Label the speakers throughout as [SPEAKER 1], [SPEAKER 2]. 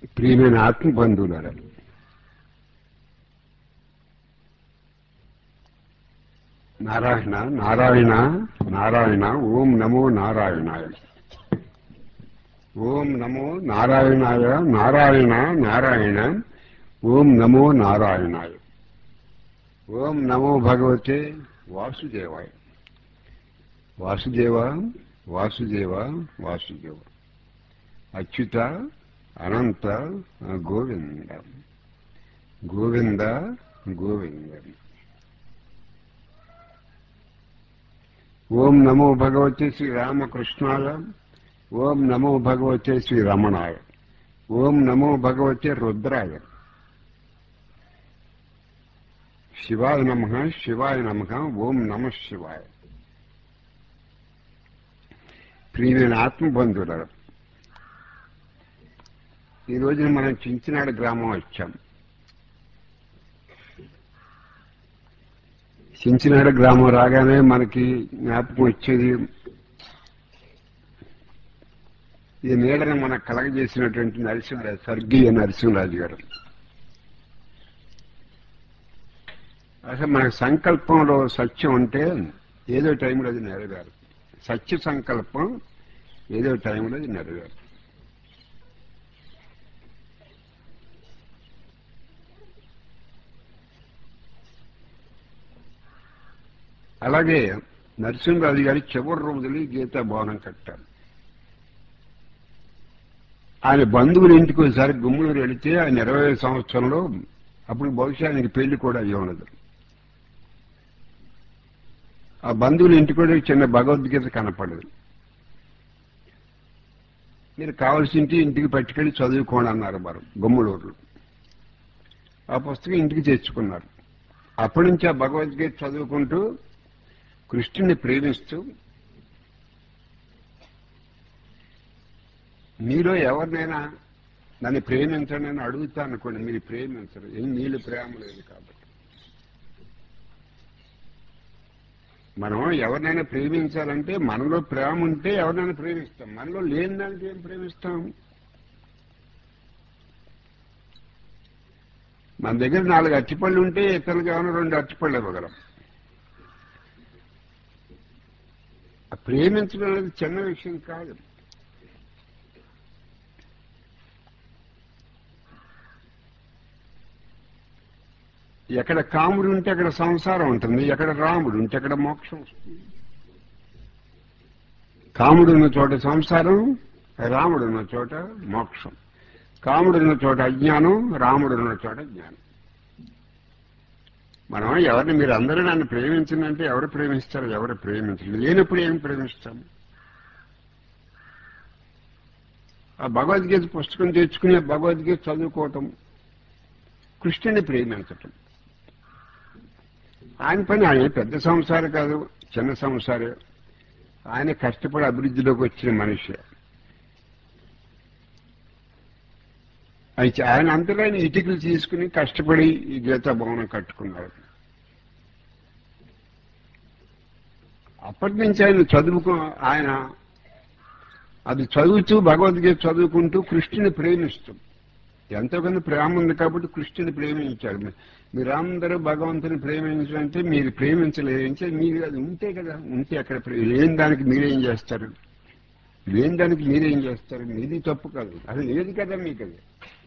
[SPEAKER 1] ప్రియమైన ఆత్మ బంధువులారా నారాయణ నారాయణ నారాయణ ఓం నమో నారాయణాయ ఓం నమో నారాయణాయ నారాయణ నారాయణ ఓం నమో నారాయణాయ ఓం నమో భగవతే వాసుదేవాయ వాసుదేవ వాసుదేవ వాసుదేవ అచ్యుత అనంత గోవింద గోవింద గోవింద ఓం నమో భగవతే శ్రీ రామకృష్ణాయ ఓం నమో భగవతే శ్రీ రమణాయ ఓం నమో భగవతే రుద్రాయ శివాయ నమ శివాయ నమ ఓం నమ శివాయ ప్రియమైన ఆత్మబంధువుల ఈ రోజున మనం చించినాడు గ్రామం వచ్చాం చించినాడు గ్రామం రాగానే మనకి జ్ఞాపకం వచ్చేది ఈ నీడని మనకు కలగజేసినటువంటి నరసింహరాజు స్వర్గీయ నరసింహరాజు గారు అసలు మనకు సంకల్పంలో సత్యం ఉంటే ఏదో టైంలో అది నెరవేరు సత్య సంకల్పం ఏదో టైంలో అది నెరవేరు అలాగే నరసింహరాజు గారి చివరి రోజులు గీతా భవనం కట్టారు ఆయన బంధువుల ఇంటికి ఒకసారి గుమ్మూరు వెళితే ఆయన ఇరవై సంవత్సరంలో అప్పుడు బహుశా ఆయనకి పెళ్లి కూడా అయ్యి ఉండదు ఆ బంధువుల ఇంటికి కూడా చిన్న భగవద్గీత కనపడదు మీరు కావాల్సింటి ఇంటికి పట్టుకెళ్ళి చదువుకోండి అన్నారు వారు గుమ్మలూరులో ఆ పుస్తకం ఇంటికి తెచ్చుకున్నారు అప్పటి నుంచి ఆ భగవద్గీత చదువుకుంటూ కృష్ణుని ప్రేమిస్తూ మీలో ఎవరినైనా నన్ను ప్రేమించండి అని అడుగుతా అనుకోండి మీరు ప్రేమించరు ఏం నీళ్ళు ప్రేమ లేదు కాబట్టి మనం ఎవరినైనా ప్రేమించాలంటే మనలో ప్రేమ ఉంటే ఎవరినైనా ప్రేమిస్తాం మనలో లేని దానికి ఏం ప్రేమిస్తాం మన దగ్గర నాలుగు అట్టిపళ్ళు ఉంటే ఇతరులకు ఏమైనా రెండు అట్టిపళ్ళు ఇవ్వగలం ఆ ప్రేమించడం అనేది చిన్న విషయం కాదు ఎక్కడ కాముడు ఉంటే అక్కడ సంసారం ఉంటుంది ఎక్కడ రాముడు ఉంటే అక్కడ మోక్షం వస్తుంది కాముడు ఉన్న చోట సంసారం రాముడు ఉన్న చోట మోక్షం కాముడు ఉన్న చోట అజ్ఞానం రాముడు ఉన్న చోట జ్ఞానం మనం ఎవరిని మీరు అందరూ నన్ను ప్రేమించిందంటే ఎవరు ప్రేమిస్తారు ఎవరు ప్రేమించరు లేనప్పుడు ఏం ప్రేమిస్తాం ఆ భగవద్గీత పుస్తకం తెచ్చుకుని భగవద్గీత చదువుకోవటం కృష్ణుని ప్రేమించటం ఆయన పని ఆయన పెద్ద సంసారం కాదు చిన్న సంసారం ఆయన కష్టపడి అభివృద్ధిలోకి వచ్చిన మనిషి అయితే ఆయన అంతలో ఆయన ఇటుకలు తీసుకుని కష్టపడి ఈ గీతా భవనం కట్టుకున్నారు అప్పటి నుంచి ఆయన చదువుకు ఆయన అది చదువుతూ భగవద్గీత చదువుకుంటూ కృష్ణుని ప్రేమిస్తూ ఎంతో కొంత ప్రేమ ఉంది కాబట్టి కృష్ణుని ప్రేమించాడు మీరందరూ భగవంతుని ప్రేమించాలంటే మీరు ప్రేమించలేదంటే మీరు అది ఉంటే కదా ఉంటే అక్కడ ప్రే- లేని దానికి మీరేం చేస్తారు లేని దానికి మీరేం చేస్తారు మీది తప్పు కాదు అది లేదు కదా మీకు అది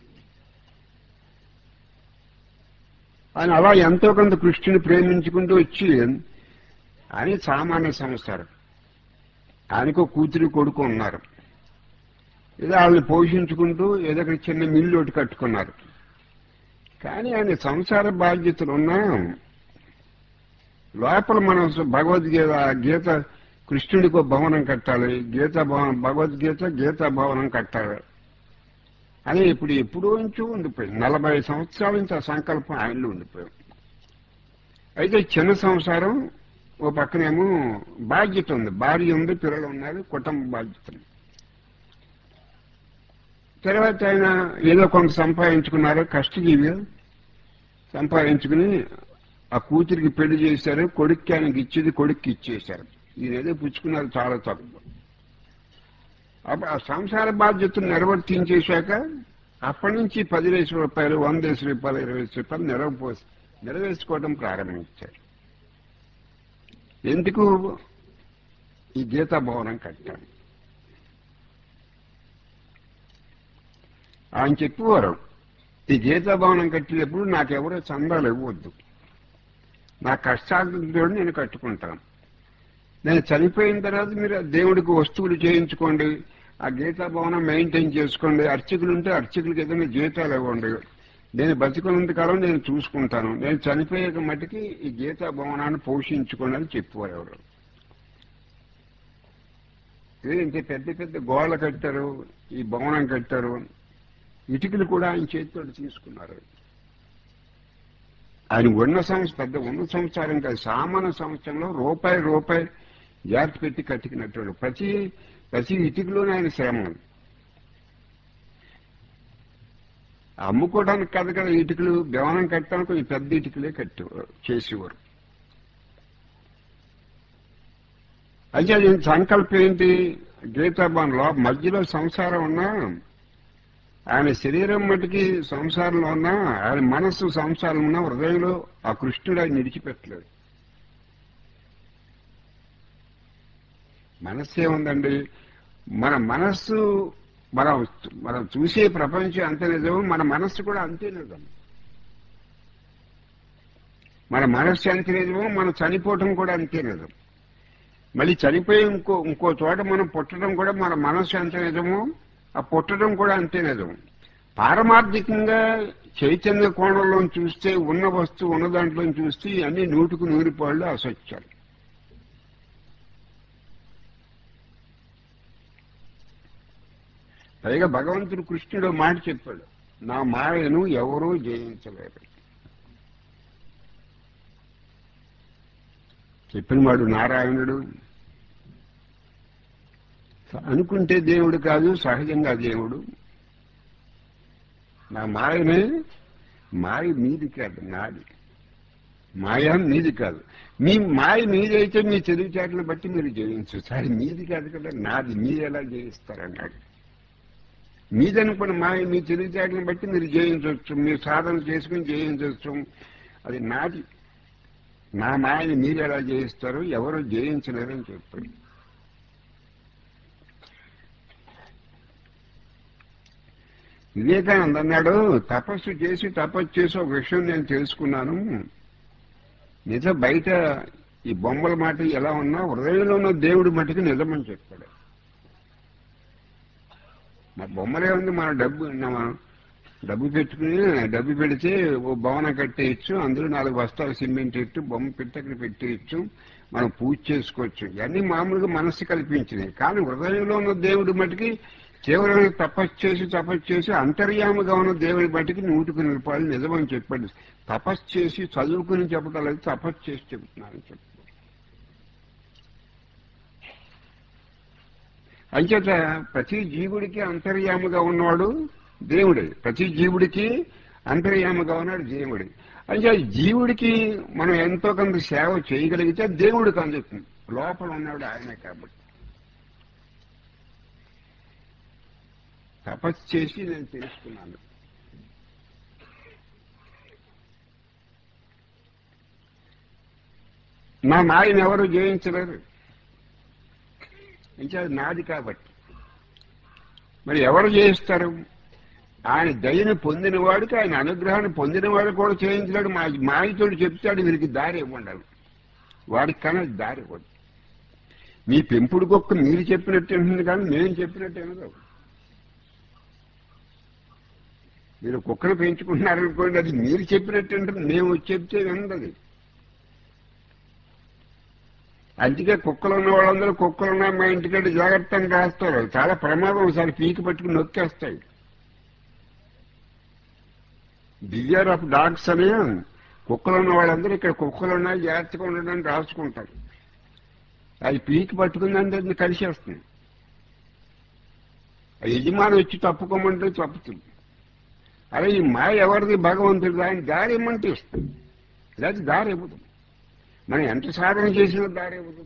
[SPEAKER 1] ఆయన అలా ఎంతో కొంత కృష్ణుని ప్రేమించుకుంటూ వచ్చి ఆయన సామాన్య సంసారం ఆయనకు కూతురు కొడుకు ఉన్నారు ఏదో వాళ్ళని పోషించుకుంటూ ఏదో ఒక చిన్న మిల్లు ఒకటి కట్టుకున్నారు కానీ ఆయన సంసార బాధ్యతలు ఉన్నా లోపల మనం భగవద్గీత గీత కృష్ణుడికి ఒక భవనం కట్టాలి గీతా భవనం భగవద్గీత గీతా భవనం కట్టాలి అని ఇప్పుడు ఎప్పుడో నుంచో ఉండిపోయింది నలభై సంవత్సరాల నుంచి ఆ సంకల్పం ఆయనలో ఉండిపోయాం అయితే చిన్న సంసారం ఓ పక్కనేమో బాధ్యత ఉంది భార్య ఉంది పిల్లలు ఉన్నారు కుటుంబ బాధ్యత ఉంది. తర్వాత ఆయన ఏదో కొంత సంపాదించుకున్నారు కష్టజీవి సంపాదించుకుని ఆ కూతురికి పెళ్లి చేశారు కొడుక్కి ఆయనకి ఇచ్చేది కొడుక్కి ఇచ్చేశారు ఈయన ఏదో పుచ్చుకున్నారు చాలా తక్కువ అప్పుడు ఆ సంసార బాధ్యతను నిర్వర్తించేశాక అప్పటి నుంచి పది వేల రూపాయలు వంద వేల రూపాయలు ఇరవై వేల రూపాయలు నిలవపోసి నిలవేసుకోవడం ప్రారంభించారు ఎందుకు ఈ గీతా భవనం కట్టాను ఆయన చెప్పేవారు ఈ గీతా భవనం కట్టేటప్పుడు నాకెవరో చందాలు ఇవ్వద్దు నా కష్టాలతో నేను కట్టుకుంటాను నేను చనిపోయిన తర్వాత మీరు దేవుడికి వస్తువులు చేయించుకోండి ఆ గీతా భవనం మెయింటైన్ చేసుకోండి అర్చకులు ఉంటే అర్చకులకి ఏదైనా జీతాలు ఇవ్వండి నేను బతికున్నంత కాలం నేను చూసుకుంటాను నేను చనిపోయాక మటుకి ఈ గీతా భవనాన్ని పోషించుకోండి అని చెప్పేవారు ఎవరు ఇంత పెద్ద పెద్ద గోడలు కట్టారు ఈ భవనం కట్టారు ఇటుకలు కూడా ఆయన చేతితో తీసుకున్నారు ఆయన ఉన్న సంవత్సరం పెద్ద ఉన్న సంవత్సరం కాదు సామాన్య సంవత్సరంలో రూపాయి రూపాయి జాగ్రత్త పెట్టి కట్టుకున్నట్టు ప్రతి ప్రతి ఇటుకలోనే ఆయన శ్రమ ఉంది. అమ్ముకోవడానికి కాదు కదా ఇటుకలు భవనం కట్టడానికి కొంచెం పెద్ద ఇటుకలే కట్టేవారు చేసేవారు అయితే అది సంకల్పం ఏంటి గీతాభవన్లో మధ్యలో సంసారం ఉన్నా ఆయన శరీరం మటుకి సంసారంలో ఉన్నా ఆయన మనస్సు సంసారం ఉన్నా హృదయంలో ఆ కృష్ణుడు ఆయన నిడిచిపెట్టలేదు మనస్సు ఏముందండి మన మనస్సు మనం మనం చూసే ప్రపంచం అంత నిజం మన మనస్సు కూడా అంతే నిజం మన మనస్సు ఎంత నిజమో మనం చనిపోవటం కూడా అంతే నిజం మళ్ళీ చనిపోయి ఇంకో ఇంకో చోట మనం పుట్టడం కూడా మన మనస్సు ఎంత నిజమో ఆ పుట్టడం కూడా అంతే నిజం పారమార్థికంగా చైతన్య కోణంలో చూస్తే ఉన్న వస్తువు ఉన్న దాంట్లో చూస్తే అన్ని నూటుకు నూరు పాళ్ళు అసత్యాలు పైగా భగవంతుడు కృష్ణుడు మాట చెప్పాడు నా మాయను ఎవరూ జయించలేరు చెప్పిన వాడు నారాయణుడు అనుకుంటే దేవుడు కాదు సహజంగా దేవుడు నా మాయనే మాయ మీది కాదు నాది మాయ మీది కాదు మీ మాయ మీదైతే మీ తెలివితేటలు బట్టి మీరు జయించవచ్చు అది మీది కాదు కదా నాది మీరు ఎలా జయిస్తారన్నాడు మీదనుకున్న మాయ మీ తెలివితేటలను బట్టి మీరు జయించవచ్చు మీరు సాధన చేసుకుని జయించవచ్చు అది నాది నా మాయని మీరు ఎలా జయిస్తారు ఎవరు జయించలేరని చెప్పాడు వివేకానంద అన్నాడు తపస్సు చేసి తపస్సు చేసి ఒక విషయం నేను తెలుసుకున్నాను నిజ బయట ఈ బొమ్మల మాట ఎలా ఉన్నా హృదయంలో ఉన్న దేవుడి మటుకు నిజమని చెప్పాడు మా బొమ్మలే ఉంది మన డబ్బు మన డబ్బు పెట్టుకుని డబ్బు పెడితే ఓ భవనం కట్టేయచ్చు అందులో నాలుగు బస్తాలు సిమెంట్ ఇట్టు బొమ్మ పెట్టి అక్కడ పెట్టేయచ్చు మనం పూజ చేసుకోవచ్చు ఇవన్నీ మామూలుగా మనస్సు కల్పించినాయి కానీ హృదయంలో ఉన్న దేవుడి మటుకి కేవలం తపస్సు చేసి తపస్సు చేసి అంతర్యాముగా ఉన్న దేవుడి బట్టికి నూటికి రూపాయలు నిజమని చెప్పాడు తపస్సు చేసి చదువుకుని చెప్పడం లేదు తపస్సు చేసి చెబుతున్నానని చెప్పాడు అంచేత ప్రతి జీవుడికి అంతర్యాముగా ఉన్నవాడు దేవుడే ప్రతి జీవుడికి అంతర్యాముగా ఉన్నాడు దేవుడే అంటే జీవుడికి మనం ఎంతో కొంత సేవ చేయగలిగితే దేవుడికి అందుతుంది లోపల ఉన్నాడు ఆయనే కాబట్టి తపస్సు చేసి నేను తెలుసుకున్నాను నా మాయను ఎవరు జయించలేరు ఇంకా అది నాది కాబట్టి మరి ఎవరు చేయిస్తారు ఆయన దయను పొందిన వాడికి ఆయన అనుగ్రహాన్ని పొందిన వాడు కూడా చేయించలేడు మా మాయతోడు చెప్తాడు వీరికి దారి ఇవ్వండి వాడికి కానీ అది దారి ఇవ్వదు మీ పెంపుడు కుక్క మీరు చెప్పినట్టు ఉంటుంది కానీ నేను చెప్పినట్టు వినదు మీరు కుక్కను పెంచుకుంటున్నారనుకోండి అది మీరు చెప్పినట్టు ఉంటుంది మేము చెప్తే వినదు అందుకే కుక్కలు ఉన్న వాళ్ళందరూ కుక్కలు ఉన్న మా ఇంటికంటే జాగ్రత్తగా రాస్తారు చాలా ప్రమాదం ఒకసారి పీకి పట్టుకుని నొక్కేస్తాయి బియర్ ఆఫ్ డాగ్స్ అని కుక్కలు ఉన్న వాళ్ళందరూ ఇక్కడ కుక్కలు ఉన్నాయి జాగ్రత్తగా ఉండడానికి రాసుకుంటారు అది పీకి పట్టుకుందని కలిసేస్తుంది ఆ యజమాని వచ్చి తప్పుకోమంటే తప్పుతుంది అరే ఈ మాయ ఎవరిది భగవంతుడు ఆయన దారి ఇమ్మంటే ఇస్తుంది లేదా దారి ఇవ్వదు మనం ఎంత సాధన చేసినా దారి ఇవ్వదు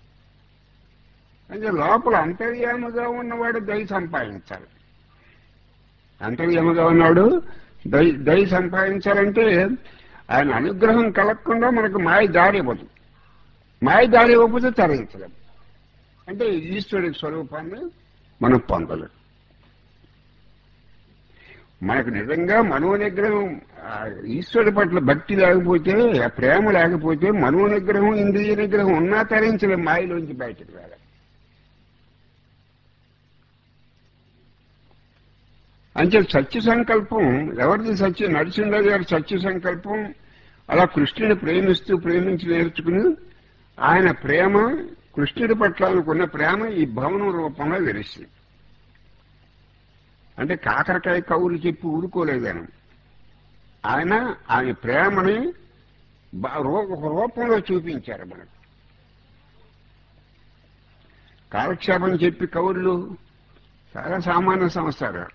[SPEAKER 1] అంటే లోపల అంతర్యాముగా ఉన్నవాడు దయ సంపాదించాలి అంతర్యముగా ఉన్నాడు దయ దయ సంపాదించాలంటే ఆయన అనుగ్రహం కలగకుండా మనకు మాయ దారి ఇవ్వదు మాయ దారి ఇవ్వకపోతే తరలించలేం అంటే ఈశ్వరుడి స్వరూపాన్ని మనం పొందలేం మనకు నిజంగా మనోనిగ్రహం ఆ ఈశ్వరుడి పట్ల భక్తి లేకపోతే ఆ ప్రేమ లేకపోతే మనోనిగ్రహం ఇంద్రియ నిగ్రహం ఉన్నా తరించలేం మాయలోంచి బయటకు రాలి అంటే సత్య సంకల్పం ఎవరిది సత్య నరసింహరావు గారి సత్య సంకల్పం అలా కృష్ణుని ప్రేమిస్తూ ప్రేమించి నేర్చుకుని ఆయన ప్రేమ కృష్ణుడి పట్ల అనుకున్న ప్రేమ ఈ భవనం రూపంలో వెలిసింది అంటే కాకరకాయ కవులు చెప్పి ఊరుకోలేదని ఆయన ఆయన ప్రేమని బా- రూ- ఒక రూపంలో చూపించారు మనకు కాలక్షేపం చెప్పి కవులు చాలా సామాన్య సంస్థారు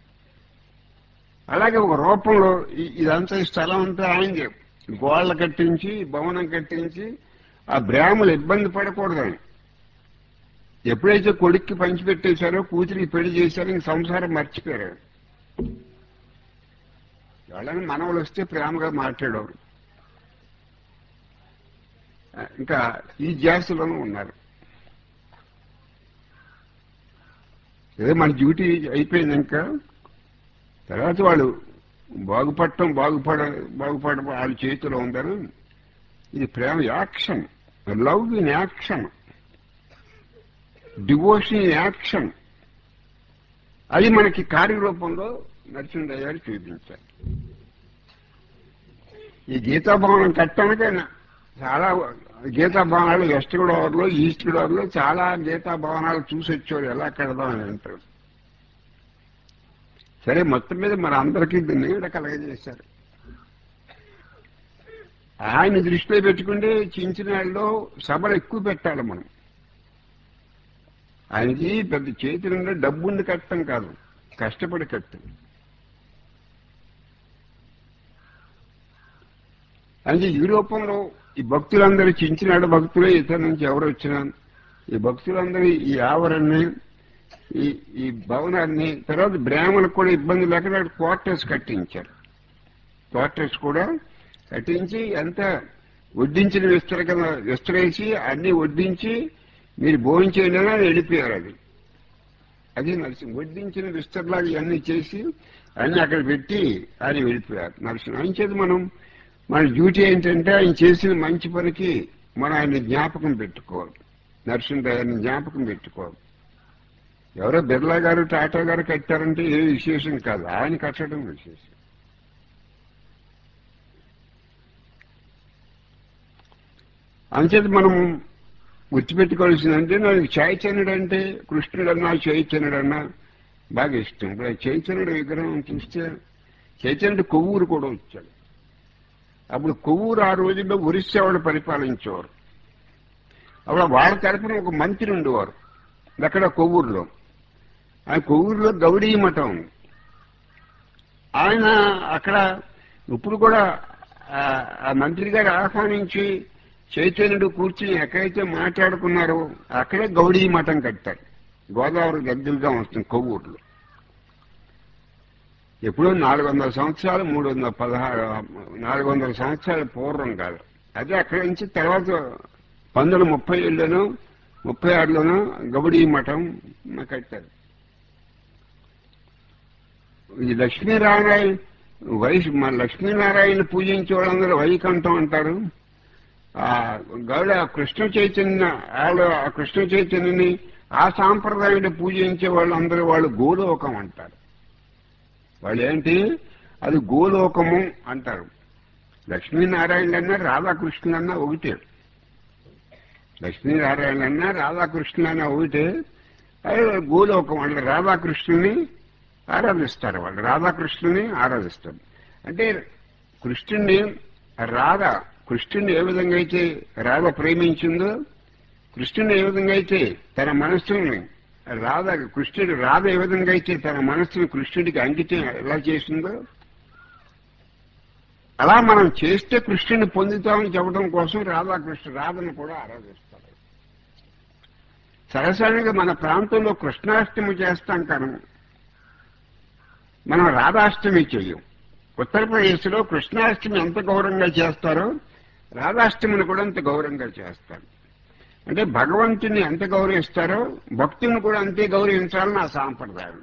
[SPEAKER 1] అలాగే ఒక రూపంలో ఈ- ఇదంతా ఈ స్థలం అంతా ఆయనదే గోళ్ళ కట్టించి భవనం కట్టించి ఆ బ్రాహ్మలు ఇబ్బంది పడకూడదని ఎప్పుడైతే కొడుక్కి పంచిపెట్టేశారో కూతురికి పెళ్లి చేశారో ఇంక సంసారం మర్చిపోయారు వాళ్ళని మనవలు వస్తే ప్రేమగా మాట్లాడేవారు ఇంకా ఈ జాస్తిలోనూ ఉన్నారు ఏదో మన డ్యూటీ అయిపోయింది ఇంకా తర్వాత వాళ్ళు బాగుపడటం బాగుపడ బాగుపడ వాళ్ళ చేతిలో ఉందని ఇది ప్రేమ action love in action devotion in action అది మనకి కార్యరూపంలో నరసింహయ్య గారు చూపించారు ఈ గీతాభవనం కట్టడానికి చాలా గీతాభవనాలు వెస్ట్ గోదావరిలో ఈస్ట్ గోదావరిలో చాలా గీతాభవనాలు చూసి వచ్చేవారు ఎలా కడదామని అంటారు సరే మొత్తం మీద మన అందరికీ నీడ కలగజేశారు ఆయన దృష్టిలో పెట్టుకుంటే చించినాళ్ళలో సభలు ఎక్కువ పెట్టాలి మనం ఆయనకి పెద్ద చేతులుండే డబ్బుండి కట్టడం కాదు కష్టపడి కట్టం అంటే ఈ రూపంలో ఈ భక్తులందరూ చించినాడు భక్తులే ఇతర నుంచి ఎవరు వచ్చినా ఈ భక్తులందరూ ఈ ఆవరణని ఈ ఈ భవనాన్ని తర్వాత బ్రాహ్మణులకు కూడా ఇబ్బంది లేకుండా క్వార్టర్స్ కట్టించారు క్వార్టర్స్ కూడా కట్టించి ఎంత వడ్డించిన విస్తర కింద విస్తరేసి అన్ని వడ్డించి మీరు భోజనం అని వెళ్ళిపోయారు అది అది నరసింహ వడ్డించిన విస్తరలాగా ఇవన్నీ చేసి అన్ని అక్కడ పెట్టి ఆయన వెళ్ళిపోయారు నరసింహ ఆయన చేతి మనం మన డ్యూటీ ఏంటంటే ఆయన చేసిన మంచి పనికి మనం ఆయన జ్ఞాపకం పెట్టుకోవాలి నరసింహరాయని జ్ఞాపకం పెట్టుకోవాలి ఎవరో బిర్లా గారు టాటా గారు కట్టారంటే ఏ విశేషం కాదు ఆయన కట్టడం విశేషం అంచేది మనం గుర్తుపెట్టుకోవాల్సిందంటే నాకు చైతన్యుడు అంటే కృష్ణుడన్నా చైతన్యుడన్నా బాగా ఇష్టం ఇప్పుడు ఆ చైతన్యుడు విగ్రహం చూస్తే చైతన్యుడు కొవ్వూరు కూడా వచ్చాడు అప్పుడు కొవ్వూరు ఆ రోజుల్లో ఒరిస్సా వాళ్ళు పరిపాలించేవారు అప్పుడు వాళ్ళ తరపున ఒక మంత్రి ఉండేవారు అక్కడ కొవ్వూరులో ఆ కొవ్వూరులో గౌడీ మఠం ఉంది ఆయన అక్కడ ఇప్పుడు కూడా ఆ- ఆ మంత్రి గారు ఆహ్వానించి చైతన్యుడు కూర్చుని ఎక్కడైతే మాట్లాడుకున్నారో అక్కడే గౌడీ మఠం కట్టారు గోదావరి దగ్గరగా వస్తుంది కొవ్వూరులో ఎప్పుడో నాలుగు వందల సంవత్సరాలు మూడు వందల పదహారు నాలుగు వందల సంవత్సరాల పూర్వం కాదు అదే అక్కడి నుంచి తర్వాత పంతొమ్మిది ముప్పై ఏళ్ళలోనూ ముప్పై ఆరులోనూ గౌడీ మఠం కట్టారు ఈ లక్ష్మీనారాయణ వైశ్ మన లక్ష్మీనారాయణ పూజించే వాళ్ళందరూ వైకుంఠం అంటారు ఆ గౌడ కృష్ణ చైతన్య వాళ్ళు ఆ కృష్ణ చైతన్యని ఆ సాంప్రదాయాన్ని పూజించే వాళ్ళందరూ వాళ్ళు గోలోకం అంటారు వాళ్ళు ఏంటి అది గోలోకము అంటారు లక్ష్మీనారాయణ అన్నా రాధాకృష్ణ అన్నా ఒకటే లక్ష్మీనారాయణ అన్నా రాధాకృష్ణ అన్నా ఒకటే అది గోలోకం వాళ్ళు రాధాకృష్ణుని ఆరాధిస్తారు వాళ్ళు రాధాకృష్ణుని ఆరాధిస్తారు అంటే కృష్ణుని రాధ కృష్ణుని ఏ విధంగా అయితే రాధ ప్రేమించిందో కృష్ణుని ఏ విధంగా అయితే తన మనస్సుని రాధ కృష్ణుడు రాధ ఏ విధంగా అయితే తన మనస్సుని కృష్ణుడికి అంకితం ఎలా చేసిందో అలా మనం చేస్తే కృష్ణుని పొందుతామని చెప్పడం కోసం రాధాకృష్ణ రాధను కూడా ఆరాధిస్తారు సరసరిగా మన ప్రాంతంలో కృష్ణాష్టమి చేస్తాం కానీ మనం రాధాష్టమి చెయ్యం ఉత్తరప్రదేశ్లో కృష్ణాష్టమి ఎంత గౌరవంగా చేస్తారో రాధాష్టమిని కూడా అంత గౌరవంగా చేస్తారు అంటే భగవంతుని ఎంత గౌరవిస్తారో భక్తుని కూడా అంతే గౌరవించాలని ఆ సాంప్రదాయం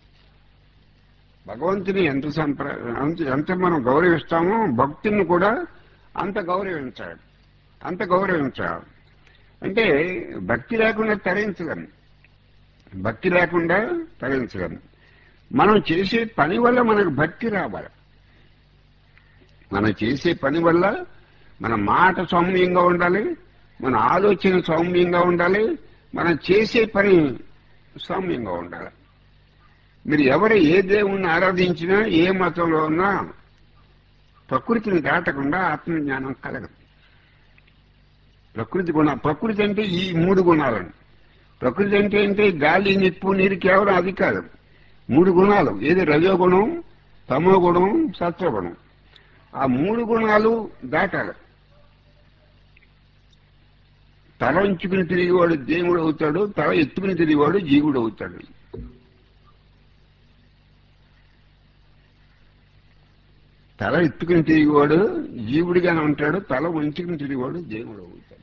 [SPEAKER 1] భగవంతుని ఎంత సంప్ర అంత- ఎంత మనం గౌరవిస్తామో భక్తుని కూడా అంత గౌరవించాలి అంత గౌరవించాలి అంటే భక్తి లేకుండా తరించగలను భక్తి లేకుండా తరించగలను మనం చేసే పని వల్ల మనకు భక్తి రావాలి మనం చేసే పని వల్ల మన మాట సౌమ్యంగా ఉండాలి మన ఆలోచన సౌమ్యంగా ఉండాలి మనం చేసే పని సౌమ్యంగా ఉండాలి మీరు ఎవరు ఏ దేవుణ్ణి ఆరాధించినా ఏ మతంలో ఉన్నా ప్రకృతిని దాటకుండా ఆత్మజ్ఞానం కలగదు ప్రకృతి గుణ ప్రకృతి అంటే ఈ మూడు గుణాలను ప్రకృతి అంటే అంటే గాలి నిప్పు నీరు కేవలం అది కాదు మూడు గుణాలు ఏది రజోగుణం తమో గుణం సత్వగుణం ఆ మూడు గుణాలు దాటాలి తల ఉంచుకుని తిరిగేవాడు దేవుడు అవుతాడు తల ఎత్తుకుని తిరిగేవాడు జీవుడు అవుతాడు తల ఎత్తుకుని తిరిగేవాడు జీవుడిగానే ఉంటాడు తల వంచుకుని తిరిగేవాడు దేవుడు అవుతాడు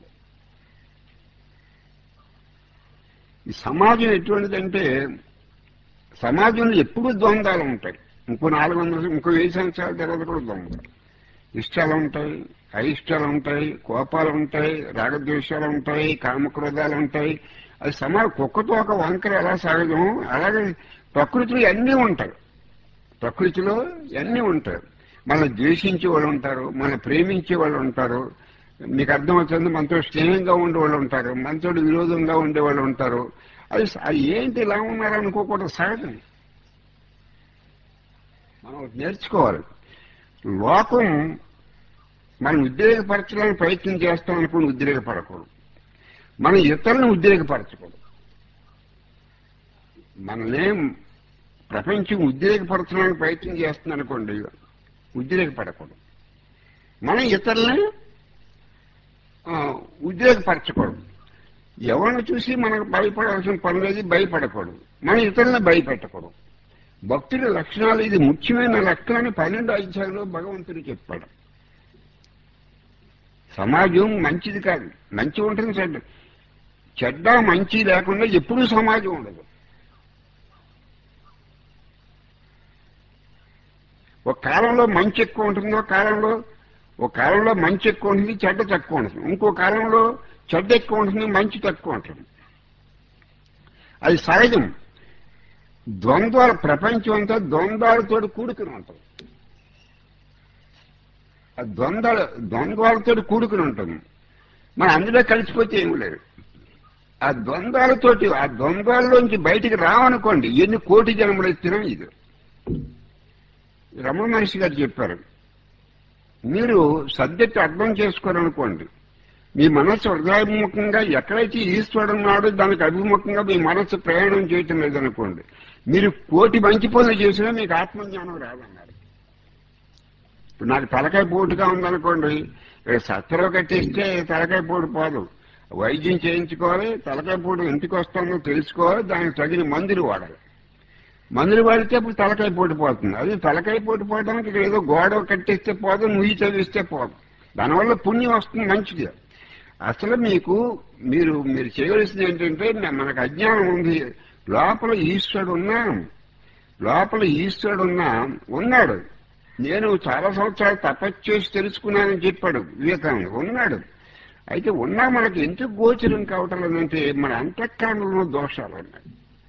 [SPEAKER 1] ఈ సమాజం ఎటువంటిదంటే సమాజంలో ఎప్పుడూ ద్వంద్వాలు ఉంటాయి ఇంకో నాలుగు వందల ఇంకో వెయ్యి సంవత్సరాల తర్వాత కూడా ద్వంద్వాలు ఇష్టాలు ఉంటాయి అయిష్టాలు ఉంటాయి కోపాలు ఉంటాయి రాగద్వేషాలు ఉంటాయి కామక్రోధాలు ఉంటాయి అది సమా కుక్కతో ఒక వంకర ఎలా సహజం అలాగే ప్రకృతిలో అన్నీ ఉంటాయి ప్రకృతిలో అన్నీ ఉంటాయి మన ద్వేషించే వాళ్ళు ఉంటారు మన ప్రేమించే వాళ్ళు ఉంటారు మీకు అర్థమవుతుంది మనతో స్నేహంగా ఉండే వాళ్ళు ఉంటారు మనతో విరోధంగా ఉండే వాళ్ళు ఉంటారు అది స- అది ఏంటి ఇలా ఉన్నారు అనుకోకూడదు సహజం మనం ఒకటి నేర్చుకోవాలి లోకం మనం ఉద్రేకపరచడానికి ప్రయత్నం చేస్తాం అనుకుని ఉద్రేకపడకూడదు మనం ఇతరులను ఉద్రేకపరచకూడదు మనల్ని ప్రపంచం ఉద్రేకపరచడానికి ప్రయత్నం చేస్తుంది అనుకోండి ఉద్రేకపడకూడదు మనం ఇతరులని ఆ, ఉద్రేకపరచకూడదు ఎవరిని చూసి మనకు భయపడాల్సిన పని లేదు భయపడకూడదు మనం ఇతరులను భయపెట్టకూడదు భక్తుల లక్షణాలు ఇది ముఖ్యమైన లక్షణాన్ని పన్నెండు అధ్యాయంలో భగవంతుడు చెప్పాడు సమాజం మంచిది కాదు మంచి ఉంటుంది చెడ్డ చెడ్డ మంచి లేకుండా ఎప్పుడూ సమాజం ఉండదు ఒక కాలంలో మంచి ఎక్కువ ఉంటుంది ఒక కాలంలో ఒక కాలంలో మంచి ఎక్కువ ఉంటుంది చెడ్డ తక్కువ ఉంటుంది ఇంకో కాలంలో చెడ్డ ఎక్కువ ఉంటుంది మంచి తక్కువ ఉంటుంది అది సహజం ద్వంద్వాల ప్రపంచం అంతా ద్వంద్వాలతో కూడుకుని ఉంటుంది ఆ ద్వంద్వాల ద్వంద్వాలతో కూడుకుని ఉంటుంది మనం అందులో కలిసిపోతే ఏమి లేదు ఆ ద్వంద్వాలతోటి ఆ ద్వంద్వాల్లోంచి బయటికి రావనుకోండి ఎన్ని కోటి జన్మలు ఎత్తినా ఇది రమణ మహర్షి గారు చెప్పారు మీరు సబ్జెక్ట్ అర్థం చేసుకోరనుకోండి మీ మనస్సు హృదయాభిముఖంగా ఎక్కడైతే ఈశ్వరుడు ఉన్నాడో దానికి అభిముఖంగా మీ మనస్సు ప్రయాణం చేయటం లేదనుకోండి మీరు కోటి మంచి పనులు చేసినా మీకు ఆత్మజ్ఞానం రాదన్నారు ఇప్పుడు నాకు తలకాయ పోటుగా ఉందనుకోండి ఇక్కడ సత్తలో కట్టేస్తే తలకాయ పోటు పోదు వైద్యం చేయించుకోవాలి తలకాయ పోటు ఇంటికి వస్తుందో తెలుసుకోవాలి దానికి తగిన మందులు వాడాలి మందులు వాడితే అప్పుడు తలకాయ పోటు పోతుంది అది తలకాయ పోటు పోవడానికి ఇక్కడ ఏదో గోడ కట్టేస్తే పోదు నుయ్యి చదివిస్తే పోదు దానివల్ల పుణ్యం వస్తుంది మంచిది అసలు మీకు మీరు మీరు చేయవలసింది ఏంటంటే న- మనకు అజ్ఞానం ఉంది లోపల ఈశ్వరుడు ఉన్నా లోపల ఈశ్వరుడు ఉన్నా ఉన్నాడు నేను చాలా సంవత్సరాలు తపస్సు చేసి తెలుసుకున్నానని చెప్పాడు వివేకానంద ఉన్నాడు అయితే ఉన్నా మనకి ఎందుకు గోచరం కావటం లేదంటే మన అంతఃకరణలో దోషాలు ఉన్నాయి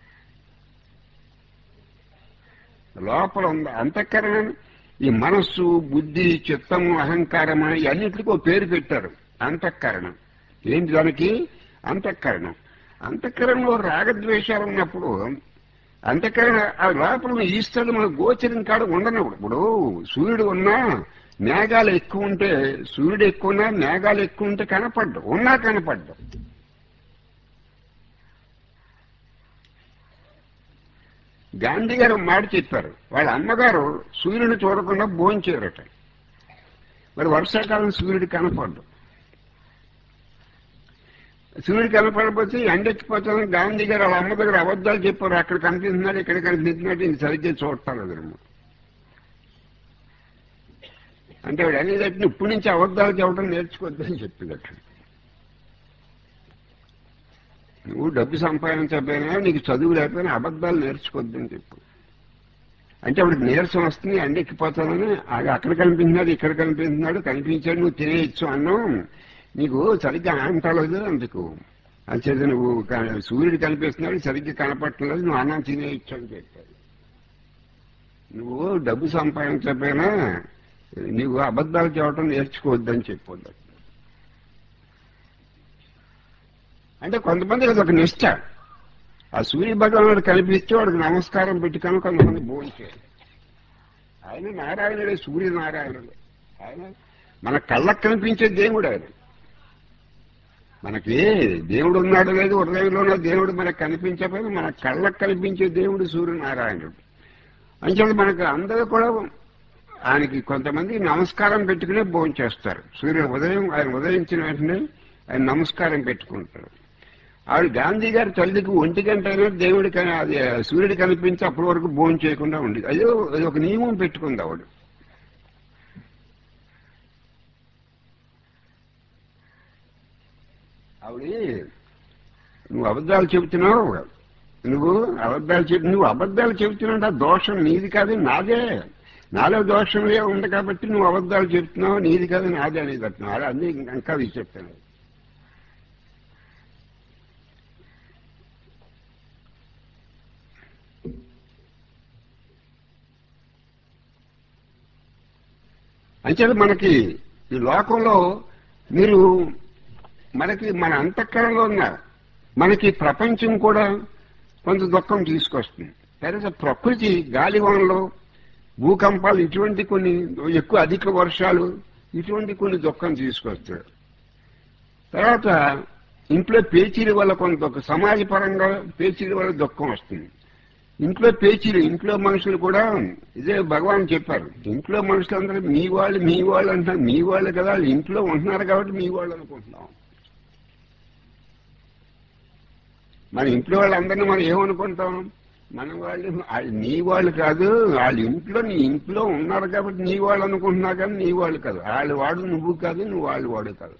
[SPEAKER 1] లోపల ఉంది అంతఃకరణ ఈ మనస్సు బుద్ధి చిత్తము అహంకారం అని అన్నింటికి ఒక పేరు పెట్టారు అంతఃకరణం ఏంటి దానికి అంతఃకరణం అంతఃకరణలో రాగద్వేషాలు ఉన్నప్పుడు అంతఃకరణ ఆ లోపల ఈశ్వరుడు మన గోచరం కాడ ఉండనప్పుడు ఇప్పుడు సూర్యుడు ఉన్నా మేఘాలు ఎక్కువ ఉంటే సూర్యుడు ఎక్కువ ఉన్నా మేఘాలు ఎక్కువ ఉంటే కనపడ్డు ఉన్నా కనపడ్డు గాంధీ గారు ఒక మాట చెప్పారు వాళ్ళ అమ్మగారు సూర్యుని చూడకుండా భోంచేరట మరి వర్షాకాలం సూర్యుడు కనపడ్డు సూర్యుడు కనపడకపోతే ఎండెక్కిపోతాను గాంధీ గారు వాళ్ళ అమ్మ దగ్గర అబద్ధాలు చెప్పారు అక్కడ కనిపిస్తున్నాడు ఇక్కడ కనిపిస్తున్నాడు ఇంక సరిగ్గా చూడటాలేదు అంటే వాడు అనేది అంటే ఇప్పటి నుంచి అబద్ధాలు చెప్పడం నేర్చుకోవద్దని చెప్పింది అక్కడ నువ్వు డబ్బు సంపాదించకపోయినా నీకు చదువు లేకపోయినా అబద్ధాలు నేర్చుకోవద్దని చెప్పు అంటే వాడికి నీరసం వస్తుంది ఎండ ఎక్కిపోతానని అది అక్కడ కనిపించినాడు ఇక్కడ కనిపించినాడు కనిపించాడు నువ్వు తినేయచ్చు అన్నాం నీకు సరిగ్గా అంటలేదు అందుకు అంచేది నువ్వు క- సూర్యుడు కనిపిస్తున్నాడు సరిగ్గా కనపట్టలేదు నువ్వు అన్నం తినేయచ్చు అని చెప్పాడు నువ్వు డబ్బు సంపాదించకపోయినా నీవు అబద్ధాలు చెప్పడం నేర్చుకోవద్దని చెప్పొద్దు అంటే కొంతమంది అది ఒక నిష్ట ఆ సూర్య భగవానుడు కనిపిస్తే వాడికి నమస్కారం పెట్టుకొని కొంతమంది భోంచేయాలి ఆయన నారాయణుడే సూర్యనారాయణుడే ఆయన మన కళ్ళకు కనిపించే దేవుడు ఆయన మనకి దేవుడు ఉన్నాడు లేదు హృదయంలో ఉన్న దేవుడు మనకు కనిపించకపోయినా మన కళ్ళకు కనిపించే దేవుడు సూర్యనారాయణుడు అంచేది మనకు అందరూ కూడా ఆయనకి కొంతమంది నమస్కారం పెట్టుకునే భోజనం చేస్తారు సూర్యుడు ఉదయం ఆయన ఉదయించిన వెంటనే ఆయన నమస్కారం పెట్టుకుంటారు ఆవిడ గాంధీ గారి తల్లికి ఒంటి గంట అయినా దేవుడి కని- అది సూర్యుడు కనిపించి అప్పటి వరకు భోజనం చేయకుండా ఉండేది అదే అది ఒక నియమం పెట్టుకుంది ఆవిడ ఆవిడ నువ్వు అబద్ధాలు చెబుతున్నావు నువ్వు అబద్ధాలు చెబు నువ్వు అబద్ధాలు చెబుతున్నావు ఆ దోషం నీది కాదు నాదే నాలో దోషంలే ఉంది కాబట్టి నువ్వు అబద్ధాలు చెప్తున్నావు నీది కాదు నాదే అనేది అంటున్నావు అలా అన్ని ఇంకా అది చెప్పాను అంచేది మనకి ఈ లోకంలో మీరు మనకి మన అంతఃకరణలో ఉన్న మనకి ప్రపంచం కూడా కొంత దుఃఖం తీసుకొస్తుంది తర్వాత ప్రకృతి గాలివానలు భూకంపాలు ఇటువంటి కొన్ని ఎక్కువ అధిక వర్షాలు ఇటువంటి కొన్ని దుఃఖం తీసుకొస్తాయి తర్వాత ఇంట్లో పేచీల వల్ల కొంత దుఃఖం సమాజపరంగా పేచీల వల్ల దుఃఖం వస్తుంది ఇంట్లో పేచీలు ఇంట్లో మనుషులు కూడా ఇదే భగవాన్ చెప్పారు ఇంట్లో మనుషులందరూ మీ వాళ్ళు మీ వాళ్ళు అంటున్నారు మీ వాళ్ళు కదా వాళ్ళు ఇంట్లో ఉంటున్నారు కాబట్టి మీ వాళ్ళు అనుకుంటున్నాం మన ఇంట్లో వాళ్ళందరినీ మనం ఏమనుకుంటాం మన వాళ్ళు వాళ్ళు నీ వాళ్ళు కాదు వాళ్ళ ఇంట్లో నీ ఇంట్లో ఉన్నారు కాబట్టి నీ వాళ్ళు అనుకుంటున్నా కానీ నీ వాళ్ళు కాదు వాళ్ళు వాడు నువ్వు కాదు నువ్వు వాళ్ళు వాడు కాదు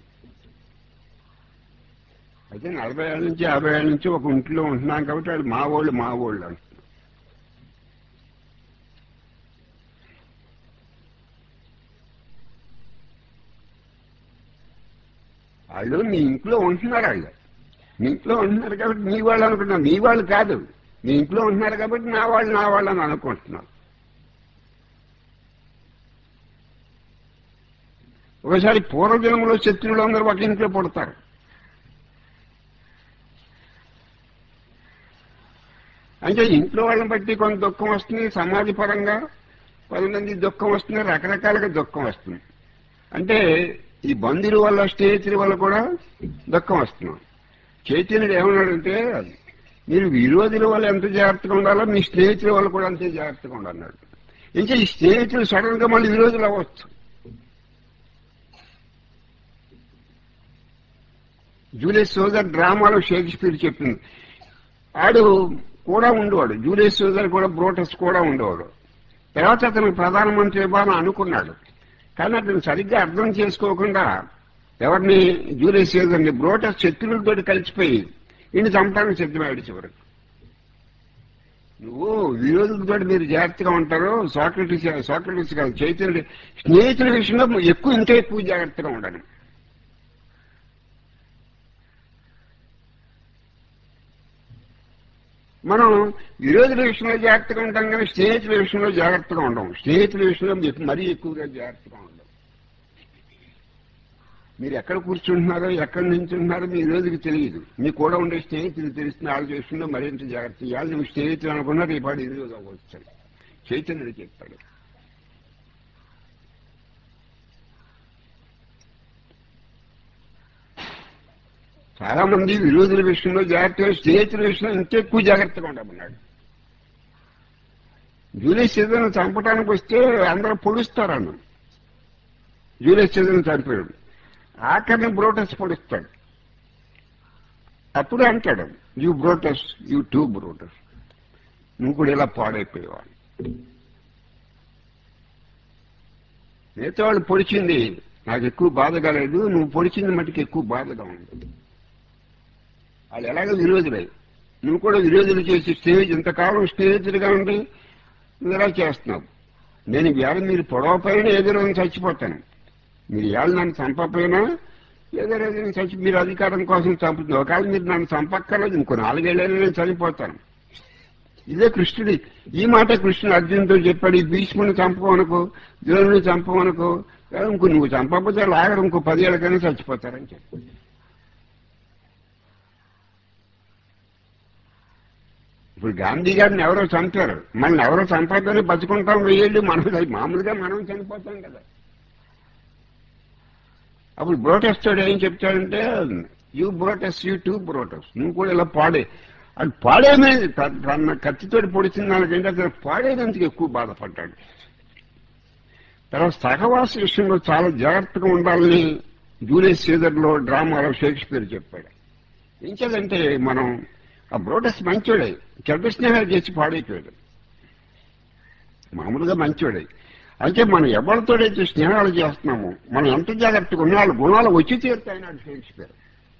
[SPEAKER 1] అయితే నలభై ఏళ్ళ నుంచి యాభై ఏళ్ళ నుంచి ఒక ఇంట్లో ఉంటున్నాం కాబట్టి వాళ్ళు మా వాళ్ళు మా వాళ్ళు అంటున్నారు వాళ్ళు నీ ఇంట్లో ఉంటున్నారు వాళ్ళు నీ ఇంట్లో ఉంటున్నారు కాబట్టి నీ వాళ్ళు అనుకుంటున్నారు నీ వాళ్ళు కాదు నీ ఇంట్లో ఉంటున్నారు కాబట్టి నా వాళ్ళు నా వాళ్ళు అని అనుకుంటున్నారు ఒకసారి పూర్వజన్మలో శత్రువులు అందరూ ఒక ఇంట్లో పుడతారు అంటే ఇంట్లో వాళ్ళని బట్టి కొంత దుఃఖం వస్తుంది సమాజపరంగా కొంతమంది దుఃఖం వస్తుంది రకరకాలుగా దుఃఖం వస్తుంది అంటే ఈ బంధువుల వల్ల స్నేహితుల వల్ల కూడా దుఃఖం వస్తున్నాం చైతన్యుడు ఏమన్నాడంటే మీరు విరోధుల వల్ల ఎంత జాగ్రత్తగా ఉండాలో మీ స్నేహితుల వల్ల కూడా అంతే జాగ్రత్తగా ఉండాలన్నాడు ఇంకా ఈ స్నేహితులు సడన్ గా మళ్ళీ విరోధులు అవ్వచ్చు జూలియస్ సోదర్ డ్రామాలో షేక్స్పియర్ చెప్పింది ఆడు కూడా ఉండేవాడు జూలియస్ సోదర్ కూడా బ్రోటస్ కూడా ఉండేవాడు తర్వాత అతను ప్రధానమంత్రి ఇవ్వాలని అనుకున్నాడు కానీ అతను సరిగ్గా అర్థం చేసుకోకుండా ఎవరిని జూలియస్ సోదర్ని బ్రోటస్ శత్రువులతో కలిసిపోయి ఈయన చంపడానికి సిద్ధమయ్యాడు చివరికి నువ్వు విరోధులతో మీరు జాగ్రత్తగా ఉంటారు సాక్రటీస్ సాక్రటీస్ కాదు చైతన్యుడు స్నేహితుల విషయంలో ఎక్కువ ఇంకా ఎక్కువ జాగ్రత్తగా ఉండాలి మనం విరోధుల విషయంలో జాగ్రత్తగా ఉంటాం కానీ స్నేహితుల విషయంలో జాగ్రత్తగా ఉండం స్నేహితుల విషయంలో ఎక్కు- మరీ ఎక్కువగా జాగ్రత్తగా ఉండం మీరు ఎక్కడ కూర్చుంటున్నారో ఎక్కడి నుంచి ఉంటున్నారో మీ రోజుకి తెలియదు మీ కూడా ఉండే స్నేహితులు తెలిసిన వాళ్ళ విషయంలో మరింత జాగ్రత్త ఇవాళ నువ్వు స్నేహితులు అనుకున్నా రేపాడు ఈ రోజు అవ్వచ్చు చైతన్యుడు చెప్తాడు చాలా మంది విరోధుల విషయంలో జాగ్రత్తగా స్నేహితుల విషయంలో ఇంకెక్కువ జాగ్రత్తగా ఉండమన్నాడు జూలియస్ సీజన్ చంపడానికి వస్తే అందరూ పొడుస్తారన్న జూలియస్ సీజన్ చంపాడు ఆఖరిని బ్రోటస్ పొడుస్తాడు అప్పుడు అంటాడు you Brutus you too Brutus నువ్వు కూడా ఇలా పాడైపోయేవాడు మిగతా వాళ్ళు పొడిచింది నాకు ఎక్కువ బాధగా లేదు నువ్వు పొడిచింది మటుకు ఎక్కువ బాధగా ఉంది వాళ్ళు ఎలాగో విరోధులే నువ్వు కూడా విరోధులు చేసి స్టేజ్ ఇంతకాలం స్నేహితుడిగా ఉండి నువ్వు ఇలా చేస్తున్నావు నేను వేళ మీరు పొడవ పైన ఏదో రోజు చచ్చిపోతాను మీరు వేళ నన్ను చంపకపోయినా ఏదో రోజు నేను చచ్చి మీరు అధికారం కోసం చంపుతుంది ఒకవేళ మీరు నన్ను చంపక్కర్లేదు ఇంకో నాలుగేళ్ళైనా నేను చనిపోతాను ఇదే కృష్ణుడి ఈ మాట కృష్ణుడు అర్జునుడితో చెప్పాడు ఈ భీష్ముని చంపవనుకో ద్రోణుని చంపవనుకో ఇంకో నువ్వు చంపకపోతే లాగరు ఇంకో పదేళ్ళకైనా చచ్చిపోతారని చెప్పి ఇప్పుడు గాంధీ గారిని ఎవరో చంపారు మనల్ని ఎవరో చంపద్దని బతుకుంటాం వెయ్యేళ్ళు మనం మామూలుగా మనం చనిపోతాం కదా అప్పుడు బ్రోటెస్టాడు ఏం చెప్తాడంటే you Brutus you too Brutus నువ్వు కూడా ఇలా పాడే అది పాడేమే తన కత్తితోటి పొడిచిన దానికంటే అతను పాడేదందుకు ఎక్కువ బాధపడ్డాడు తర్వాత సహవాస విషయంలో చాలా జాగ్రత్తగా ఉండాలని జూలియస్ సీజర్లో డ్రామాలో షేక్స్పియర్ చెప్పాడు ఏం చేయాలంటే మనం ఆ బ్రోటస్ మంచోడే చెడ్డ స్నేహాలు చేసి పాడైపోయాడు మామూలుగా మంచోడే అయితే మనం ఎవరితోడైతే స్నేహాలు చేస్తున్నామో మనం ఎంత జాగ్రత్తగా ఉన్నా వాళ్ళ గుణాలు వచ్చి తీరుతాయన్నాడు షేక్స్పియర్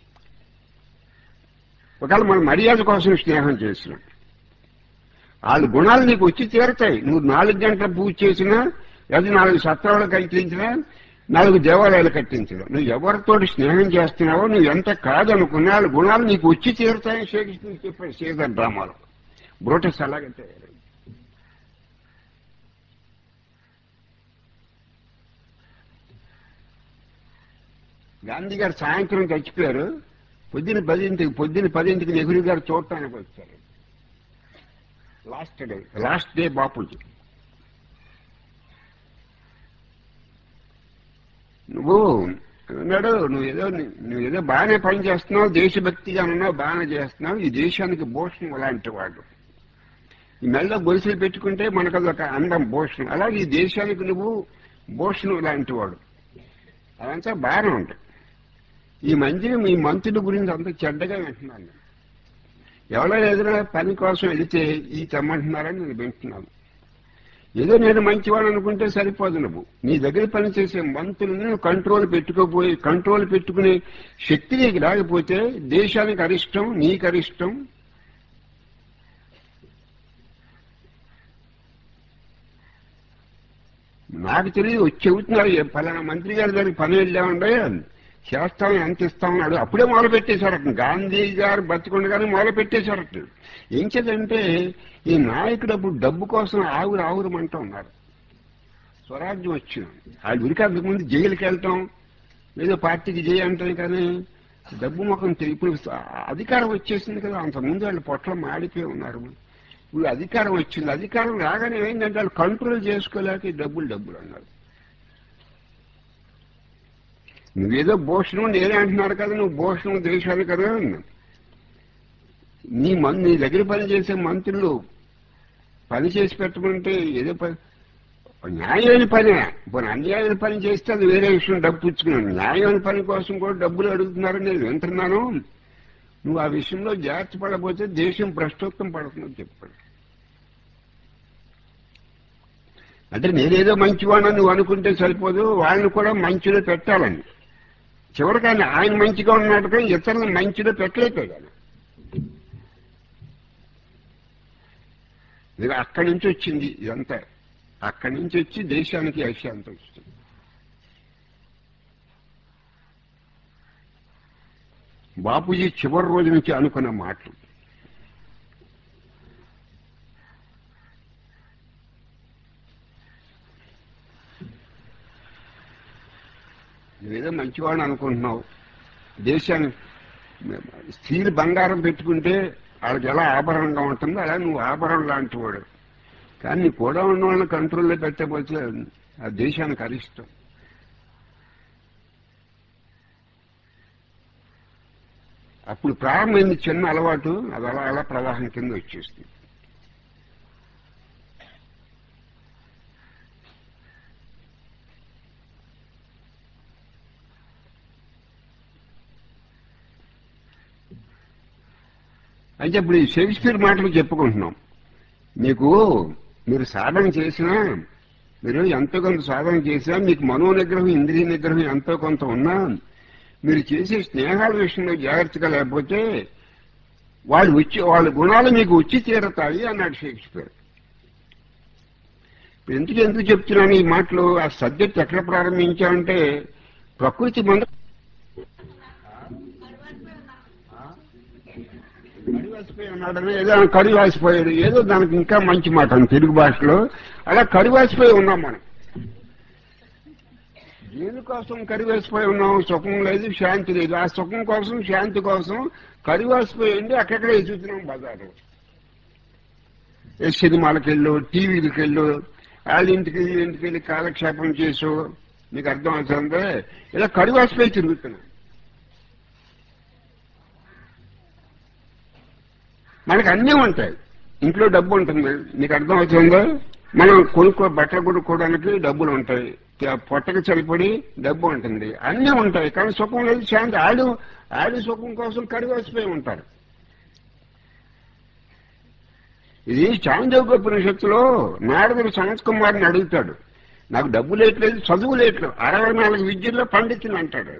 [SPEAKER 1] ఒకవేళ మనం మర్యాద కోసం స్నేహం చేసినాం వాళ్ళ గుణాలు నీకు వచ్చి తీరుతాయి నువ్వు నాలుగు గంటల పూజ చేసినా లేదా నాలుగు సత్రాలు కట్టించినా నాలుగు దేవాలయాలు కట్టించడం నువ్వు ఎవరితోటి స్నేహం చేస్తున్నావో నువ్వు ఎంత కాదనుకున్నా వాళ్ళ గుణాలు నీకు వచ్చి తీరుతాయని షేక్స్పియర్ చెప్పాడు సీజర్ డ్రామాలో బ్రోటస్ అలాగే తయారు గాంధీ గారు సాయంత్రం చచ్చిపోయారు పొద్దున పదింటికి పొద్దున పదింటికి నెహ్రూ గారు చూడటానికి వచ్చారు last day last day Bapuji నువ్వు అన్నాడు నువ్వు ఏదో నువ్వు ఏదో బాగానే పని చేస్తున్నావు దేశభక్తిగా ఉన్నావు బాగానే చేస్తున్నావు ఈ దేశానికి భూషణం అలాంటి వాడు ఈ మెల్ల గొలుసులు పెట్టుకుంటే మనకు అదొక అందం భూషణం అలాగే ఈ దేశానికి నువ్వు భూషణం లాంటి వాడు అదంతా బాగానే ఉంటుంది ఈ మంత్రి మీ మంత్రుల గురించి అంత చెడ్డగా వింటున్నాను ఎవరో ఏదైనా పని కోసం వెళితే ఈ తెమ్మంటున్నారని నేను వింటున్నాను ఏదో నేను మంచివాడు అనుకుంటే సరిపోదు నువ్వు నీ దగ్గర పనిచేసే మంత్రులను కంట్రోల్ పెట్టుకోపోయి కంట్రోల్ పెట్టుకునే శక్తి నీకు రాకపోతే దేశానికి అరిష్టం నీకు అరిష్టం నాకు తెలియదు వచ్చి చెబుతున్నారు పలానా మంత్రి గారి దగ్గరికి పని వెళ్ళామంటే చేస్తాం ఎంత ఇస్తామన్నాడు అప్పుడే మొదలు పెట్టేశారట గాంధీ గారు బతికుండగానే మొదలు పెట్టేశారట ఏం చేదంటే ఈ నాయకుడు అప్పుడు డబ్బు కోసం ఆవురు ఆవురమంటూ ఉన్నారు స్వరాజ్యం వచ్చింది ఆ ఉరికి అంతకుముందు జైలుకి వెళ్తాం ఏదో పార్టీకి జై అంటాం కానీ డబ్బు ముఖం తెలి- ఇప్పుడు అధికారం వచ్చేసింది కదా అంతకుముందు వాళ్ళు పొట్ల మాడిపోయి ఉన్నారు ఇప్పుడు అధికారం వచ్చింది అధికారం రాగానే ఏంటంటే వాళ్ళు కంట్రోల్ చేసుకోలేక ఈ డబ్బులు డబ్బులు అన్నారు నువ్వేదో భూషణం నేనే అంటున్నాడు కదా నువ్వు భూషణం దేశాలు కదా నీ మన్ నీ దగ్గర పనిచేసే మంత్రులు పని చేసి పెట్టమంటే ఏదో పని న్యాయమైన పనే ఇప్పుడు అన్యాయమైన పని చేస్తే అది వేరే విషయం డబ్బు పుచ్చుకున్నాను న్యాయమైన పని కోసం కూడా డబ్బులు అడుగుతున్నారని నేను వింటున్నాను నువ్వు ఆ విషయంలో జాగ్రత్త పడకపోతే దేశం భ్రష్టోత్తం పడుతుందని చెప్పాడు అంటే నేనేదో మంచివాడని నువ్వు అనుకుంటే సరిపోదు వాళ్ళని కూడా మంచిలో పెట్టాలని చివరికి ఆయన ఆయన మంచిగా ఉన్నట్టుగా ఇతరులను మంచిలో పెట్టలేకపోయాడు ఇది అక్కడి నుంచి వచ్చింది ఇదంతా అక్కడి నుంచి వచ్చి దేశానికి ఐశాంతి వచ్చింది బాపూజీ చివరి రోజు నుంచి అనుకున్న మాటలు నువ్వేదో మంచివాడు అనుకుంటున్నావు దేశాన్ని స్త్రీలు బంగారం పెట్టుకుంటే వాళ్ళకి ఎలా ఆభరణంగా ఉంటుందో అలా నువ్వు ఆభరణం లాంటి వాడు కానీ నీ కూడా ఉన్న వాళ్ళని కంట్రోల్లో పెట్టకపోతే ఆ దేశానికి అరిష్టం అప్పుడు ప్రారంభమైంది చిన్న అలవాటు అది అలా అలా ప్రవాహం కింద వచ్చేస్తుంది అయితే ఇప్పుడు ఈ షేక్స్పియర్ మాటలు చెప్పుకుంటున్నాం మీకు మీరు సాధన చేసినా మీరు ఎంతో కొంత సాధన చేసినా మీకు మనో నిగ్రహం ఇంద్రియ నిగ్రహం ఎంతో కొంత ఉన్నా మీరు చేసే స్నేహాల విషయంలో జాగ్రత్తగా లేకపోతే వాళ్ళు వచ్చి వాళ్ళ గుణాలు మీకు వచ్చి తీరతాయి అన్నాడు షేక్స్పియర్ ఇప్పుడు ఎందుకు ఎందుకు చెప్తున్నాను ఈ మాటలు ఆ సబ్జెక్ట్ ఎక్కడ ప్రారంభించామంటే ప్రకృతి మన కడివాసిపోయి ఉన్నాడని ఏదో ఆయన కడివాసిపోయాడు ఏదో దానికి ఇంకా మంచి మాట అని తెలుగు భాషలో అలా కడివాసిపోయి ఉన్నాం మనం దేనికోసం కరివేసిపోయి ఉన్నాం సుఖం లేదు శాంతి లేదు ఆ సుఖం కోసం శాంతి కోసం కరివేసిపోయి ఉండి అక్కడక్కడ ఎదుగుతున్నాం బజారు ఏ సినిమాలకు వెళ్ళు టీవీలకు వెళ్ళు వాళ్ళ ఇంటికి వీళ్ళ ఇంటికి వెళ్ళి కాలక్షేపం చేసు మీకు అర్థం అవుతుందే ఇలా కడివాసిపోయి తిరుగుతున్నాం మనకు అన్నీ ఉంటాయి ఇంట్లో డబ్బు ఉంటుంది నీకు అర్థం అవుతుందా మనం కొనుక్కో బట్టలు కొనుక్కోవడానికి డబ్బులు ఉంటాయి త- పొట్టకి సరిపడి డబ్బు ఉంటుంది అన్నీ ఉంటాయి కానీ సుఖం లేదు శాంతి ఆడు ఆడి సుఖం కోసం కడివేసిపోయి ఉంటారు ఇది చాందోపనిషత్తులో నారదుడు సనత్ కుమార్ని అడుగుతాడు నాకు డబ్బు లేట్లేదు చదువు లేట్లేదు అరవై నాలుగు విద్యల్లో పండితుని అంటాడు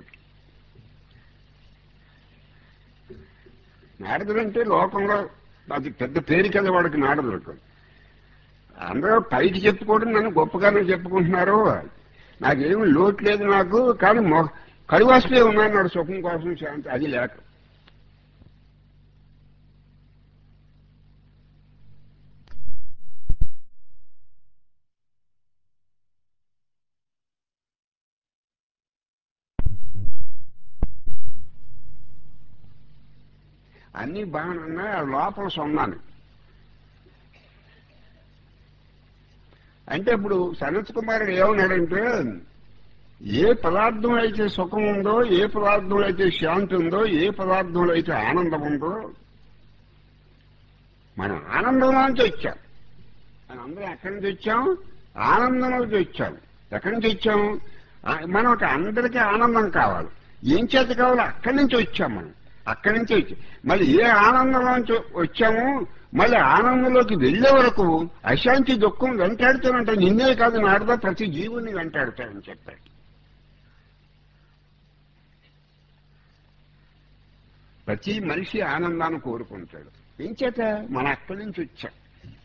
[SPEAKER 1] నారదుడు అంటే లోకంలో అది పెద్ద పేరు కదా వాడికి నారదుడు అందరూ పైకి చెప్పుకోవడం నన్ను గొప్పగానే చెప్పుకుంటున్నారు నాకేమి లోటు లేదు నాకు కానీ మొ కడివాసిపోయి ఉన్నాను నాడు సుఖం కోసం శాంతి అది లేక అన్ని బాగానే ఉన్నాయి ఆ లోపల సొన్నాను అంటే ఇప్పుడు సనత్ కుమారుడు ఏమన్నాడంటే ఏ పదార్థంలో అయితే సుఖం ఉందో ఏ పదార్థంలో అయితే శాంతి ఉందో ఏ పదార్థంలో అయితే ఆనందం ఉందో మనం ఆనందంలోంచి వచ్చాం మనం అందరం ఎక్కడి నుంచి వచ్చాం ఆనందంలోకి వచ్చాం ఎక్కడి నుంచి వచ్చాం ఆ- మనకు అందరికీ ఆనందం కావాలి ఏం చేత కావాలి అక్కడి నుంచి వచ్చాం మనం అక్కడి నుంచి వచ్చాం మళ్ళీ ఏ ఆనందంలోంచి వచ్చామో మళ్ళీ ఆనందంలోకి వెళ్ళే వరకు అశాంతి దుఃఖం వెంటాడుతానంటే నిన్నే కాదు నాడదా ప్రతి జీవుని వెంటాడుతాడని చెప్పాడు ప్రతి మనిషి ఆనందాన్ని కోరుకుంటాడు ఏం చేత మన అక్కడి నుంచి వచ్చాం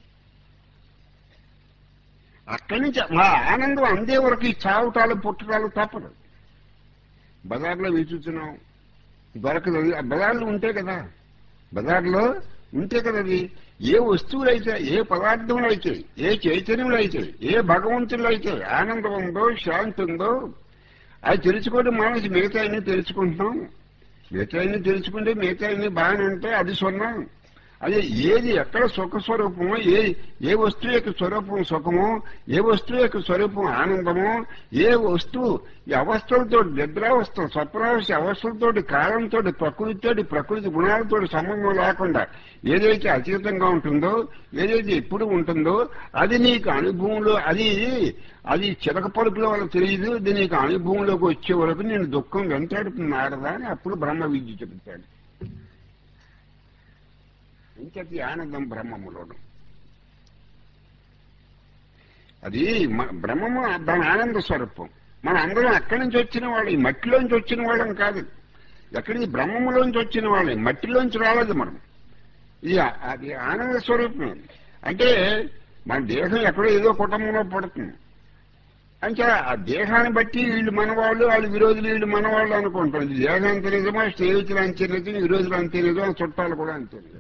[SPEAKER 1] అక్కడి నుంచి మా ఆనందం అందే వరకు ఈ చావటాలు పుట్టడాలు తప్పదు బజార్లో వెతుకుతున్నాం దొరకదు అది. ఆ బజార్లో ఉంటే కదా బజార్లో ఉంటే కదా అది ఏ వస్తువులు అయితే ఏ పదార్థంలో అయితే ఏ చైతన్యంలో అయితే ఏ భగవంతుల్లో అయితే ఆనందం ఉందో శాంతి ఉందో అది తెలుసుకోవడం మానేసి మిగతా అన్ని తెలుసుకుంటున్నాం మిగతా అన్ని తెలుసుకుంటే మిగతా అన్ని బాగానే ఉంటే అది సున్నా అదే ఏది ఎక్కడ సుఖ స్వరూపమో ఏ ఏ వస్తువు యొక్క స్వరూపం సుఖమో ఏ వస్తువు యొక్క స్వరూపం ఆనందమో ఏ వస్తువు ఈ అవస్థలతో నిద్రావస్థ స్వప్నావస్థ అవస్థలతోటి కాలంతో ప్రకృతితోటి ప్రకృతి గుణాలతో సంబంధం లేకుండా ఏదైతే అతీతంగా ఉంటుందో ఏదైతే ఎప్పుడు ఉంటుందో అది నీకు అనుభవంలో అది అది చిలక పలుకుల వల్ల తెలియదు ఇది నీకు అనుభవంలోకి వచ్చే వరకు నేను దుఃఖం వెంటాడుతున్నాడదా అని అప్పుడు బ్రహ్మ విద్య చెబుతాడు ఇంకటి ఆనందం బ్రహ్మములోను అది మ- బ్రహ్మము దాని ఆనంద స్వరూపం మన అందరం అక్కడి నుంచి వచ్చిన వాళ్ళు ఈ మట్టిలోంచి వచ్చిన వాళ్ళం కాదు ఎక్కడి బ్రహ్మములోంచి వచ్చిన వాళ్ళే మట్టిలోంచి రాలేదు మనం ఇది ఆ- అది ఆనంద స్వరూపం అంటే మన దేహం ఎక్కడో ఏదో కుటుంబంలో పడుతుంది అంటే ఆ దేహాన్ని బట్టి వీళ్ళు మనవాళ్ళు వాళ్ళు విరోధులు వీళ్ళు మనవాళ్ళు అనుకుంటాం ఇది దేహం అంతే నిజమా స్నేహితులు అంతే నిజం విరోధులు అంతే నిజం చుట్టాలు కూడా అంతే నిజం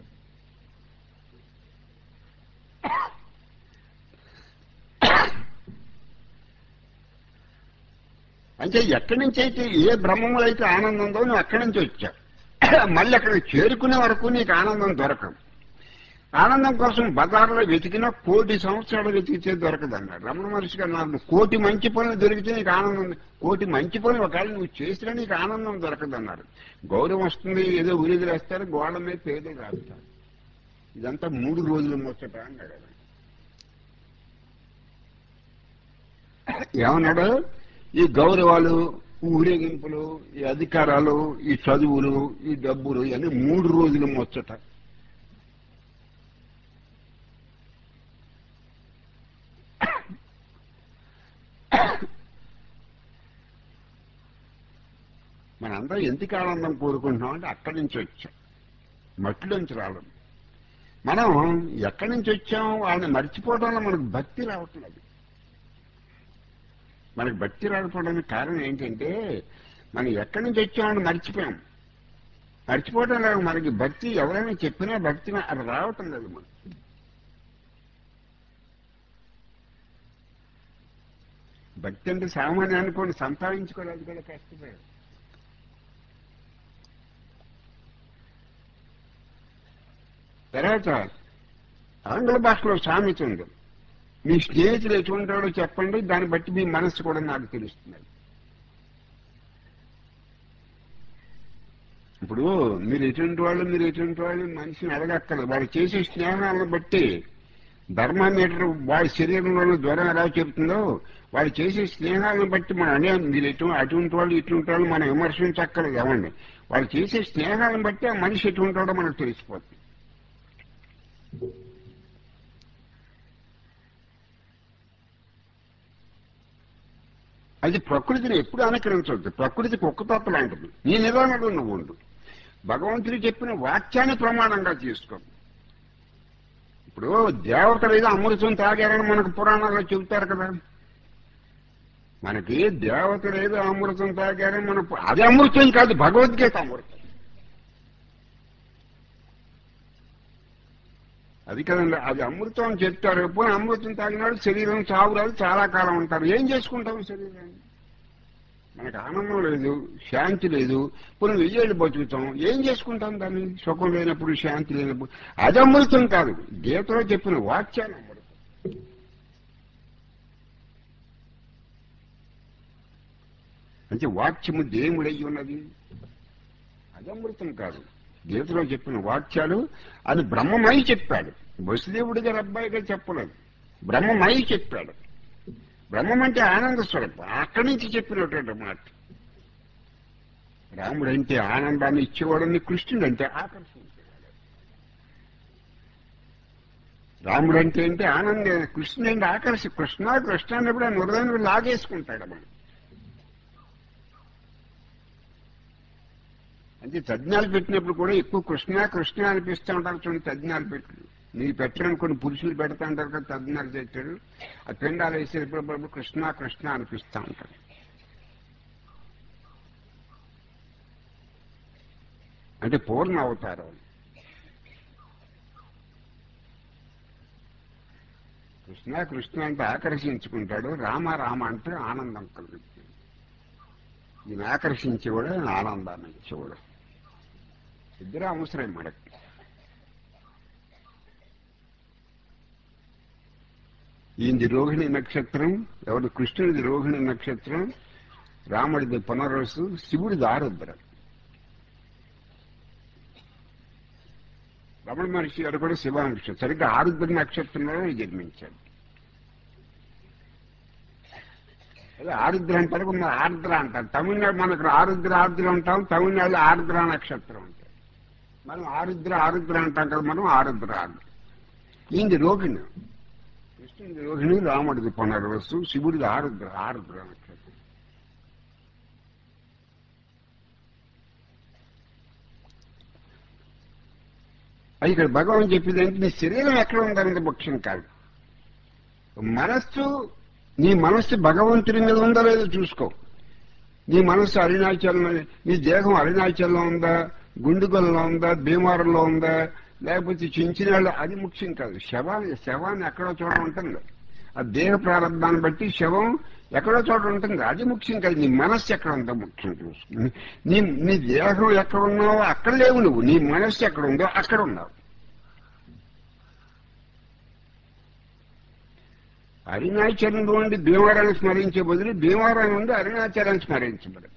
[SPEAKER 1] అంటే ఎక్కడి నుంచి అయితే ఏ బ్రహ్మములో అయితే ఆనందం ఉందో నువ్వు అక్కడి నుంచి వచ్చావు మళ్ళీ అక్కడికి చేరుకునే వరకు నీకు ఆనందం దొరకదు ఆనందం కోసం బజార్లో వెతికినా కోటి సంవత్సరాలు వెతికితే దొరకదన్నాడు రమణ మహర్షి గారు నాకు కోటి మంచి పనులు దొరికితే నీకు ఆనందం ఉంది. కోటి మంచి పనులు ఒకవేళ నువ్వు చేసినా నీకు ఆనందం దొరకదన్నారు గౌరవం వస్తుంది ఏదో ఉరిది రాస్తారు గోడ మీద పేదలు రాస్తారు ఇదంతా మూడు రోజులు ముచ్చట అన్నాడు ఆయన. ఏమన్నాడు ఈ గౌరవాలు ఊరేగింపులు ఈ అధికారాలు ఈ చదువులు ఈ డబ్బులు ఇవన్నీ మూడు రోజులు ముచ్చట అందరూ ఎందుకు ఆనందం కోరుకుంటున్నాం అంటే అక్కడి నుంచి వచ్చాం మట్టిలోంచి రావడం మనం ఎక్కడి నుంచి వచ్చాం వాళ్ళని మర్చిపోవడంలో మనకు భక్తి రావట్లేదు మనకు భక్తి రాకపోవడానికి కారణం ఏంటంటే మనం ఎక్కడి నుంచి వచ్చామని మర్చిపోయాం మర్చిపోవడం లేదు మనకి భక్తి ఎవరైనా చెప్పినా భక్తి అది రావటం లేదు మనకి భక్తి అంటే సామాన్య అనుకోండి సంపాదించుకోలేదు కూడా కష్టపడారు తర్వాత ఆంగ్ల భాషలో సామెత ఉంది మీ స్నేహితులు ఎటువంటి వాడో చెప్పండి దాన్ని బట్టి మీ మనస్సు కూడా నాకు తెలుస్తుంది ఇప్పుడు మీరు ఎటువంటి వాళ్ళు మీరు ఎటువంటి వాళ్ళు మనిషిని అడగక్కర్లేదు వాడు చేసే స్నేహాలను బట్టి ధర్మామీటర్ వాడి శరీరంలో జ్వరం ఎలా చెప్తుందో వాడు చేసే స్నేహాలను బట్టి మనం అనే మీరు ఎటు అటువంటి వాళ్ళు ఇటువంటి వాళ్ళు మనం విమర్శించక్కర్లేదు ఏమండి వాళ్ళు చేసే స్నేహాలను బట్టి ఆ మనిషి ఎటువంటి వాడో మనకు తెలిసిపోతుంది అది ప్రకృతిని ఎప్పుడు అనుకరించవద్దు ప్రకృతి కుక్కతత్వ లాంటిది నీ నిదానంలో నువ్వు ఉండు భగవంతుడు చెప్పిన వాక్యాన్ని ప్రమాణంగా తీసుకో ఇప్పుడు దేవతలు ఏదో అమృతం తాగారని మనకు పురాణాల్లో చెబుతారు కదా మనకి దేవతలు ఏదో అమృతం తాగారని మన అది అమృతం కాదు భగవద్గీత అమృతం అది కదండి అది అమృతం అని చెప్తారు ఎప్పుడు అమృతం తాగినాడు శరీరం చావురాలు చాలా కాలం ఉంటారు ఏం చేసుకుంటాం శరీరాన్ని మనకు ఆనందం లేదు శాంతి లేదు ఇప్పుడు వెయ్యేళ్ళు బతుకుతాం ఏం చేసుకుంటాం దాన్ని సుఖం లేనప్పుడు శాంతి లేనప్పుడు అది అమృతం కాదు గీతలో చెప్పిన వాక్యాలు అమృతం అంటే వాక్యము దేవుడై ఉన్నది అది అమృతం కాదు గీతలో చెప్పిన వాక్యాలు అది బ్రహ్మమై చెప్పాడు వసుదేవుడి గారి అబ్బాయిగా చెప్పలేదు బ్రహ్మమై చెప్పాడు బ్రహ్మం అంటే ఆనంద స్వరూపం అక్కడి నుంచి చెప్పినటువంటి మాట రాముడు అంటే ఆనందాన్ని ఇచ్చేవాడని కృష్ణుడు అంటే ఆకర్షించేవాడు రాముడు అంటే అంటే ఆనందం కృష్ణుడు అంటే ఆకర్షి కృష్ణ కృష్ణ అన్నప్పుడు ఆయన హృదయాన్ని లాగేసుకుంటాడు మనం అంటే తజ్ఞాలు పెట్టినప్పుడు కూడా ఎక్కువ కృష్ణ కృష్ణ అనిపిస్తూ ఉంటారు చూడండి తజ్ఞాలు పెట్టు నీ పెట్టడానికి కొన్ని పురుషులు పెడతా ఉంటారు కదా తజ్ఞాలు చేశాడు ఆ పెండాలు వేసేటప్పుడు కృష్ణ కృష్ణ అనిపిస్తూ ఉంటారు అంటే పూర్ణ అవతారం కృష్ణ కృష్ణ అంటే ఆకర్షించుకుంటాడు రామ రామ అంటే ఆనందం కలుగుతుంది ఈయన ఆకర్షించేవాడు ఆనందాన్ని ఇచ్చేవాడు ఇద్దరు అవసరం మనకి ఈయనది రోహిణి నక్షత్రం ఎవడు కృష్ణుడిది రోహిణి నక్షత్రం రాముడిది పునరసు శివుడిది ఆరుద్ర రమణ మహర్షి గారు కూడా శివాంశ సరిగ్గా ఆరుద్ర నక్షత్రంలో జన్మించాడు అదే ఆరుద్ర అంటారు కొంత ఆర్ద్ర అంటారు తమిళనాడు మనకు ఆరుద్ర ఆర్ద్ర అంటాం తమిళనాడులో ఆరుద్ర నక్షత్రం అంటారు మనం ఆరుద్ర ఆరుద్ర అంటాం కదా మనం ఆరుద్ర ఆరుద్ర ఈయనది రోహిణి కృష్ణుడి రోహిణి రాముడిది పునర్వసు శివుడిది ఆరుద్ర ఆరుద్ర నక్షత్రం అది ఇక్కడ భగవాన్ చెప్పింది అంటే నీ శరీరం ఎక్కడ ఉందనేది ముఖ్యం కాదు మనస్సు నీ మనస్సు భగవంతుడి మీద ఉందా లేదో చూసుకో నీ మనస్సు అరుణాచలం నీ దేహం అరుణాచలంలో ఉందా గుండుగల్లో ఉందా భీమారంలో ఉందా లేకపోతే చించినాళ్ళు అది ముఖ్యం కాదు శవాన్ని శవాన్ని ఎక్కడో చోట ఉంటుంది ఆ దేహ ప్రారంభాన్ని బట్టి శవం ఎక్కడో చోట ఉంటుంది అది ముఖ్యం కాదు నీ మనస్సు ఎక్కడ ఉందో ముఖ్యం చూసుకో నీ నీ దేహం ఎక్కడ ఉన్నావో అక్కడ లేవు నువ్వు నీ మనస్సు ఎక్కడ ఉందో అక్కడ ఉన్నావు అరుణాచలంలో ఉండి భీమవరాన్ని స్మరించే బదులు భీమవరం నుండి అరుణాచలాన్ని స్మరించబడు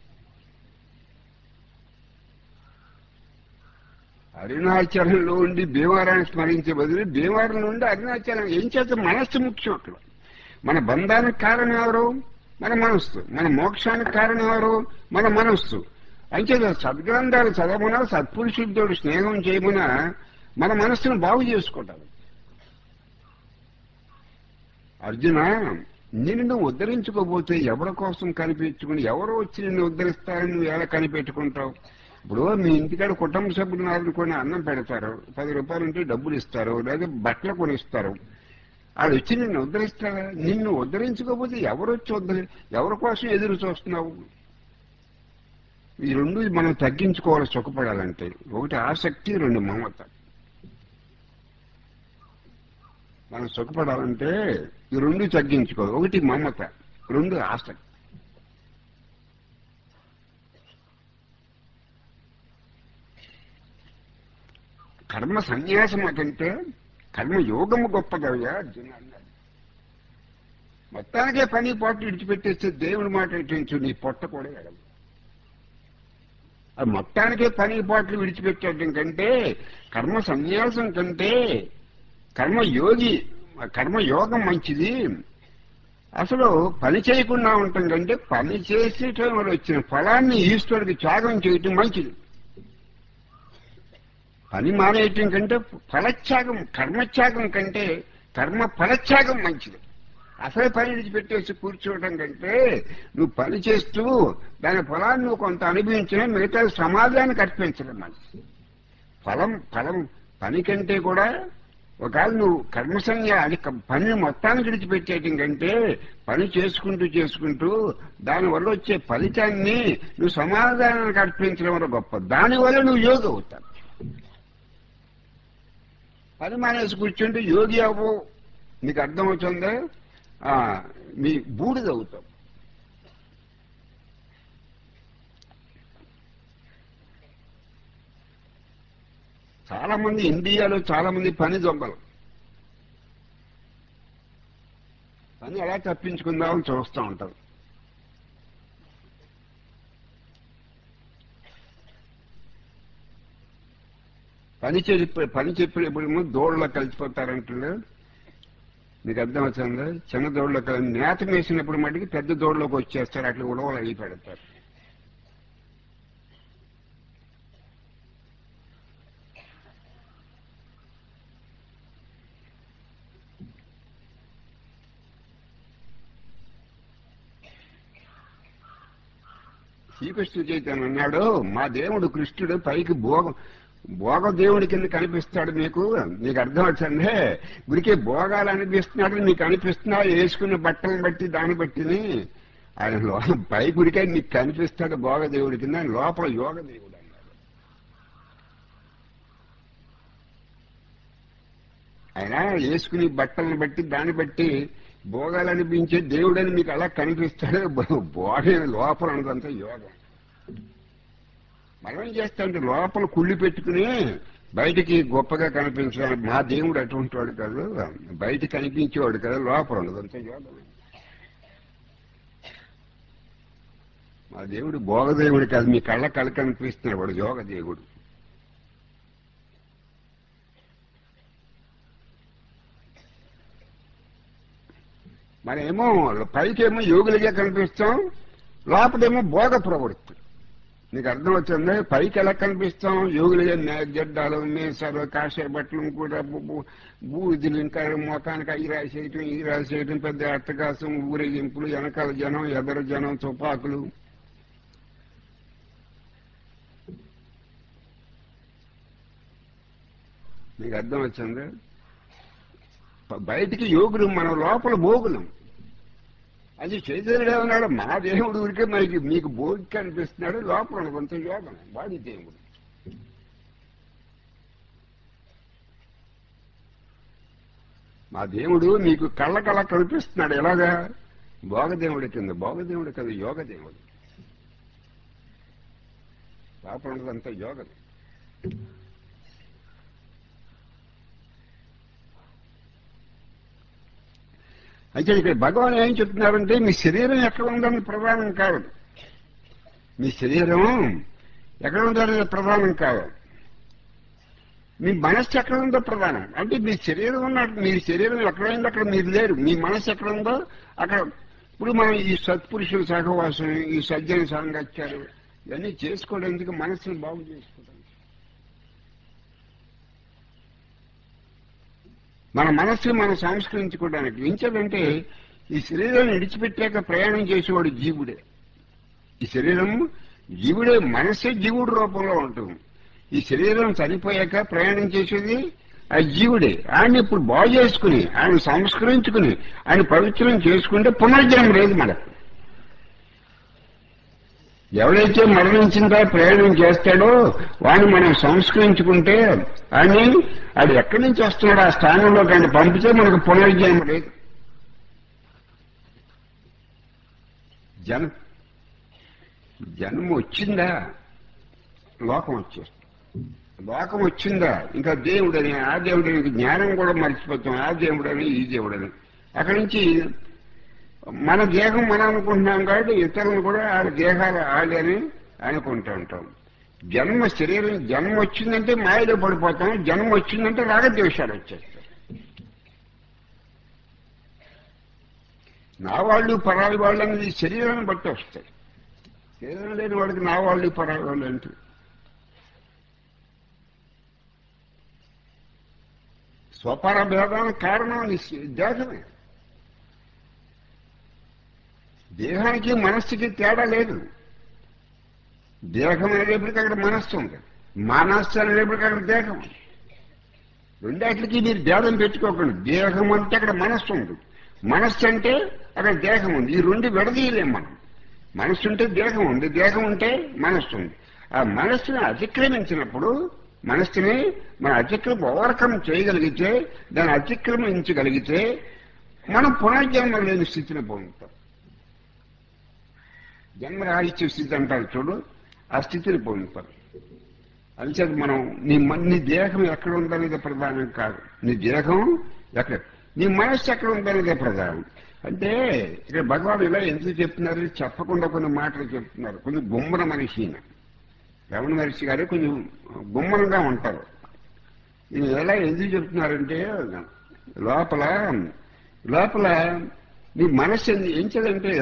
[SPEAKER 1] అరుణాచలంలో ఉండి భీమవరాన్ని స్మరించే బదులు భీమవరం నుండి అరుణాచలం ఏం చేత మనస్సు ముఖ్యం అక్కడ మన బంధానికి కారణం ఎవరు మన మనస్సు మన మోక్షానికి కారణం ఎవరు మన మనస్సు అంచేత సద్గ్రంథాలు చదవమన్నా సత్పురుషులతో స్నేహం చేయమన్నా మన మనస్సును బాగు చేసుకుంటారు అర్జున నిన్ను నువ్వు ఉద్ధరించుకోపోతే ఎవరి కోసం కనిపించుకుని ఎవరో వచ్చి నిన్ను ఉద్ధరిస్తారని నువ్వు ఎలా కనిపెట్టుకుంటావు ఇప్పుడు మీ ఇంటికాడ కుటుంబ సభ్యులు నాలుగుకొని అన్నం పెడతారు పది రూపాయలు ఉంటే డబ్బులు ఇస్తారు లేదా బట్టలు కొనిస్తారు వాళ్ళు వచ్చి నిన్ను ఉద్ధరిస్తారా నిన్ను ఉద్ధరించుకోకపోతే ఎవరు వచ్చి ఉద్ధరి ఎవరి కోసం ఎదురు చూస్తున్నావు ఈ రెండు మనం తగ్గించుకోవాలి సుఖపడాలంటే ఒకటి ఆసక్తి రెండు మమత మనం సుఖపడాలంటే ఈ రెండు తగ్గించుకోవాలి ఒకటి మమత రెండు ఆసక్తి కర్మ సన్యాసం కంటే కర్మ యోగము గొప్పదయ్యా అర్జున అన్నాడు మొత్తానికే పని పాటలు విడిచిపెట్టేస్తే దేవుడి మాట ఇట్టించు నీ పొట్ట కూడా ఎడదు అది మొత్తానికే పని పాటలు విడిచిపెట్టడం కంటే కర్మ సన్యాసం కంటే కర్మ యోగి కర్మ యోగం మంచిది అసలు పని చేయకుండా ఉండటం కంటే పని చేసేటం వల్ల వచ్చిన ఫలాన్ని ఈశ్వరుడికి త్యాగం చేయటం మంచిది పని మానేయటం కంటే ఫలత్యాగం కర్మత్యాగం కంటే కర్మ ఫలత్యాగం మంచిది అసలే పని విడిచిపెట్టేసి కూర్చోవడం కంటే నువ్వు పని చేస్తూ దాని ఫలాన్ని నువ్వు కొంత అనుభవించిన మిగతా సమాజానికి అర్పించడం మంచిది ఫలం ఫలం పని కంటే కూడా ఒకవేళ నువ్వు కర్మసంజ్ఞ అది క- పనిని మొత్తానికి విడిచిపెట్టేయటం కంటే పని చేసుకుంటూ చేసుకుంటూ దానివల్ల వచ్చే ఫలితాన్ని నువ్వు సమాధానానికి అర్పించడం వల్ల గొప్ప దానివల్ల నువ్వు యోగి అవుతావు పని మానేసి కూర్చుంటే యోగి అవ్వవు నీకు అర్థమవుతుందా ఆ, మీ బూడిద అవుతావు చాలా మంది ఇండియాలో చాలా మంది పని దొంగలు పని ఎలా తప్పించుకుందామని చూస్తూ ఉంటారు పని చెప్పి పని చెప్పినప్పుడు దోళ్ళలో కలిసిపోతారంటున్నారు మీకు అర్థం అవుతుందా చిన్న దోళ్ళలో కలిసి నేత వేసినప్పుడు మటుకు పెద్ద దోళ్ళలోకి వచ్చేస్తారు అట్లా ఉడవలు అయి పెడతారు శ్రీకృష్ణుడు చైతన్య అన్నాడు మా దేవుడు కృష్ణుడు పైకి భోగం భోగ దేవుడి కింద కనిపిస్తాడు మీకు నీకు అర్థం వచ్చిందే గుడికి భోగాలు అనిపిస్తున్నాడు నీకు అనిపిస్తున్నా వేసుకున్న బట్టలను బట్టి దాన్ని బట్టిని ఆయన లో పై గుడికే నీకు కనిపిస్తాడు భోగ దేవుడి కింద ఆయన లోపల యోగ దేవుడు అన్నాడు ఆయన వేసుకుని బట్టలను బట్టి దాన్ని బట్టి భోగాలు అనిపించే దేవుడని మీకు అలా కనిపిస్తాడు భోగ లోపల ఉన్నదంతా యోగం మనం ఏం చేస్తామంటే లోపల కుళ్ళి పెట్టుకుని బయటికి గొప్పగా కనిపించడానికి మా దేవుడు అటువంటి వాడు కాదు బయట కనిపించేవాడు కదా లోపల ఉండదు అంతే యోగం మా దేవుడు భోగదేవుడు కాదు మీ కళ్ళ కళ్ళ కనిపిస్తున్నాడు వాడు యోగ దేవుడు మరేమో పైకేమో యోగులుగా కనిపిస్తాం లోపలేమో భోగ ప్రవృత్తి నీకు అర్థం వచ్చింది పైకి ఎలా కనిపిస్తాం యోగులుగా నే- గడ్డాలు మేసాలు కాషాయ బట్టలు కూడా బు- బు- బూజులు ఇంకా మొఖానికి అవి రాసేయటం ఈ రాసేయటం పెద్ద అట్టకాసం ఊరేగింపులు వెనకాల జనం ఎదరు జనం తుపాకులు నీకు అర్థం వచ్చింది ప- బయటికి యోగులు మన లోపల భోగులం అది చైతన్యుడు ఏమన్నాడు మా దేవుడు ఊరికే మనకి మీకు భోగి కనిపిస్తున్నాడు లోపల కొంత యోగం వాడి దేవుడు మా దేవుడు మీకు కళ్ళ కళ్ళ కనిపిస్తున్నాడు ఎలాగా భోగదేవుడి కింద భోగదేవుడు కదా యోగ దేవుడు లోపల ఉన్నదంతా యోగం అయితే ఇక్కడ భగవాన్ ఏం చెప్తున్నారంటే మీ శరీరం ఎక్కడ ఉందని ప్రధానం కాదు మీ శరీరం ఎక్కడ ఉందనేది ప్రధానం కాదు మీ మనస్సు ఎక్కడ ఉందో ప్రధానం అంటే మీ శరీరం ఉన్న మీ శరీరం ఎక్కడైందో అక్కడ మీరు లేరు మీ మనస్సు ఎక్కడ ఉందో అక్కడ ఇప్పుడు మనం ఈ సత్పురుషుల సహవాసం ఈ సజ్జన సాంగత్యాలు ఇవన్నీ చేసుకోవడానికి మనస్సును బాగు చేసుకోవడానికి మన మనస్సుని మనం సంస్కరించుకోవడానికి ఎంచేదంటే ఈ శరీరాన్ని విడిచిపెట్టాక ప్రయాణం చేసేవాడు జీవుడే ఈ శరీరం జీవుడే మనసే జీవుడు రూపంలో ఉంటుంది ఈ శరీరం చనిపోయాక ప్రయాణం చేసేది ఆ జీవుడే ఆయన ఇప్పుడు బాగు చేసుకుని ఆయన సంస్కరించుకుని ఆయన పవిత్రం చేసుకుంటే పునర్జన్మ లేదు మనకు ఎవడైతే మరణించిందా ప్రయాణం చేస్తాడో వాడిని మనం సంస్కరించుకుంటే అని అది ఎక్కడి నుంచి వస్తున్నాడో ఆ స్థానంలో కానీ పంపితే మనకు పునర్జన్మ లేదు జన్ జన్మ వచ్చిందా లోకం వచ్చేస్తుంది లోకం వచ్చిందా ఇంకా దేవుడని ఆ దేవుడని జ్ఞానం కూడా మర్చిపోతాం ఆ దేవుడని ఈ దేవుడని అక్కడి నుంచి మన దేహం మనం అనుకుంటున్నాం కాబట్టి ఇతరులను కూడా వాళ్ళ దేహాలు ఆడని అనుకుంటూ ఉంటాం జన్మ శరీరం జన్మ వచ్చిందంటే మాయలో పడిపోతాం జన్మ వచ్చిందంటే రాగద్వేషాలు వచ్చేస్తాయి నా వాళ్ళు పరాయి వాళ్ళు అనేది శరీరాన్ని బట్టి వస్తాయి శరీరం లేని వాడికి నా వాళ్ళు పరాయి వాళ్ళు అంటే స్వపర భేదానికి కారణం నీ దేహమే దేహానికి మనస్సుకి తేడా లేదు దేహం అనేటప్పటికి అక్కడ మనస్సు ఉంది మనస్సు అనేటప్పటికి అక్కడ దేహం ఉంది రెండాటికి మీరు భేదం పెట్టుకోకండి దేహం అంటే అక్కడ మనస్సు ఉంది మనస్సు అంటే అక్కడ దేహం ఉంది ఈ రెండు విడదీయలేం మనం మనస్సు ఉంటే దేహం ఉంది దేహం ఉంటే మనస్సు ఉంది ఆ మనస్సుని అతిక్రమించినప్పుడు మనస్సుని మన అతిక్రమ ఓవర్కమ్ చేయగలిగితే దాన్ని అతిక్రమించగలిగితే మనం పునర్జన్మ లేని స్థితిని పొందుతాం జన్మరాహిత్య స్థితి అంటారు చూడు ఆ స్థితిని పొందుతారు అంచేది మనం నీ మ- నీ దేహం ఎక్కడ ఉందనేది ప్రధానం కాదు నీ దేహం ఎక్కడ నీ మనస్సు ఎక్కడ ఉందనేదే ప్రధానం అంటే ఇక్కడ భగవాన్ ఇలా ఎందుకు చెప్తున్నారు చెప్పకుండా కొన్ని మాటలు చెప్తున్నారు కొంచెం గుమ్మన మనిషి ఈయన. రమణ మహర్షి గారు కొంచెం గుమ్మనంగా ఉంటారు ఇది ఎలా ఎందుకు చెప్తున్నారంటే లోపల లోపల నీ మనస్సు ఎందు- ఏం చేయాలంటే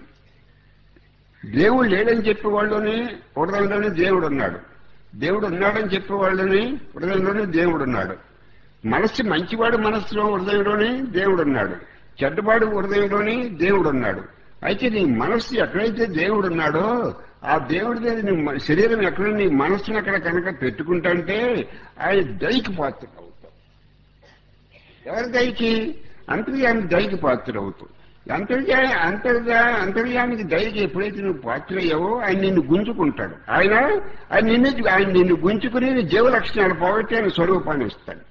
[SPEAKER 1] దేవుడు లేడని చెప్పేవాళ్ళని హృదయంలోనే దేవుడు ఉన్నాడు దేవుడు ఉన్నాడని చెప్పేవాళ్ళని హృదయంలోనే దేవుడు ఉన్నాడు మనస్సు మంచివాడు మనస్సులో హృదయంలోనే దేవుడు ఉన్నాడు చెడ్డవాడు హృదయంలోనే దేవుడు ఉన్నాడు అయితే నీ మనస్సు ఎక్కడైతే దేవుడు ఉన్నాడో ఆ దేవుడి మీద నీ మ- శరీరం ఎక్కడ నీ మనస్సును అక్కడ కనుక పెట్టుకుంటుంటే ఆయన దైకి పాత్ర అవుతావు ఎవరి దయకి అంతర్యామి దయకి పాత్ర అవుతావు అంతర్జా అంతర్జా అంతర్యానికి దయకి ఎప్పుడైతే నువ్వు పాత్రయ్యావో ఆయన నిన్ను గుంజుకుంటాడు ఆయన ఆయన నిన్ను ఆయన నిన్ను గుంజుకుని నీ జీవ లక్షణాలు పోగొట్టి ఆయన స్వరూపాన్ని ఇస్తాడు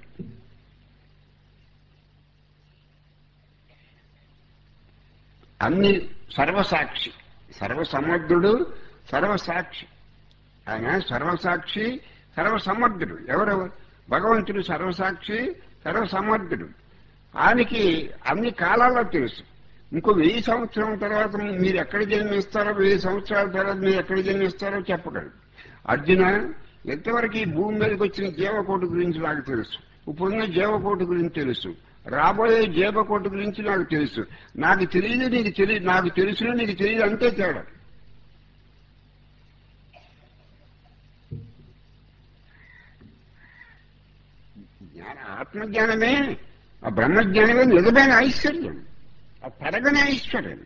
[SPEAKER 1] అన్ని సర్వసాక్షి సర్వసమర్థుడు సర్వసాక్షి ఆయన సర్వసాక్షి సర్వసమర్థుడు ఎవరు భగవంతుడు సర్వసాక్షి సర్వసమర్థుడు ఆయనకి అన్ని కాలాల్లో తెలుసు ఇంకో వెయ్యి సంవత్సరం తర్వాత మీరు ఎక్కడ జన్మిస్తారో వెయ్యి సంవత్సరాల తర్వాత మీరు ఎక్కడ జన్మిస్తారో చెప్పగలరు అర్జున ఎంతవరకు ఈ భూమి మీదకి వచ్చిన జీవకోటి గురించి నాకు తెలుసు ఇప్పుడున్న జీవకోటి గురించి తెలుసు రాబోయే జీవకోటి గురించి నాకు తెలుసు నాకు తెలియదు నీకు తెలియదు నాకు తెలుసును నీకు తెలియదు అంతే తేడా జ్ఞాన ఆత్మజ్ఞానమే ఆ బ్రహ్మజ్ఞానమే నిజమైన ఐశ్వర్యం ఆ తరగని ఐశ్వర్యం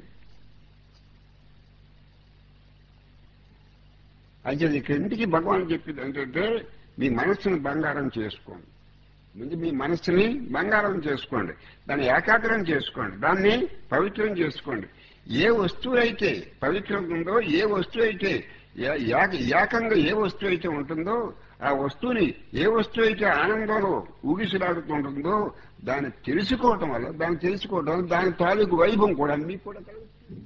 [SPEAKER 1] అయితే ఇక్కడ ఇంటికి భగవాన్ చెప్పింది ఏంటంటే మీ మనస్సును బంగారం చేసుకోండి ముందు మీ మనస్సుని బంగారం చేసుకోండి దాన్ని ఏకాగ్రం చేసుకోండి దాన్ని పవిత్రం చేసుకోండి ఏ వస్తువు అయితే పవిత్రం ఉందో ఏ వస్తువు అయితే ఏ- ఏక- ఏకంగా ఏ వస్తువు అయితే ఉంటుందో ఆ వస్తువుని ఏ వస్తువు అయితే ఆనందంలో ఊగిసలాడుతుంటుందో దాన్ని తెలుసుకోవటం వల్ల దాన్ని తెలుసుకోవటం వల్ల దాని తాలూకు వైభవం కూడా మీకు కూడా కలుగుతుంది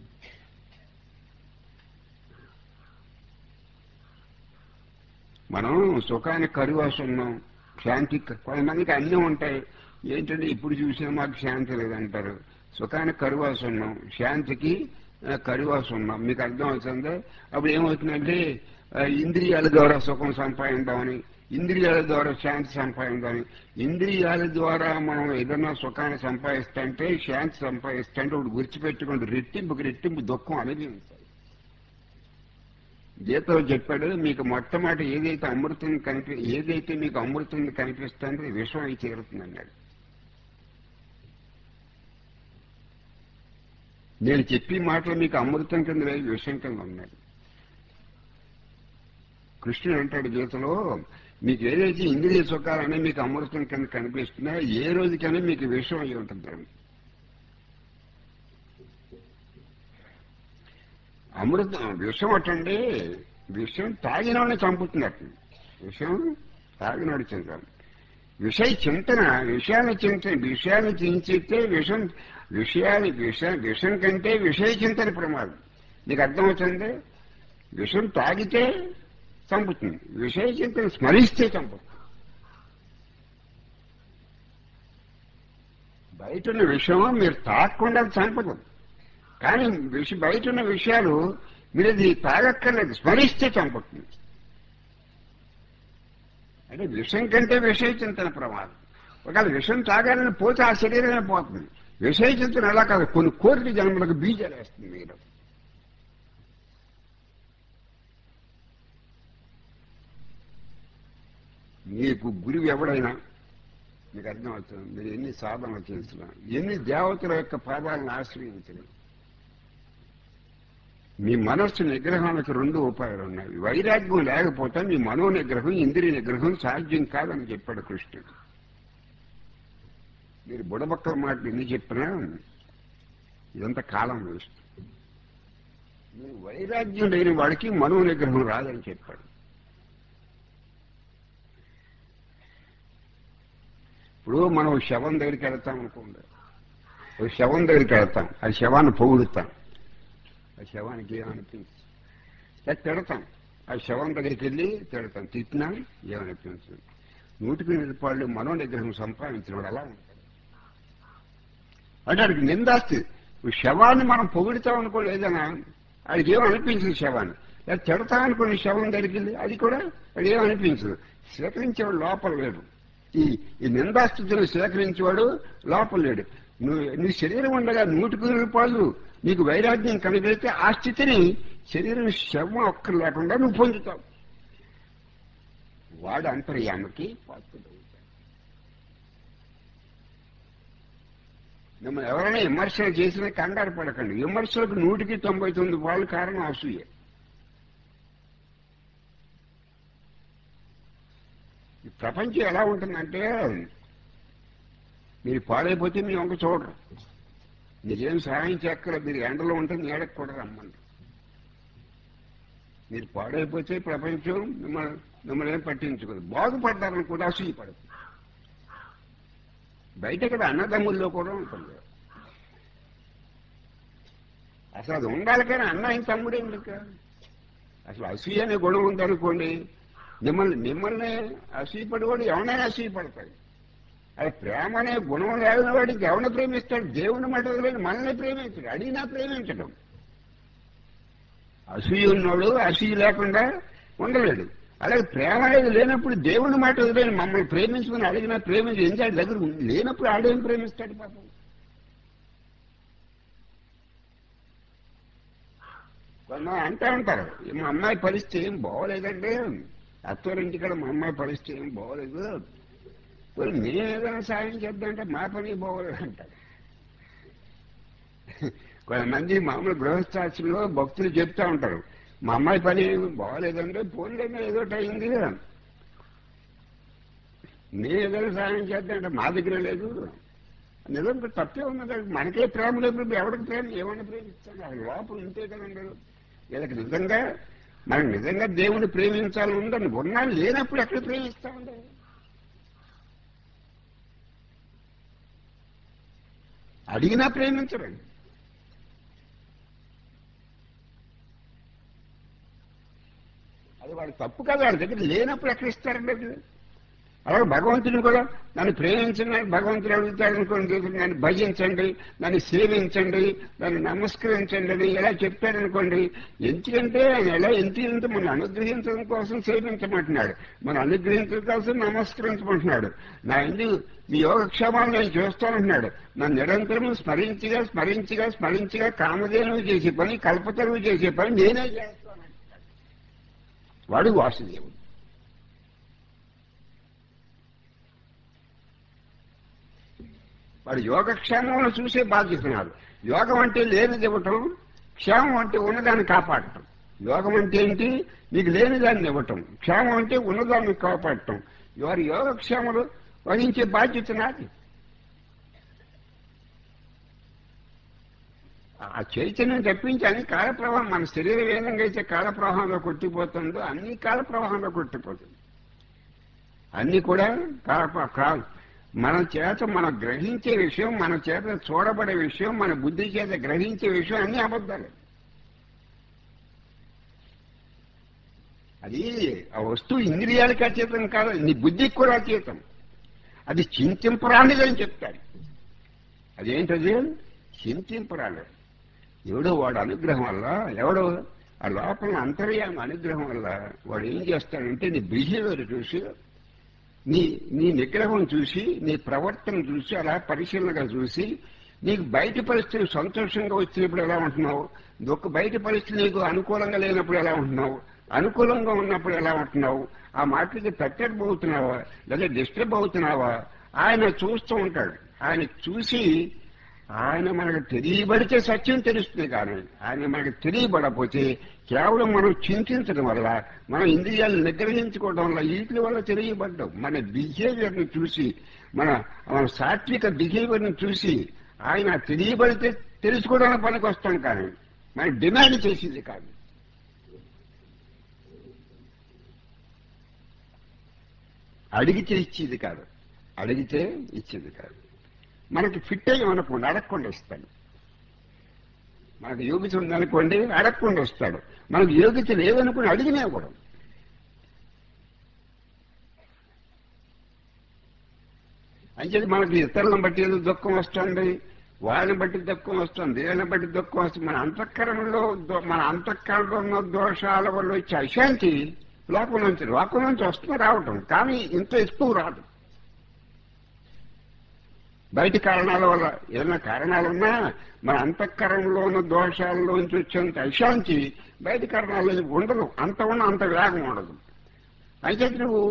[SPEAKER 1] మనం సుఖానికి కరువాసు ఉన్నాం శాంతి కొంతమందికి అన్నీ ఉంటాయి ఏంటంటే ఇప్పుడు చూసినా మాకు శాంతి లేదంటారు సుఖానికి కరువాసు ఉన్నాం శాంతికి ఆ, కరువాసు ఉన్నాం మీకు అర్థం అవుతుందా అప్పుడు ఏమవుతుందంటే ఆ, ఇంద్రియాల ద్వారా సుఖం సంపాదిద్దామని ఇంద్రియాల ద్వారా శాంతి సంపాదిద్దామని ఇంద్రియాల ద్వారా మనం ఏదైనా సుఖాన్ని సంపాదిస్తుంటే శాంతి సంపాదిస్తుంటే ఇప్పుడు గుర్తుపెట్టుకోండి రెట్టింపుకి రెట్టింపు దుఃఖం అనుభవించాలి గీతలో చెప్పాడు మీకు మొట్టమొదటి ఏదైతే అమృతం కనిపి ఏదైతే మీకు అమృతం కనిపిస్తుందో అది విషం అయి చేరుతుంది అన్నాడు నేను చెప్పి మాటలు మీకు అమృతం కింద లేదు విషయం కింద ఉన్నాయి కృష్ణుడు అంటాడు గీతలో మీకు ఏదైతే ఇంద్రియ సుఖాలనే మీకు అమృతం కింద కనిపిస్తున్నా ఏ రోజుకైనా మీకు విషయం అయి ఉంటుంది అమృతం విషం అటండి విషం తాగినవాడిని చంపుతున్నట్టు విషం తాగినవాడు చంపాలి విషయ చింతన విషయాన్ని చింతన విషయాన్ని చింతిస్తే విషం విషయాన్ని విష విషం కంటే విషయ చింతన ప్రమాదం నీకు అర్థమవుతుంది విషం తాగితే చంపుతుంది విషయ చింతన స్మరిస్తే చంపుతుంది బయట ఉన్న విషయం మీరు తాగకుండా చంపదు కానీ విష బయట ఉన్న విషయాలు మీరు అది తాగక్కర్లేదు స్మరిస్తే చంపుతుంది అంటే విషం కంటే విషయ చింతన ప్రమాదం ఒకవేళ విషం తాగాలని పోతే ఆ శరీరమే పోతుంది విషయ చింతన ఎలా కాదు కొన్ని కోరిక జన్మలకు బీజాలు వేస్తుంది మీరు మీకు గురువు ఎవడైనా మీకు అర్థమవుతుంది మీరు ఎన్ని సాధనలు చేసినా ఎన్ని దేవతల యొక్క పాదాలను ఆశ్రయించిన మీ మనస్సు నిగ్రహానికి రెండు ఉపాయాలు ఉన్నాయి వైరాగ్యం లేకపోతే మీ మనో నిగ్రహం ఇంద్రియ నిగ్రహం సాధ్యం కాదని చెప్పాడు కృష్ణుడు మీరు బుడబక్కల మాట ఎన్ని చెప్పినా ఇదంతా కాలం వేస్ట్ మీరు వైరాగ్యం లేని వాడికి మనో నిగ్రహం రాదని చెప్పాడు ఇప్పుడు మనం శవం దగ్గరికి వెళ్తాం అనుకోండి ఒక శవం దగ్గరికి వెళ్తాం ఆ శవాన్ని పొగుడుతాం ఆ శవానికి ఏమనిపించదు లేదా తిడతాం ఆ శవం దగ్గరికి వెళ్ళి తిడతాం తిట్టినా ఏమనిపించదు నూటికి నిలపాళ్ళు మనో నిగ్రహం సంపాదించిన వాడు అలా ఉంటాడు అంటే వాడికి నిందాస్తి ఇప్పుడు శవాన్ని మనం పొగుడుతాం అనుకోండి ఏదైనా వాడికి ఏమనిపించదు శవాన్ని లేదా తిడతాం అనుకోండి శవం దగ్గరికి వెళ్ళి అది కూడా అది ఏమనిపించదు స్వీకరించేవాడు లోపల లేడు ఈ ఈ నిందాస్థితిని సేకరించేవాడు లోపల లేడు నువ్వు నీ శరీరం ఉండగా నూటికి రూపాయలు నీకు వైరాగ్యం కలిగితే ఆ స్థితిని శరీరం శవం ఒక్కరు లేకుండా నువ్వు పొందుతావు వాడు అంతర్యామకి పాత్రుడు మిమ్మల్ని ఎవరైనా విమర్శలు చేసినా కంగారు పడకండి విమర్శలకు నూటికి తొంభై తొమ్మిది వాళ్ళు కారణం అసూయే ఈ ప్రపంచం ఎలా ఉంటుందంటే మీరు పాడైపోతే మీ వంక చూడరు మీరేం సహాయం చేయక్కర మీరు ఎండలో ఉంటే నీడకు కూడా రమ్మండి మీరు పాడైపోతే ప్రపంచం మిమ్మల్ని మిమ్మల్ని ఏం పట్టించుకోదు బాగుపడ్డారని కూడా అసూయపడదు బయట కదా అన్నదమ్ముల్లో కూడా ఉంటుంది అసలు అది ఉండాలి కానీ అన్న ఆయన తమ్ముడు ఎందుకు అసలు అసూయ అనే గుణం ఉందనుకోండి మిమ్మల్ని మిమ్మల్ని అసూయపడి వాడు ఎవరైనా అసూయపడతాడు అది ప్రేమ అనే గుణం లేని వాడికి ఎవరిని ప్రేమిస్తాడు దేవుని మాట వదిలేని మనల్ని ప్రేమించడు అడిగినా ప్రేమించడం అసూయ ఉన్నోడు అసూయ లేకుండా ఉండలేడు అలాగే ప్రేమ అనేది లేనప్పుడు దేవుని మాట వదిలేని మమ్మల్ని ప్రేమించమని అడిగినా ప్రేమించి ఎందుకంటే దగ్గర ఉంది. లేనప్పుడు ఆడేం ప్రేమిస్తాడు పాపం కొంతమంది అంటూ ఉంటారు "ఈ మా అమ్మాయి పరిస్థితి ఏం బాగోలేదండి అత్తోరింటికాడ మా అమ్మాయి పరిస్థితి ఏం బాగోలేదు పోయి మేము ఏదైనా సాయం చేద్దామంటే మా పని బాగోలేదు అంటారు కొంతమంది మామూలు గృహస్థాశ్రంలో భక్తులు చెప్తా ఉంటారు మా అమ్మాయి పని ఏమి బాగోలేదంటే పోన్లేమో ఏదో ఒకటి అయింది మేము ఏదైనా సాయం చేద్దామంటే మా దగ్గర లేదు నిజంగా తప్పే ఉన్నది మనకే ప్రేమ లేదు ఎవరికి ప్రేమ ఏమన్నా ప్రేమిస్తాను అది లోపల ఉంటే కదండి వీళ్ళకి నిజంగా మనకు నిజంగా దేవుని ప్రేమించాలని ఉందండి ఉన్నా లేనప్పుడు ఎక్కడ ప్రేమిస్తామండి అడిగినా ప్రేమించరండి అది వాడి తప్పు కాదు వాడి దగ్గర లేనప్పుడు ఎక్కడ ఇస్తారండి అది అలాగే భగవంతుని కూడా నన్ను ప్రేమించండి భగవంతుడు అడుగుతాడు అనుకోండి నన్ను భజించండి నన్ను సేవించండి నన్ను నమస్కరించండి అని ఎలా చెప్పాడనుకోండి ఎందుకంటే ఆయన ఎలా ఎందుకంటే మనం అనుగ్రహించడం కోసం సేవించమంటున్నాడు మనం అనుగ్రహించడం కోసం నమస్కరించమంటున్నాడు నా ఎందుకు మీ యోగక్షేమాలు నేను చూస్తానంటున్నాడు నన్ను నిరంతరం స్మరించగా స్మరించగా స్మరించగా కామధేనువు చేసే పని కల్పతరువు చేసే పని నేనే చేస్తాను వాడు వాసుదేవుడు వాడు యోగక్షేమంలో చూసే బాధ్యత నాడు యోగం అంటే లేనిది ఇవ్వటం క్షేమం అంటే ఉన్నదాన్ని కాపాడటం యోగం అంటే ఏంటి నీకు లేనిదాన్ని ఇవ్వటం క్షేమం అంటే ఉన్నదాన్ని కాపాడటం వారి యోగక్షేమలు వహించే బాధ్యత నాది ఆ చైతన్యం తప్పించి అన్ని కాలప్రవాహం మన శరీరం ఏ విధంగా అయితే కాలప్రవాహంలో కొట్టిపోతుందో అన్ని కాలప్రవాహంలో కొట్టిపోతుంది అన్ని కూడా కాలప్ర- కాల మన చేత మనం గ్రహించే విషయం మన చేత చూడబడే విషయం మన బుద్ధి చేత గ్రహించే విషయం అన్ని అబద్ధాలు అది ఆ వస్తువు ఇంద్రియాలకు అచేతం కాదు నీ బుద్ధికి కూడా అచేతం అది చింతింపరానిదని చెప్తాడు అదేంటది చింతింపరాలేదు ఎవడో వాడు అనుగ్రహం వల్ల ఎవడో ఆ లోపల అంతర్యామ అనుగ్రహం వల్ల వాడు ఏం చేస్తాడంటే నీ బిహేవియర్ చూసి నీ నీ నిగ్రహం చూసి నీ ప్రవర్తన చూసి అలా పరిశీలనగా చూసి నీకు బయట పరిస్థితులు సంతోషంగా వచ్చినప్పుడు ఎలా ఉంటున్నావు దుఃఖ బయట పరిస్థితి నీకు అనుకూలంగా లేనప్పుడు ఎలా ఉంటున్నావు అనుకూలంగా ఉన్నప్పుడు ఎలా ఉంటున్నావు ఆ మాటలకి పెట్టకపోతున్నావా లేదా డిస్టర్బ్ అవుతున్నావా ఆయన చూస్తూ ఉంటాడు ఆయన చూసి ఆయన మనకు తెలియబడితే సత్యం తెలుస్తుంది కానీ ఆయన మనకు తెలియబడకపోతే కేవలం మనం చింతించడం వల్ల మనం ఇంద్రియాలను నిగ్రహించుకోవడం వల్ల వీటి వల్ల తెలియబడ్డాం మన బిహేవియర్ని చూసి మన మన సాత్విక బిహేవియర్ని చూసి ఆయన తెలియబడితే తెలుసుకోవడానికి పనికి వస్తాం కానీ మనం డిమాండ్ చేసేది కాదు అడిగితే ఇచ్చేది కాదు అడిగితే ఇచ్చేది కాదు మనకి ఫిట్ అయ్యి అనుకోండి అడగకుండా ఇస్తాడు మనకు యోగ్యత ఉందనుకోండి అడగకుండా వస్తాడు మనకు యోగ్యత లేదనుకుని అడిగినా కూడా అంచేది మనకి ఇతరులను బట్టి ఏదో దుఃఖం వస్తుంది వాళ్ళని బట్టి దుఃఖం వస్తుంది వీళ్ళని బట్టి దుఃఖం వస్తుంది మన అంతఃకరణలో దో- మన అంతఃకరణలో ఉన్న దోషాల వల్ల వచ్చే అశాంతి లోపల నుంచి లోపల నుంచి వస్తుంది రావటం కానీ ఇంత ఎక్కువ రాదు బయట కారణాల వల్ల ఏదైనా కారణాలున్నా మన అంతఃకరణలో ఉన్న దోషాల్లోంచి వచ్చేంత అశాంతి బయట కారణాలు ఉండదు అంత ఉన్న అంత వేగం ఉండదు అయితే నువ్వు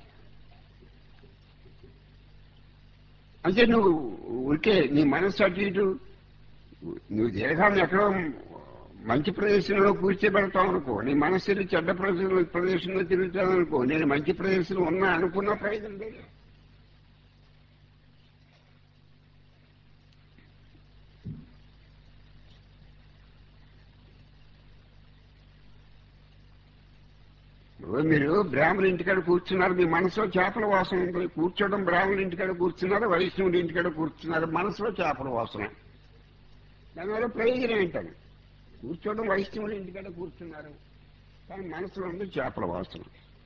[SPEAKER 1] అంటే నువ్వు ఉంటే నీ మనస్సు అటు ఇటు నువ్వు దేహాన్ని ఎక్కడో మంచి ప్రదేశంలో కూర్చోబెడతావు అనుకో నీ మనస్సుని చెడ్డ ప్రదేశంలో ప్రదేశంలో తిరుగుతావు అనుకో నేను మంచి ప్రదేశంలో ఉన్నా అనుకున్న ప్రయోజనం లేదు ఇప్పుడు మీరు బ్రాహ్మణ ఇంటికాడ కూర్చున్నారు మీ మనసులో చేపల వాసన ఉంది కూర్చోవడం బ్రాహ్మణ ఇంటికాడ కూర్చున్నారు వైష్ణవుడి ఇంటికాడ కూర్చున్నారు మనసులో చేపల వాసన దానివల్ల ప్రయోజనం ఏంటని కూర్చోవడం వైష్ణవుడి ఇంటికాడ కూర్చున్నారు కానీ మనసులో ఉంది చేపల వాసన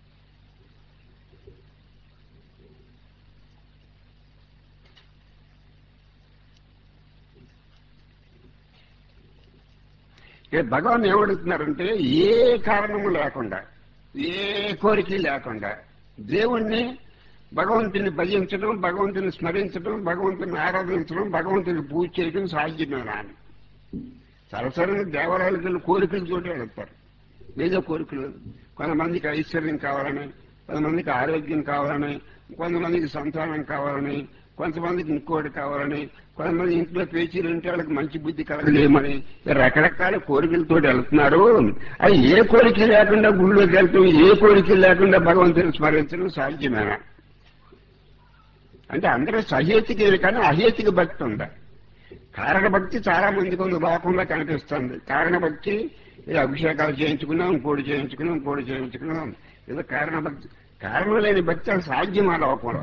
[SPEAKER 1] ఇక భగవాన్ ఏమడుగుతున్నారంటే ఏ కారణము లేకుండా ఏ కోరిక లేకుండా దేవుణ్ణి భగవంతుని భజించడం భగవంతుని స్మరించడం భగవంతుని ఆరాధించడం భగవంతుని పూజ చేయడం సాధ్యమేనా అని సరసరైన దేవాలయాలకు వెళ్ళి కోరికలతోటి వెళ్తారు ఏదో కోరికలు కొంతమందికి ఐశ్వర్యం కావాలని కొంతమందికి ఆరోగ్యం కావాలని కొంతమందికి సంతానం కావాలని కొంతమందికి ఇంకోటి కావాలని కొంతమంది ఇంట్లో పేచీలు ఉంటే వాళ్ళకి మంచి బుద్ధి కలగలేమని రకరకాల కోరికలతో వెళ్తున్నారు అది ఏ కోరిక లేకుండా గుళ్ళోకి వెళ్తాం ఏ కోరిక లేకుండా భగవంతుని స్మరించడం సాధ్యమేనా అంటే అందరూ సహేతికి కానీ అహేతికి భక్తి ఉందా కారణ భక్తి చాలా మందికి ఉంది లోకంలో కనిపిస్తుంది కారణ భక్తి ఏదో అభిషేకాలు చేయించుకున్నాం ఇంకోటి చేయించుకున్నాం ఇంకోటి చేయించుకున్నాం ఏదో కారణ భక్తి కారణం లేని భక్తి అది సాధ్యం ఆ లోకంలో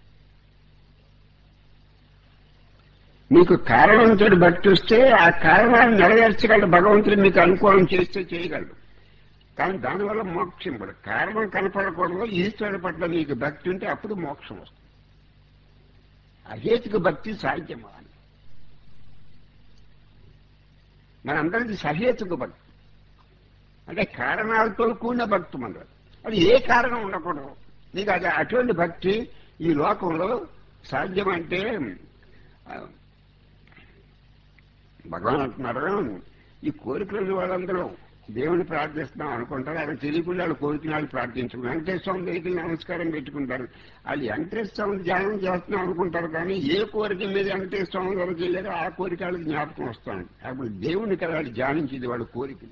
[SPEAKER 1] మీకు కారణంతో భక్తి వస్తే ఆ కారణాన్ని నెరవేర్చగలడు భగవంతుడు మీకు అనుకూలం చేస్తే చేయగలడు కానీ దానివల్ల మోక్షం పడదు కారణం కనపడకూడదు ఈశ్వరుడు పట్ల నీకు భక్తి ఉంటే అప్పుడు మోక్షం వస్తుంది అహేతుక భక్తి సాధ్యమా అని మనందరిది సహేతుక భక్తి అంటే కారణాలతో కూడిన భక్తి మనది అది ఏ కారణం ఉండకూడదు నీకు అది అటువంటి భక్తి ఈ లోకంలో సాధ్యమంటే ఆ, భగవాన్ అంటున్నారు ఈ కోరికలు వాళ్ళందరూ దేవుని ప్రార్థిస్తున్నాం అనుకుంటారు అలా తెలియకుండా వాళ్ళు కోరికలు వాళ్ళు ప్రార్థించుకుంటారు వెంకటేశ్వర స్వామి దగ్గరికి నమస్కారం పెట్టుకుంటారు వాళ్ళు వెంకటేశ్వర స్వామి ధ్యానం చేస్తున్నాం అనుకుంటారు కానీ ఏ కోరిక మీద వెంకటేశ్వర స్వామి దగ్గరికి వెళ్ళారో ఆ కోరిక వాళ్ళకి జ్ఞాపకం వస్తాను అప్పుడు దేవుని కదా వాళ్ళు ధ్యానించేది వాళ్ళ కోరికలు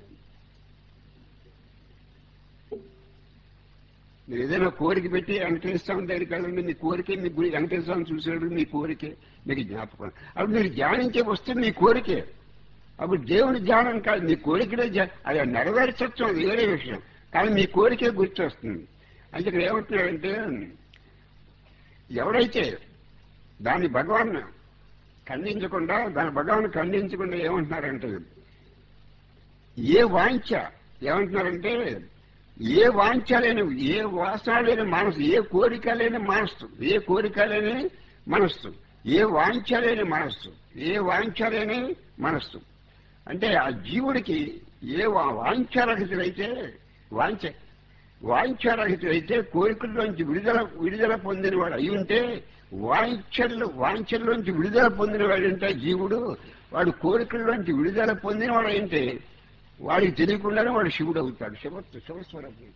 [SPEAKER 1] మీరు ఏదైనా కోరిక పెట్టి వెంకటేశ్వర స్వామి దగ్గరికి వెళ్ళండి మీ కోరికే మీ గురి వెంకటేశ్వర స్వామి చూసాడు మీ కోరికే మీకు జ్ఞాపకం అప్పుడు మీరు ధ్యానించే వస్తుంది మీ కోరికే అప్పుడు దేవుని ధ్యానం కాదు మీ కోరికనే ధ్యా- అది నెరవేర్చచ్చు అది వేరే విషయం కానీ మీ కోరికే గుర్తొస్తుంది అంటే ఇక్కడ ఏమంటున్నాడంటే ఎవరైతే దాన్ని భగవాన్ ఖండించకుండా దాని భగవాన్ ఖండించకుండా ఏమంటున్నారంటే ఏ వాంఛ ఏమంటున్నారంటే ఏ వాంఛ లేని ఏ వాసన లేని మనసు ఏ కోరిక లేని మనస్సు ఏ కోరిక లేని మనస్సు ఏ వాంఛ లేని మనస్సు ఏ వాంఛ లేని మనస్సు అంటే ఆ జీవుడికి ఏ వా- వాంఛారహితుడైతే వాంఛ వాంఛారహితుడైతే కోరికల్లోంచి విడుదల విడుదల పొందినవాడు అయి ఉంటే వాంఛల్లో వాంఛల్లోంచి విడుదల పొందినవాడు అంటే జీవుడు వాడు కోరికల్లోంచి విడుదల పొందినవాడు అంటే వాడికి తెలియకుండానే వాడు శివుడు అవుతాడు శివత్వ శివస్వరూపం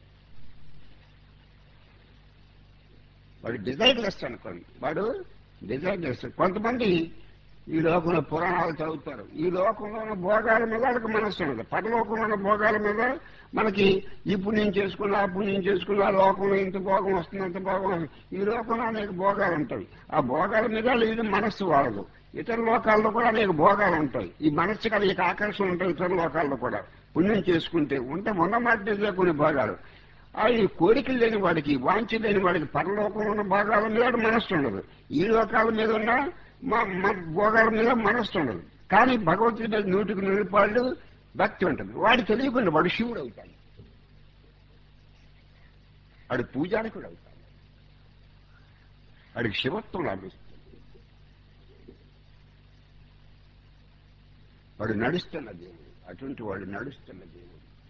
[SPEAKER 1] వాడు డిజైర్లెస్ అనుకోండి వాడు డిజైర్లెస్ కొంతమంది ఈ లోకంలో పురాణాలు చదువుతారు ఈ లోకంలో ఉన్న భోగాల మీద వాళ్ళకి మనస్సు ఉండదు పరలోకంలో ఉన్న భోగాల మీద మనకి ఈ పుణ్యం చేసుకున్నా ఆ పుణ్యం చేసుకున్నా ఆ లోకంలో ఇంత భోగం వస్తుంది అంత భోగం వస్తుంది ఈ లోకంలో అనేక భోగాలు ఉంటాయి ఆ భోగాల మీద ఇది మనస్సు వాడదు ఇతర లోకాల్లో కూడా అనేక భోగాలు ఉంటాయి ఈ మనస్సు కలిగే ఆకర్షణ ఉంటాయి ఇతర లోకాల్లో కూడా పుణ్యం చేసుకుంటే ఉంటే మొన్న మాట కొన్ని భోగాలు ఆ ఈ కోరికలు లేని వాడికి వాంఛ లేని వాడికి పరలోకంలో ఉన్న భాగాల మీద మనస్సు ఉండదు ఈ లోకాల మీద ఉన్న మా మా భోగాల మీద మనస్సు ఉండదు కానీ భగవంతుడి మీద నూటికి నూరిపాళ్ళు భక్తి ఉంటుంది వాడు తెలియకుండా వాడు శివుడు అవుతాడు వాడు పూజారికుడు అవుతాడు వాడికి శివత్వం లభిస్తుంది వాడు నడుస్తున్న దేవుడు అటువంటి వాడు నడుస్తున్న దేవుడు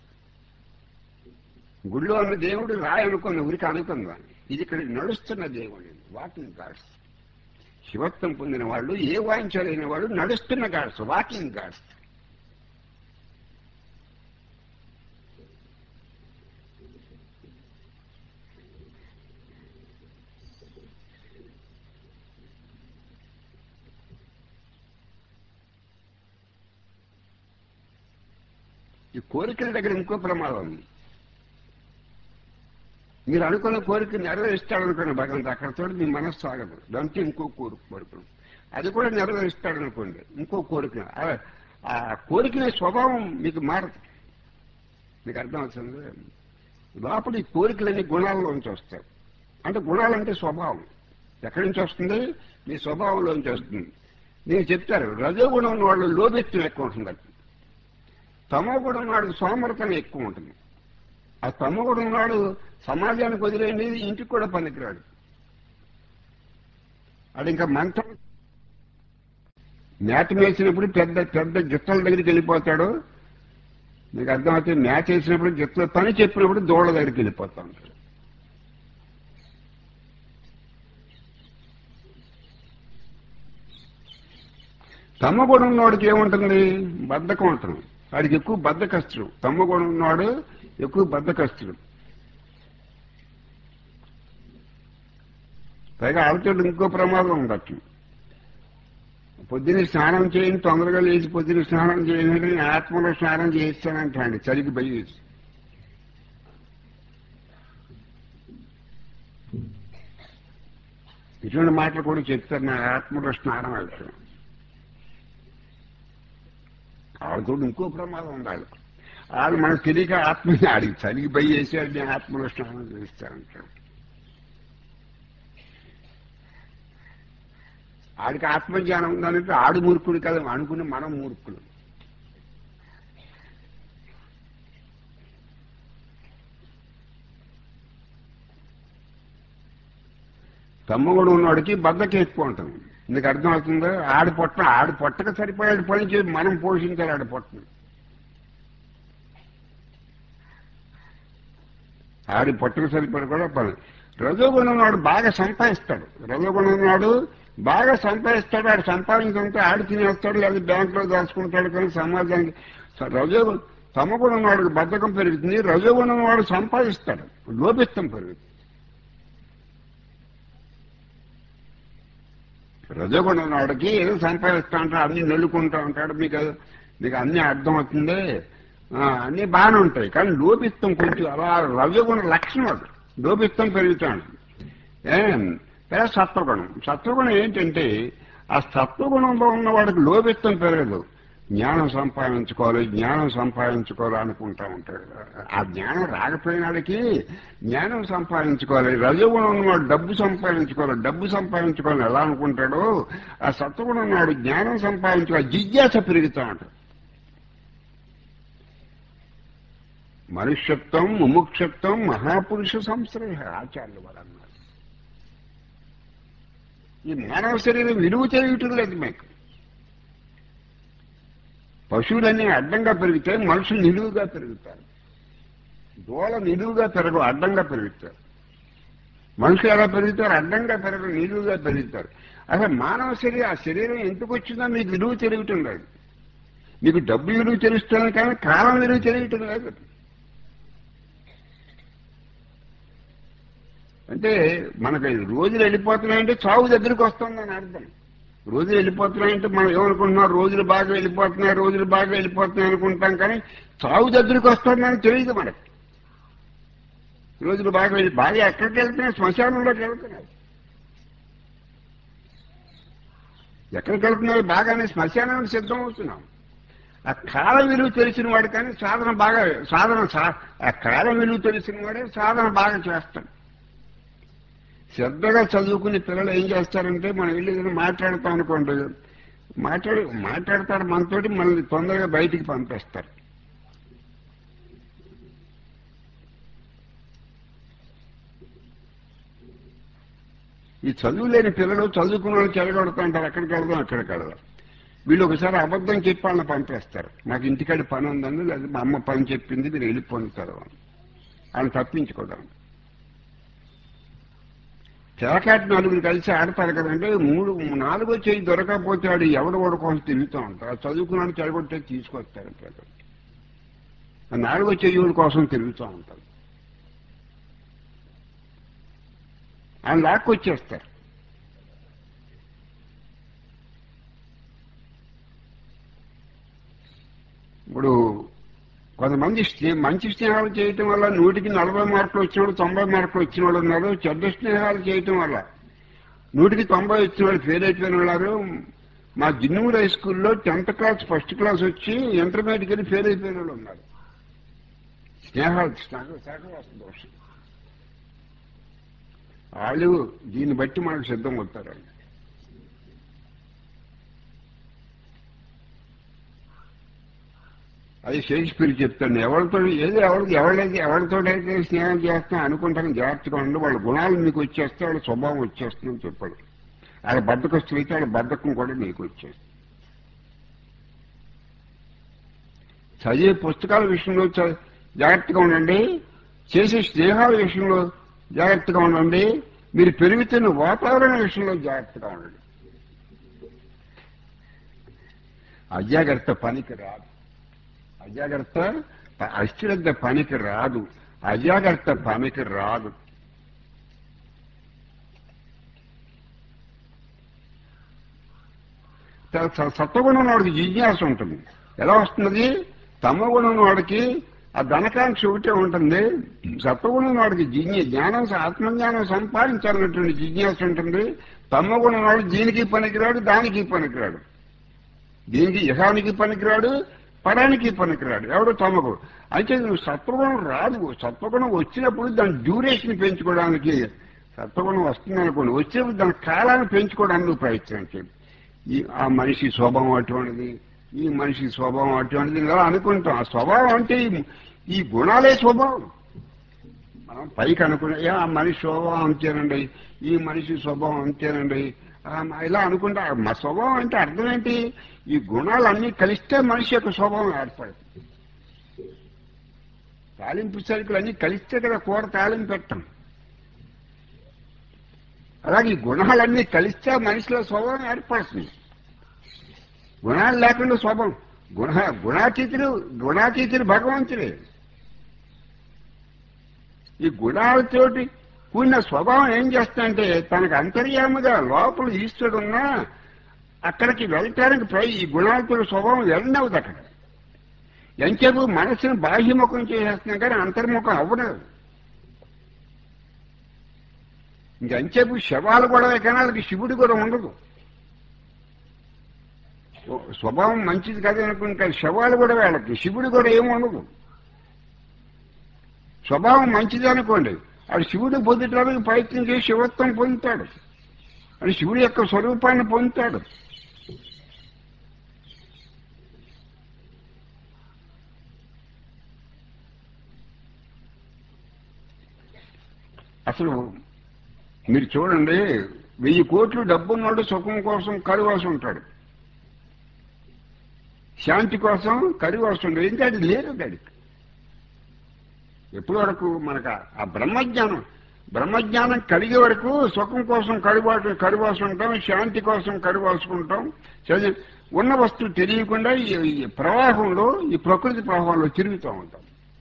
[SPEAKER 1] గుళ్ళో ఉన్న దేవుడు రాయి అనుకున్న ఊరికి అనుకుందాం ఇది ఇక్కడ నడుస్తున్న దేవుడు వాకింగ్ గాడ్స్ శివత్వం పొందిన వాళ్ళు ఏ వాయించలేని వాళ్ళు నడుస్తున్న గాడ్స్ వాకింగ్ గాడ్స్ ఈ కోరికల దగ్గర ఇంకో ప్రమాదం ఉంది మీరు అనుకున్న కోరిక నెరవేరుస్తాడనుకోండి భగవంతు అక్కడతో మీ మనస్సు ఆగదు దాంతో ఇంకో కోరిక కోరుకును అది కూడా నెరవేరుస్తాడనుకోండి ఇంకో కోరిక ఆ- ఆ కోరికల స్వభావం మీకు మారదు మీకు అర్థమవుతుంది లోపల ఈ కోరికలన్నీ గుణాల్లోంచి వస్తాయి అంటే గుణాలంటే స్వభావం ఎక్కడి నుంచి వస్తుంది మీ స్వభావంలోంచి వస్తుంది నేను చెప్తారు రజోగుణం ఉన్న వాళ్ళు లోబెత్తం ఎక్కువ ఉంటుంది తమో గుణం ఉన్నవాడికి సోమరతనం ఎక్కువ ఉంటుంది ఆ తమ్మ కూడా ఉన్నాడు సమాజానికి వదిలేండి ఇంటికి కూడా పనికిరాడు అది ఇంకా మంత్రం మేత వేసినప్పుడు పెద్ద పెద్ద గిత్తల దగ్గరికి వెళ్ళిపోతాడు మీకు అర్థమవుతుంది మ్యాచ్ వేసినప్పుడు గిత్తల పని చెప్పినప్పుడు దోళ్ళ దగ్గరికి వెళ్ళిపోతా ఉంటాడు తమ్మ కూడా ఉన్నవాడికి ఏముంటుంది బద్ధకం ఉంటుంది వాడికి ఎక్కువ బద్ధకస్తుడు తమ్మ కూడా ఉన్నవాడు ఎక్కువ బద్ధకస్తుడు పైగా ఆడితో ఇంకో ప్రమాదం ఉండొచ్చు పొద్దున్న స్నానం చేయని తొందరగా లేచి పొద్దున్న స్నానం చేయని నేను ఆత్మలో స్నానం చేయిస్తానంటాండి చలికి పోయి ఇటువంటి మాటలు కూడా చెప్తారు నా ఆత్మలో స్నానం వెళ్తాను ఆవిడతో ఇంకో ప్రమాదం ఉండాలి వాళ్ళు మనకు తెలియక ఆత్మ ఆడికి చలికి పోయి వేసాడు నేను ఆత్మలో స్నానం చేస్తానంటాడు ఆడికి ఆత్మజ్ఞానం ఉందంటే ఆడు మూర్ఖుడు కదా అనుకుని మనం మూర్ఖులు తమ్మగుడు ఉన్నవాడికి బద్దకి ఎక్కువ ఉంటుంది నీకు అర్థమవుతుందో ఆడి పొట్ట ఆడి పొట్టకు సరిపోయాడు పని చేసి మనం పోషించాలి ఆడి పొట్టను ఆడి పొట్టకు సరిపడి కూడా పని రజోగుణం వాడు బాగా సంపాదిస్తాడు రజోగుణం వాడు బాగా సంపాదిస్తాడు ఆడు సంపాదించుకుంటే ఆడు తినేస్తాడు లేదా బ్యాంకులో దాచుకుంటాడు కానీ సమాజానికి రజో తమగుణం వాడికి బద్ధకం పెరుగుతుంది రజోగుణం వాడు సంపాదిస్తాడు లోపిత్తం పెరుగుతుంది రజోగుణం వాడికి ఏదో సంపాదిస్తా ఉంటాడు అన్ని నెల్లుకుంటా ఉంటాడు మీకు మీకు అన్ని అర్థమవుతుంది ఆ, అన్ని బాగానే ఉంటాయి కానీ లోపిత్తం కొంచెం అలా రజోగుణ లక్షణం అది లోపిత్తం పెరుగుతాడు ఏం లేదా సత్వగుణం సత్వగుణం ఏంటంటే ఆ సత్వగుణంలో ఉన్న వాడికి లోపిత్తం పెరగదు జ్ఞానం సంపాదించుకోవాలి జ్ఞానం సంపాదించుకోవాలి అనుకుంటా ఉంటాడు ఆ జ్ఞానం రాకపోయినాడికి జ్ఞానం సంపాదించుకోవాలి రజోగుణం ఉన్నవాడు డబ్బు సంపాదించుకోవాలి డబ్బు సంపాదించుకోవాలని ఎలా అనుకుంటాడో ఆ సత్వగుణం ఉన్నవాడు జ్ఞానం సంపాదించుకోవాలి జిజ్ఞాస పెరుగుతూ ఉంటాడు మనుష్యత్వం ముముక్షత్వం మహాపురుష సంశ్రయ ఆచార్యులు వారు అన్నారు ఈ మానవ శరీరం విలువ తెలియటం లేదు మీకు పశువులన్నీ అడ్డంగా పెరుగుతాయి మనుషులు నిలువుగా పెరుగుతారు దోళ నిలువుగా పెరగవు అడ్డంగా పెరుగుతారు మనుషులు ఎలా పెరుగుతారు అడ్డంగా పెరగరు నిలువుగా పెరుగుతారు అసలు మానవ శరీరం ఆ శరీరం ఎందుకు వచ్చిందో మీకు విలువ తెలియటం లేదు మీకు డబ్బు విలువ తెలుస్తుంది కానీ కాలం విలువ తెలియటం లేదు అంటే మనకి రోజులు వెళ్ళిపోతున్నాయంటే చావు దగ్గరికి వస్తుందని అర్థం రోజులు వెళ్ళిపోతున్నాయంటే మనం ఏమనుకుంటున్నాం రోజులు బాగా వెళ్ళిపోతున్నాయి రోజులు బాగా వెళ్ళిపోతున్నాయి అనుకుంటాం కానీ చావు దగ్గరికి వస్తుందని తెలియదు మనకి రోజులు బాగా వెళ్ళి బాగా ఎక్కడికి వెళ్తున్నాయి శ్మశానంలోకి వెళ్తున్నాయి ఎక్కడికి వెళ్తున్నాయి బాగానే శ్మశానానికి సిద్ధం అవుతున్నాం ఆ కాల విలువ తెలిసిన వాడు కానీ సాధన బాగా సాధన సా- ఆ కాల విలువ తెలిసిన వాడే సాధన బాగా చేస్తాడు శ్రద్ధగా చదువుకునే పిల్లలు ఏం చేస్తారంటే మనం వెళ్ళి ఏదైనా మాట్లాడతాం అనుకోండి మాట్లాడి మాట్లాడతారు మనతోటి మనల్ని తొందరగా బయటికి పంపేస్తారు ఈ చదువు లేని పిల్లలు చదువుకున్న వాళ్ళు చెడగొడుతూ ఉంటారు ఎక్కడికి వెళ్దాం అక్కడికి వెళ్దాం వీళ్ళు ఒకసారి అబద్ధం చెప్పి వాళ్ళని పంపేస్తారు నాకు ఇంటికాడ పని ఉందని లేదా మా అమ్మ పని చెప్పింది మీరు వెళ్ళి పొందుతారు అని వాళ్ళని తప్పించుకోవడం తెలకాటి నలుగురు కలిసి ఆడతారు కదంటే మూడు నాలుగో చేయి దొరకకపోతే వాడు ఎవడు వాడు కోసం తిరుగుతూ ఉంటారు ఆ చదువుకున్నాడు చెడగొట్టే తీసుకొస్తారు పిల్లలు ఆ నాలుగో చెయ్యుడి కోసం తిరుగుతూ ఉంటారు ఆయన లాక్కొచ్చేస్తారు ఇప్పుడు కొంతమంది స్నే- మంచి స్నేహాలు చేయటం వల్ల నూటికి నలభై మార్కులు వచ్చిన వాళ్ళు తొంభై మార్కులు వచ్చిన వాళ్ళు ఉన్నారు చెడ్డ స్నేహాలు చేయటం వల్ల నూటికి తొంభై వచ్చిన వాళ్ళు ఫెయిల్ అయిపోయిన ఉన్నారు మా జిన్నూరు హై స్కూల్లో టెన్త్ క్లాస్ ఫస్ట్ క్లాస్ వచ్చి ఇంటర్మీడియట్కి వెళ్ళి ఫెయిల్ అయిపోయిన వాళ్ళు ఉన్నారు స్నేహాలు స్నేహ- సహవాస దోషం వాళ్ళు దీన్ని బట్టి మనకు సిద్ధం అవుతారు అది షేక్స్పియర్ చెప్తాను ఎవరితో ఏదో ఎవరికి ఎవరైతే ఎవరితోటైతే స్నేహం చేస్తాం అనుకుంటాను జాగ్రత్తగా ఉండి వాళ్ళ గుణాలు మీకు వచ్చేస్తే వాళ్ళ స్వభావం వచ్చేస్తుందని చెప్పాడు వాళ్ళ బద్దకస్తులు అయితే వాళ్ళ బద్దకం కూడా మీకు వచ్చేస్తుంది చదివే పుస్తకాల విషయంలో చ- జాగ్రత్తగా ఉండండి చేసే స్నేహాల విషయంలో జాగ్రత్తగా ఉండండి మీరు పెరుగుతున్న వాతావరణ విషయంలో జాగ్రత్తగా ఉండండి అజాగ్రత్త పనికి రాదు అజాగ్రత్త ప- అశ్రద్ధ పనికి రాదు అజాగ్రత్త పనికి రాదు స- స- సత్వగుణం వాడికి జిజ్ఞాస ఉంటుంది ఎలా వస్తున్నది తమగుణం వాడికి ఆ ధనకాంక్ష ఒకటే ఉంటుంది సత్వగుణం వాడికి జిజ్ఞ జ్ఞానం ఆత్మజ్ఞానం సంపాదించాలన్నటువంటి జిజ్ఞాస ఉంటుంది తమగుణం వాడు దీనికి పనికిరాడు దానికి పనికిరాడు దీనికి ఇహానికి పనికిరాడు పరానికి పనికిరాడు ఎవడు తమకు అయితే నువ్వు సత్వగుణం రాదు సత్వగుణం వచ్చినప్పుడు దాని డ్యూరేషన్ పెంచుకోవడానికి సత్వగుణం వస్తుంది అనుకోండి వచ్చినప్పుడు దాని కాలాన్ని పెంచుకోవడానికి నువ్వు ప్రయత్నం చేయి ఈ ఆ మనిషి స్వభావం అటువంటిది ఈ మనిషి స్వభావం అటువంటిది ఇలా అనుకుంటాం ఆ స్వభావం అంటే ఈ- ఈ గుణాలే స్వభావం మనం పైకి అనుకునే "ఏ, ఆ మనిషి స్వభావం అంతేనండి ఈ మనిషి స్వభావం అంతేనండి ఆ, మ- ఇలా అనుకుంటా మా స్వభావం అంటే అర్థం ఏంటి ఈ గుణాలన్నీ కలిస్తే మనిషి యొక్క స్వభావం ఏర్పడుతుంది తాలింపు సరుకులు అన్నీ కలిస్తే కదా కూర తాలింపు పెట్టం అలాగే ఈ గుణాలన్నీ కలిస్తే ఆ మనిషిలో స్వభావం ఏర్పడుతుంది గుణాలు లేకుండా స్వభావం గుణ గుణాతీతులు గుణాతీతులు భగవంతుడే ఈ గుణాలతోటి కూడిన స్వభావం ఏం చేస్తాంటే తనకు అంతర్యాముగా లోపల ఈశ్వరుడు ఉన్నా అక్కడికి వెళ్ళటానికి ప్రై ఈ గుణాలతో స్వభావం వెళ్ళనవుతుంది అక్కడ ఎంచేపు మనసును బాహ్యముఖం చేసేస్తున్నాం కానీ అంతర్ముఖం అవ్వలేదు ఇంకెంచేపు శవాలు కూడా కానీ వాళ్ళకి శివుడు కూడా ఉండదు ఓ, స్వభావం మంచిది కాదు అనుకుని కానీ శవాలు కూడా వాళ్ళకి శివుడు కూడా ఏమి ఉండదు స్వభావం మంచిది అనుకోండి అది శివుడు పొందటానికి ప్రయత్నం చేసి శివత్వం పొందుతాడు అది శివుడి యొక్క స్వరూపాన్ని పొందుతాడు అసలు మీరు చూడండి వెయ్యి కోట్లు డబ్బున్నాడు సుఖం కోసం కరువాసి ఉంటాడు శాంతి కోసం కరువాసి ఉంటాడు ఇంకా అది లేదు దానికి ఎప్పటి వరకు మనకు ఆ- ఆ బ్రహ్మజ్ఞానం బ్రహ్మజ్ఞానం కలిగే వరకు సుఖం కోసం కరువాసు కరువాసు ఉంటాం శాంతి కోసం కరువాసుకుంటాం చదివి ఉన్న వస్తువు తెలియకుండా ఈ ఈ ప్రవాహంలో ఈ ప్రకృతి ప్రవాహంలో తిరుగుతూ ఉంటాం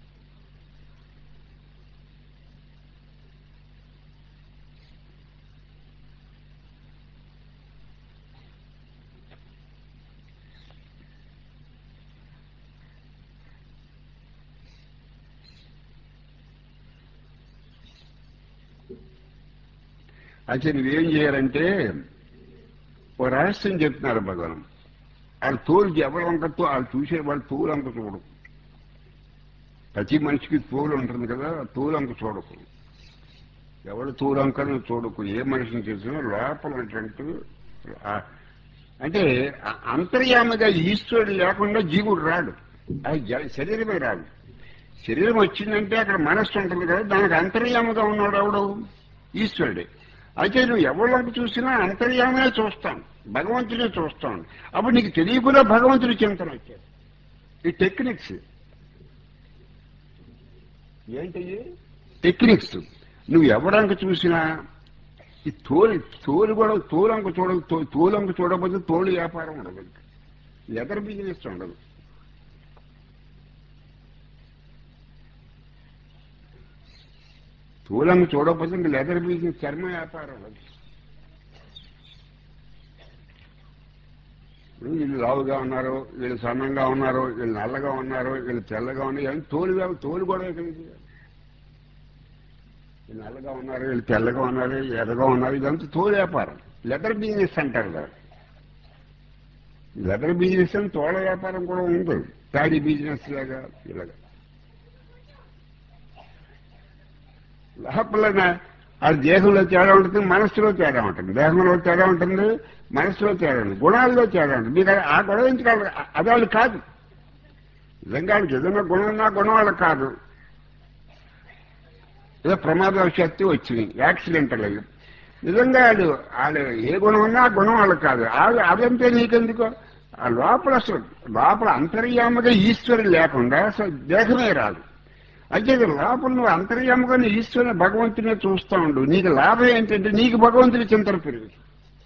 [SPEAKER 1] అయితే నువ్వేం చేయాలంటే ఓ రహస్యం చెప్తున్నారు భగవాన్ వాళ్ళు తోలు ఎవరు వంకతో వాళ్ళు చూసే వాళ్ళు తోలు అంక చూడకు ప్రతి మనిషికి తోలు ఉంటుంది కదా ఆ తోలు అంక చూడకు ఎవడు తోలు అంకను చూడకు ఏ మనిషిని చూసినా లోపల ఉన్నటువంటి ఆ- అంటే ఆ- అంతర్యామిగా ఈశ్వరుడు లేకుండా జీవుడు రాడు అది జ- శరీరమే రాదు శరీరం వచ్చిందంటే అక్కడ మనస్సు ఉంటుంది కదా దానికి అంతర్యామిగా ఉన్నాడు ఎవడు ఈశ్వరుడే అయితే నువ్వు ఎవరికి చూసినా అంతర్యామే చూస్తాను భగవంతుడే చూస్తాను అప్పుడు నీకు తెలియకుండా భగవంతుడి చింతన వచ్చాడు ఈ టెక్నిక్స్ ఏంటి టెక్నిక్స్ నువ్వు ఎవరంక చూసినా ఈ తోలు తోలు కూడా తోలంక చూడ తో- తోలంక చూడకపోతే తోలు వ్యాపారం ఉండదు లెదర్ బిజినెస్ ఉండదు తోలంక చూడకపోతే ఇంక లెదర్ బిజినెస్ చర్మ వ్యాపారం ఉండదు వీళ్ళు లావుగా ఉన్నారు వీళ్ళు సన్నంగా ఉన్నారు వీళ్ళు నల్లగా ఉన్నారు వీళ్ళు తెల్లగా ఉన్నారు ఇవన్నీ తోలు వ్యా- తోలు కూడా ఎక్కడికి వీళ్ళు నల్లగా ఉన్నారు వీళ్ళు తెల్లగా ఉన్నారు ఎర్రగా ఉన్నారు ఇదంతా తోలు వ్యాపారం లెదర్ బిజినెస్ అంటారు కదా లెదర్ బిజినెస్ అని తోల వ్యాపారం కూడా ఉంది ప్యాడీ బిజినెస్ లాగా ఇలాగా లోపల ఆ దేహంలో తేడా ఉంటుంది మనస్సులో తేడా ఉంటుంది దేహంలో తేడా ఉంటుంది మనస్సులో తేడా ఉంటుంది గుణాల్లో తేడా ఉంటుంది మీకు ఆ గొడవ ఎందుకు కాదు అది వాళ్ళు కాదు నిజంగా వాళ్ళకి ఏదైనా గుణం ఉన్నా గుణం వాళ్ళకి కాదు ఏదో ప్రమాదవశాత్తు వచ్చింది యాక్సిడెంటల్ అయ్యి నిజంగా వాళ్ళు వాళ్ళు ఏ గుణం ఉన్నా ఆ గుణం వాళ్ళకి కాదు వాళ్ళు అదంతే నీకెందుకు ఆ లోపల అసలు లోపల అంతర్యామగా ఈశ్వరుడు లేకుండా అసలు దేహమే రాదు అయితే ఇది లోపల నువ్వు అంతర్యామగా నీ ఈశ్వరుని భగవంతునే చూస్తూ ఉండు నీకు లాభం ఏంటంటే నీకు భగవంతుని చింతన పెరుగుతుంది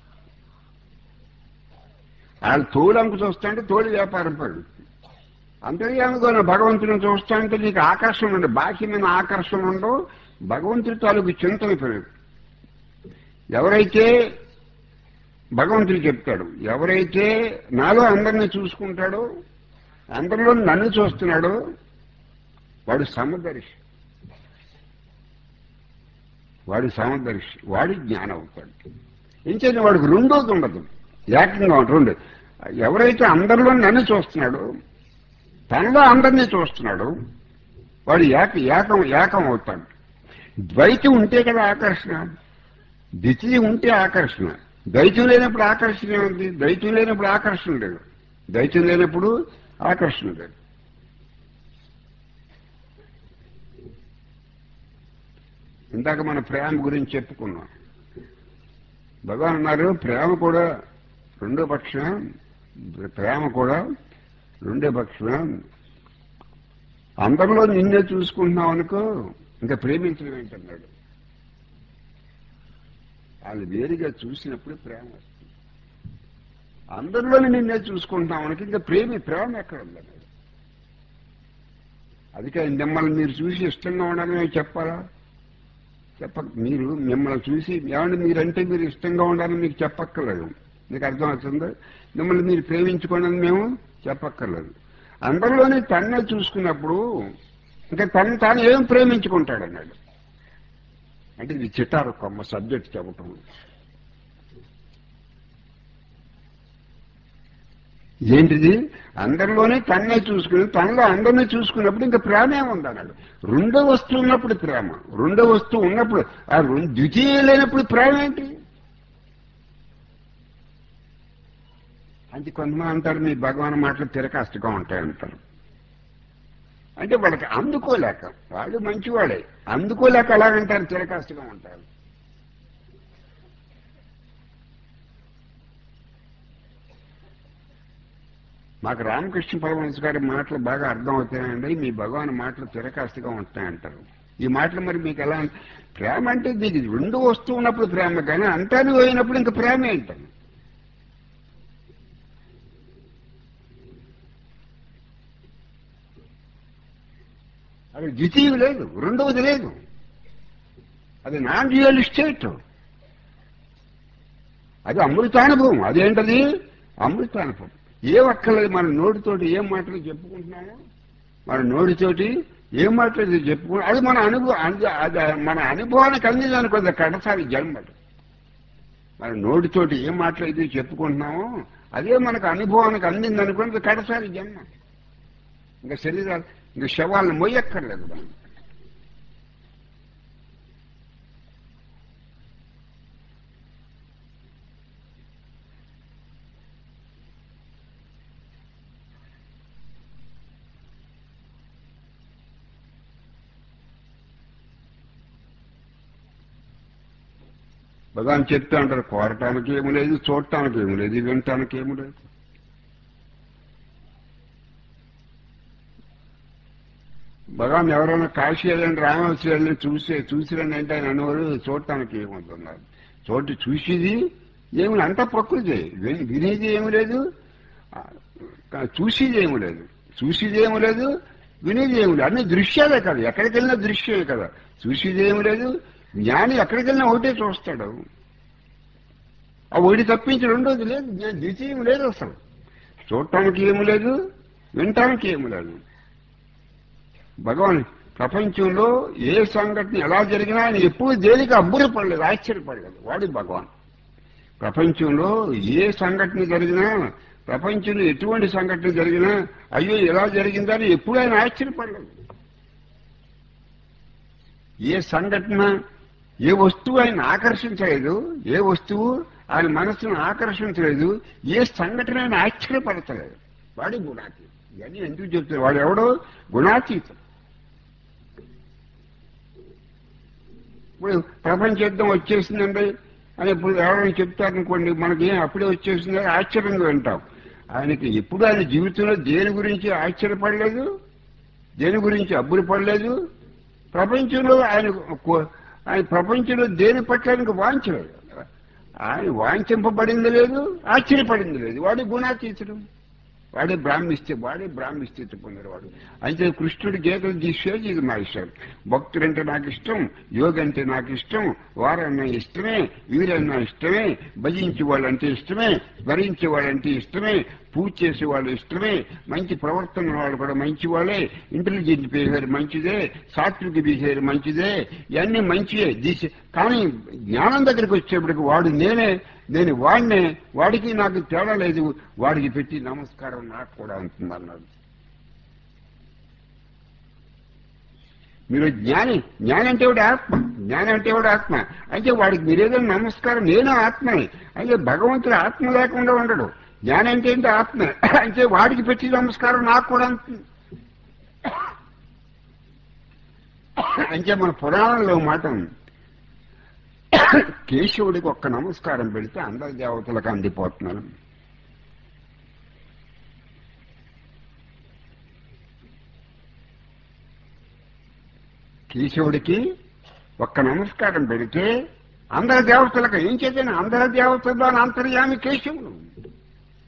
[SPEAKER 1] వాళ్ళు తోలంకు చూస్తుంటే తోలు వ్యాపారం పెరుగుతుంది అంతర్యామగా నువ్వు భగవంతుని చూస్తా ఉంటే నీకు ఆకర్షణ ఉండదు బాహ్యమైన ఆకర్షణ ఉండవు భగవంతుడి తాలూకు చింతన పెరుగు ఎవరైతే భగవంతుడు చెప్తాడు ఎవరైతే నాలో అందరినీ చూసుకుంటాడో అందరిలో నన్ను చూస్తున్నాడో వాడు సమదర్శి వాడు సమదర్శి వాడి జ్ఞానం అవుతాడు ఇంకేది వాడికి రెండోది ఉండదు ఏకంగా ఉంటుంది రెండు ఎవరైతే అందరిలో నన్ను చూస్తున్నాడో తనలో అందరినీ చూస్తున్నాడు వాడు ఏక ఏకం ఏకం అవుతాడు ద్వైతం ఉంటే కదా ఆకర్షణ ద్వితీయం ఉంటే ఆకర్షణ ద్వైతం లేనప్పుడు ఆకర్షణ ఏముంది ద్వైతం లేనప్పుడు ఆకర్షణ లేదు ద్వైతం లేనప్పుడు ఆకర్షణ లేదు ఇందాక మన ప్రేమ గురించి చెప్పుకున్నాం భగవాన్ అన్నారు ప్రేమ కూడా రెండో పక్షం ప్రేమ కూడా రెండో పక్షం అందరిలో నిన్నే చూసుకుంటున్నావు అనుకో ఇంకా ప్రేమించడం ఏంటన్నాడు వాళ్ళు వేరుగా చూసినప్పుడు ప్రేమ వస్తుంది అందరిలోనే నిన్నే చూసుకుంటాం మనకి ఇంకా ప్రేమి ప్రేమ ఎక్కడ ఉందని అందుకే మిమ్మల్ని మీరు చూసి ఇష్టంగా ఉండాలని చెప్పాలా చెప్ప మీరు మిమ్మల్ని చూసి ఏమంటే మీరంటే మీరు ఇష్టంగా ఉండాలని మీకు చెప్పక్కర్లేదు మీకు అర్థం అవుతుంది మిమ్మల్ని మీరు ప్రేమించుకోండి మేము చెప్పక్కర్లేదు అందరిలోనే తన్నే చూసుకున్నప్పుడు ఇంకా తను తాను ఏం ప్రేమించుకుంటాడు అన్నాడు అంటే ఇది చిట్టారు కొమ్మ సబ్జెక్ట్ చెప్పటం ఏంటిది అందరిలోనే తన్నే చూసుకుని తనలో అందరినీ చూసుకున్నప్పుడు ఇంకా ప్రేమే ఉంది అన్నాడు రెండో వస్తువు ఉన్నప్పుడు ప్రేమ రెండో వస్తువు ఉన్నప్పుడు ఆ రెండు ద్వితీయ లేనప్పుడు ప్రేమ ఏంటి అంటే కొంతమంది అంటారు మీ భగవాన్ మాటలు తిరకాస్తుగా ఉంటాయంటారు అంటే వాళ్ళకి అందుకోలేక వాళ్ళు మంచివాడే అందుకోలేక అలాగంటారు తిరకాస్తుగా ఉంటారు మాకు రామకృష్ణ పరమహంస గారి మాటలు బాగా అర్థం అవుతాయండి మీ భగవాన్ మాటలు తిరకాస్తుగా ఉంటాయంటారు ఈ మాటలు మరి మీకు ఎలా ప్రేమ అంటే దీనికి రెండు వస్తువు ఉన్నప్పుడు ప్రేమ కానీ అంతాను పోయినప్పుడు ఇంకా ప్రేమ ఏంటాను అది ద్వితీయం లేదు రెండవది లేదు అది నాన్ రియల్ స్టేట్ అది అమృతానుభవం అదేంటది అమృతానుభవం ఏ ఒక్కలేదు మన నోటితోటి ఏం మాటలు చెప్పుకుంటున్నామో మన నోటితోటి ఏం మాటలు చెప్పుకున్నా అది మన అనుభవం అది- అది మన అనుభవానికి అందిందని కొంత కడసారి జన్మ అది. మన నోటితోటి ఏం మాటలైతే చెప్పుకుంటున్నామో అదే మనకు అనుభవానికి అందిందనుకున్నది కడసారి జన్మ ఇంకా శరీరాలు ఇంకా శవాలను మొయ్యక్కర్లేదు దాన్ని. భగవాన్ చెప్తా ఉంటారు కోరటానికి ఏమి లేదు చూడటానికి ఏమి లేదు వినటానికి ఏమి లేదు భగవాన్ ఎవరైనా కాశీ వెళ్ళండి రామవలసి వెళ్ళి చూసి చూసిరండి అంటే ఆయన అనేవారు చూడటానికి ఏమవుతున్నారు చోటు చూసేది ఏమి అంతా ప్రకృతి విని- వినేది ఏమి లేదు ఆ, చూసేది ఏమి లేదు చూసేది ఏమి లేదు వినేది ఏమి లేదు అన్ని దృశ్యాలే కదా ఎక్కడికి వెళ్ళినా దృశ్యమే కదా చూసేది ఏమి లేదు జ్ఞాని ఎక్కడికి వెళ్ళినా ఒకటే చూస్తాడు ఆ ఒకటి తప్పించి రెండోది లేదు జ్ఞా- ద్వితీయం లేదు అసలు చూడటానికి ఏమి లేదు వినటానికి ఏమి లేదు భగవాన్ ప్రపంచంలో ఏ సంఘటన ఎలా జరిగినా ఆయన ఎప్పుడు దేనికి అబ్బురపడలేదు ఆశ్చర్యపడలేదు వాడి భగవాన్ ప్రపంచంలో ఏ సంఘటన జరిగినా ప్రపంచంలో ఎటువంటి సంఘటన జరిగినా అయ్యో ఎలా జరిగిందని ఎప్పుడు ఆయన ఆశ్చర్యపడలేదు ఏ సంఘటన ఏ వస్తువు ఆయన ఆకర్షించలేదు ఏ వస్తువు ఆయన మనస్సును ఆకర్షించలేదు ఏ సంఘటన ఆయన ఆశ్చర్యపడతలేదు వాడి గుణాతీతం ఇవన్నీ ఎందుకు చెప్తారు వాడు ఎవడో గుణాతీతం ఇప్పుడు ప్రపంచ యుద్ధం వచ్చేసిందండి అని ఇప్పుడు ఎవరైనా చెప్తారనుకోండి మనకి ఏం అప్పుడే వచ్చేసింది అని ఆశ్చర్యంగా వింటాం ఆయనకి ఎప్పుడు ఆయన జీవితంలో దేని గురించి ఆశ్చర్యపడలేదు దేని గురించి అబ్బులు పడలేదు ప్రపంచంలో ఆయన కో- ఆయన ప్రపంచంలో దేని పట్ల ఆయనకు వాంచలేదు ఆయన వాంఛింపబడింది లేదు ఆశ్చర్యపడింది లేదు వాడి గుణాతీతుడు వాడే బ్రాహ్మిస్తే వాడే బ్రాహ్మిస్థితి పొందినవాడు అయితే కృష్ణుడి గీతలు తీసేది ఇది మా ఇష్టం భక్తుడంటే నాకు ఇష్టం యోగి అంటే నాకు ఇష్టం వారన్నా ఇష్టమే వీరన్నా ఇష్టమే భజించే వాళ్ళంటే ఇష్టమే స్మరించే వాళ్ళంటే ఇష్టమే పూజ చేసే వాళ్ళు ఇష్టమే మంచి ప్రవర్తన వాళ్ళు కూడా మంచి వాళ్ళే ఇంటెలిజెంట్ బిహేవియర్ మంచిదే సాత్విక బిహేవియర్ మంచిదే ఇవన్నీ మంచియే దిశ కానీ జ్ఞానం దగ్గరికి వచ్చేప్పటికి వాడు నేనే నేను వాడినే వాడికి నాకు తేడా లేదు వాడికి పెట్టి నమస్కారం నాకు కూడా ఉంటుంది అన్నాడు మీరు జ్ఞాని జ్ఞాని అంటే వాడు ఆత్మ జ్ఞాని అంటే వాడు ఆత్మ అయితే వాడికి మీరేదో నమస్కారం నేను ఆత్మని అయితే భగవంతుడు ఆత్మ లేకుండా ఉండడు జ్ఞాని అంటే ఏంటి ఆత్మ అంటే వాడికి పెట్టి నమస్కారం నాకు కూడా ఉంటుంది అంటే మన పురాణంలో మాట ఉంది. కేశవుడికి ఒక్క నమస్కారం పెడితే అందరి దేవతలకు అందిపోతున్నాను కేశవుడికి ఒక్క నమస్కారం పెడితే అందరి దేవతలకు ఏం చేద్దాను అందరి దేవతల్లో అంతర్యామి కేశవుడు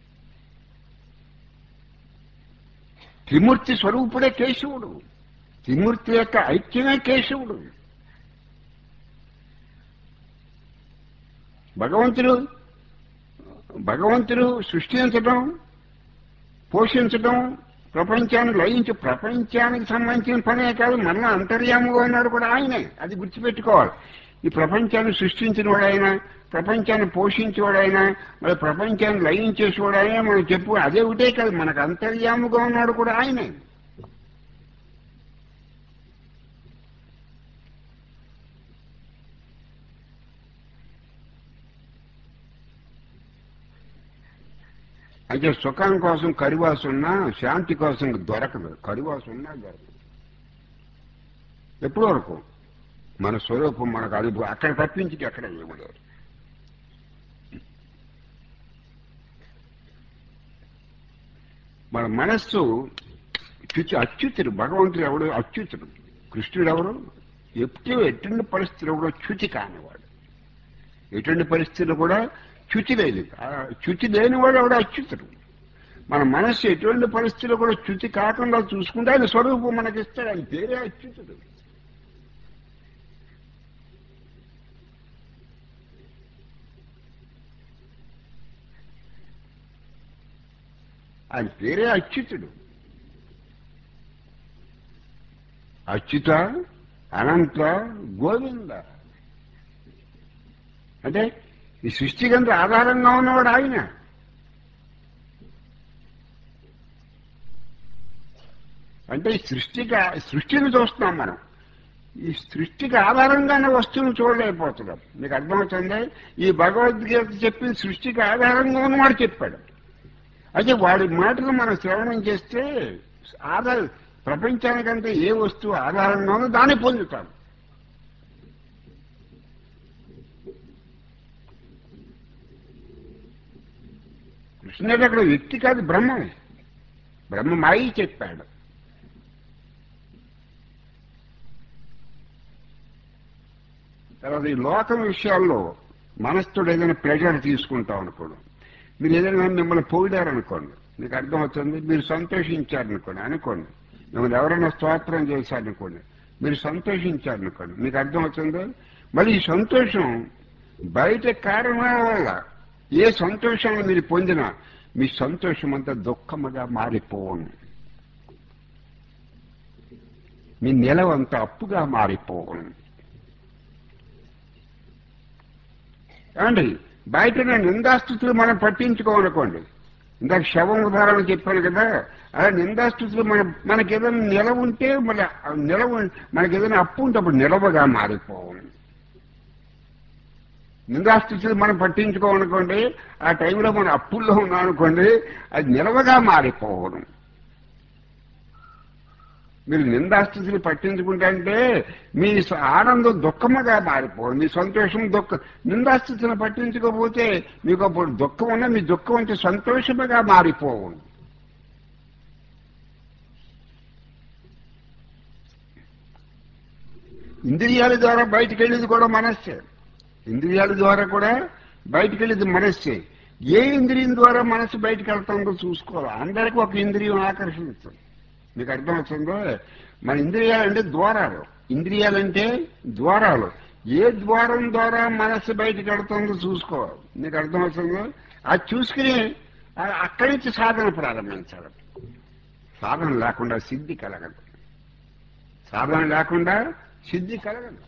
[SPEAKER 1] త్రిమూర్తి స్వరూపుడే కేశవుడు త్రిమూర్తి యొక్క ఐక్యమే కేశవుడు భగవంతుడు భగవంతుడు సృష్టించడం పోషించడం ప్రపంచాన్ని లయించి ప్రపంచానికి సంబంధించిన పనే కాదు మరలా అంతర్యాముగా ఉన్నాడు కూడా ఆయనే అది గుర్తుపెట్టుకోవాలి ఈ ప్రపంచాన్ని సృష్టించిన వాడైనా ప్రపంచాన్ని పోషించేవాడైనా మరి ప్రపంచాన్ని లయించేసేవాడైనా మనం చెప్పు అదే ఒకటే కాదు మనకు అంతర్యాముగా ఉన్నాడు కూడా ఆయనే అయితే సుఖం కోసం కరివాసు ఉన్నా శాంతి కోసం దొరకదు కరివాసు ఉన్నా దొరకదు ఎప్పటి వరకు మన స్వరూపం మనకు అనుభవం అక్కడ తప్పించి అక్కడ ఇవ్వలేదు మన మనస్సు చుచ్చు అచ్యుతుడు భగవంతుడు ఎవడు అచ్యుతుడు కృష్ణుడు ఎవరు ఎప్పుడు ఎటువంటి పరిస్థితులు కూడా చ్యుతి కానివాడు ఎటువంటి పరిస్థితులు కూడా చ్యుతి లేదు ఆ చ్యుతి లేనివాడు ఎవడు అచ్యుతుడు మన మనస్సు ఎటువంటి పరిస్థితులు కూడా చ్యుతి కాకుండా చూసుకుంటే ఆయన స్వరూపం మనకిస్తాడు ఆయన పేరే అచ్యుతుడు ఆయన పేరే అచ్యుతుడు అచ్యుత అనంత గోవింద అంటే ఈ సృష్టికంత ఆధారంగా ఉన్నవాడు ఆయన అంటే ఈ సృష్టికి సృష్టిని చూస్తున్నాం మనం ఈ సృష్టికి ఆధారంగానే వస్తువును చూడలేకపోతున్నాం మీకు అర్థమవుతుంది ఈ భగవద్గీత చెప్పిన సృష్టికి ఆధారంగా ఉన్నవాడు చెప్పాడు అయితే వాడి మాటలు మనం శ్రవణం చేస్తే ఆధార ప్రపంచానికంటే ఏ వస్తువు ఆధారంగా ఉందో దాన్ని పొందుతాం కృష్ణుడు అక్కడ వ్యక్తి కాదు బ్రహ్మమే బ్రహ్మ మాయి చెప్పాడు తర్వాత ఈ లోకం విషయాల్లో మనస్థుడు ఏదైనా ప్రెజర్ తీసుకుంటాం అనుకోండి మీరు ఏదైనా మిమ్మల్ని పొగిడారనుకోండి మీకు అర్థమవుతుంది మీరు సంతోషించారనుకోండి అనుకోండి మిమ్మల్ని ఎవరైనా స్తోత్రం చేశారనుకోండి మీరు సంతోషించారనుకోండి మీకు అర్థమవుతుంది మళ్ళీ ఈ సంతోషం బయట కారణాల వల్ల ఏ సంతోషాన్ని మీరు పొందినా మీ సంతోషం అంతా దుఃఖముగా మారిపోవును మీ నిలవంతా అప్పుగా మారిపోవును ఏమండి బయట నిందాస్థుతులు మనం పట్టించుకోవాలనుకోండి ఇందాక శవం ఉదాహరణ చెప్పాను కదా అలా నిందాస్థుతులు మన మనకి ఏదైనా నిలవ ఉంటే మన నిలవ మనకి ఏదైనా అప్పు ఉంటే అప్పుడు నిలవగా మారిపోవాలి నిందాస్థుతులు మనం పట్టించుకోవాలనుకోండి ఆ టైంలో మనం అప్పుల్లో ఉన్నాం అనుకోండి అది నిలవగా మారిపోవడం మీరు నిందాస్థితిని పట్టించుకుంటే అంటే మీ స- ఆనందం దుఃఖముగా మారిపోదు మీ సంతోషం దుఃఖ నిందాస్థితిని పట్టించుకోకపోతే మీకు అప్పుడు దుఃఖం ఉన్నా మీ దుఃఖం అంటే సంతోషముగా మారిపోవు ఇంద్రియాల ద్వారా బయటికి వెళ్ళేది కూడా మనస్సే ఇంద్రియాల ద్వారా కూడా బయటికి వెళ్ళేది మనస్సే ఏ ఇంద్రియం ద్వారా మనస్సు బయటికి వెళ్తుందో చూసుకోవాలి అందరికీ ఒక ఇంద్రియం ఆకర్షిస్తుంది మీకు అర్థమవుతుందో మన ఇంద్రియాలు అంటే ద్వారాలు ఇంద్రియాలంటే ద్వారాలు ఏ ద్వారం ద్వారా మనస్సు బయటికి వెళ్తుందో చూసుకోవాలి మీకు అర్థమవుతుందో అది చూసుకుని ఆ- అక్కడి నుంచి సాధన ప్రారంభించాలి సాధన లేకుండా సిద్ధి కలగదు సాధన లేకుండా సిద్ధి కలగదు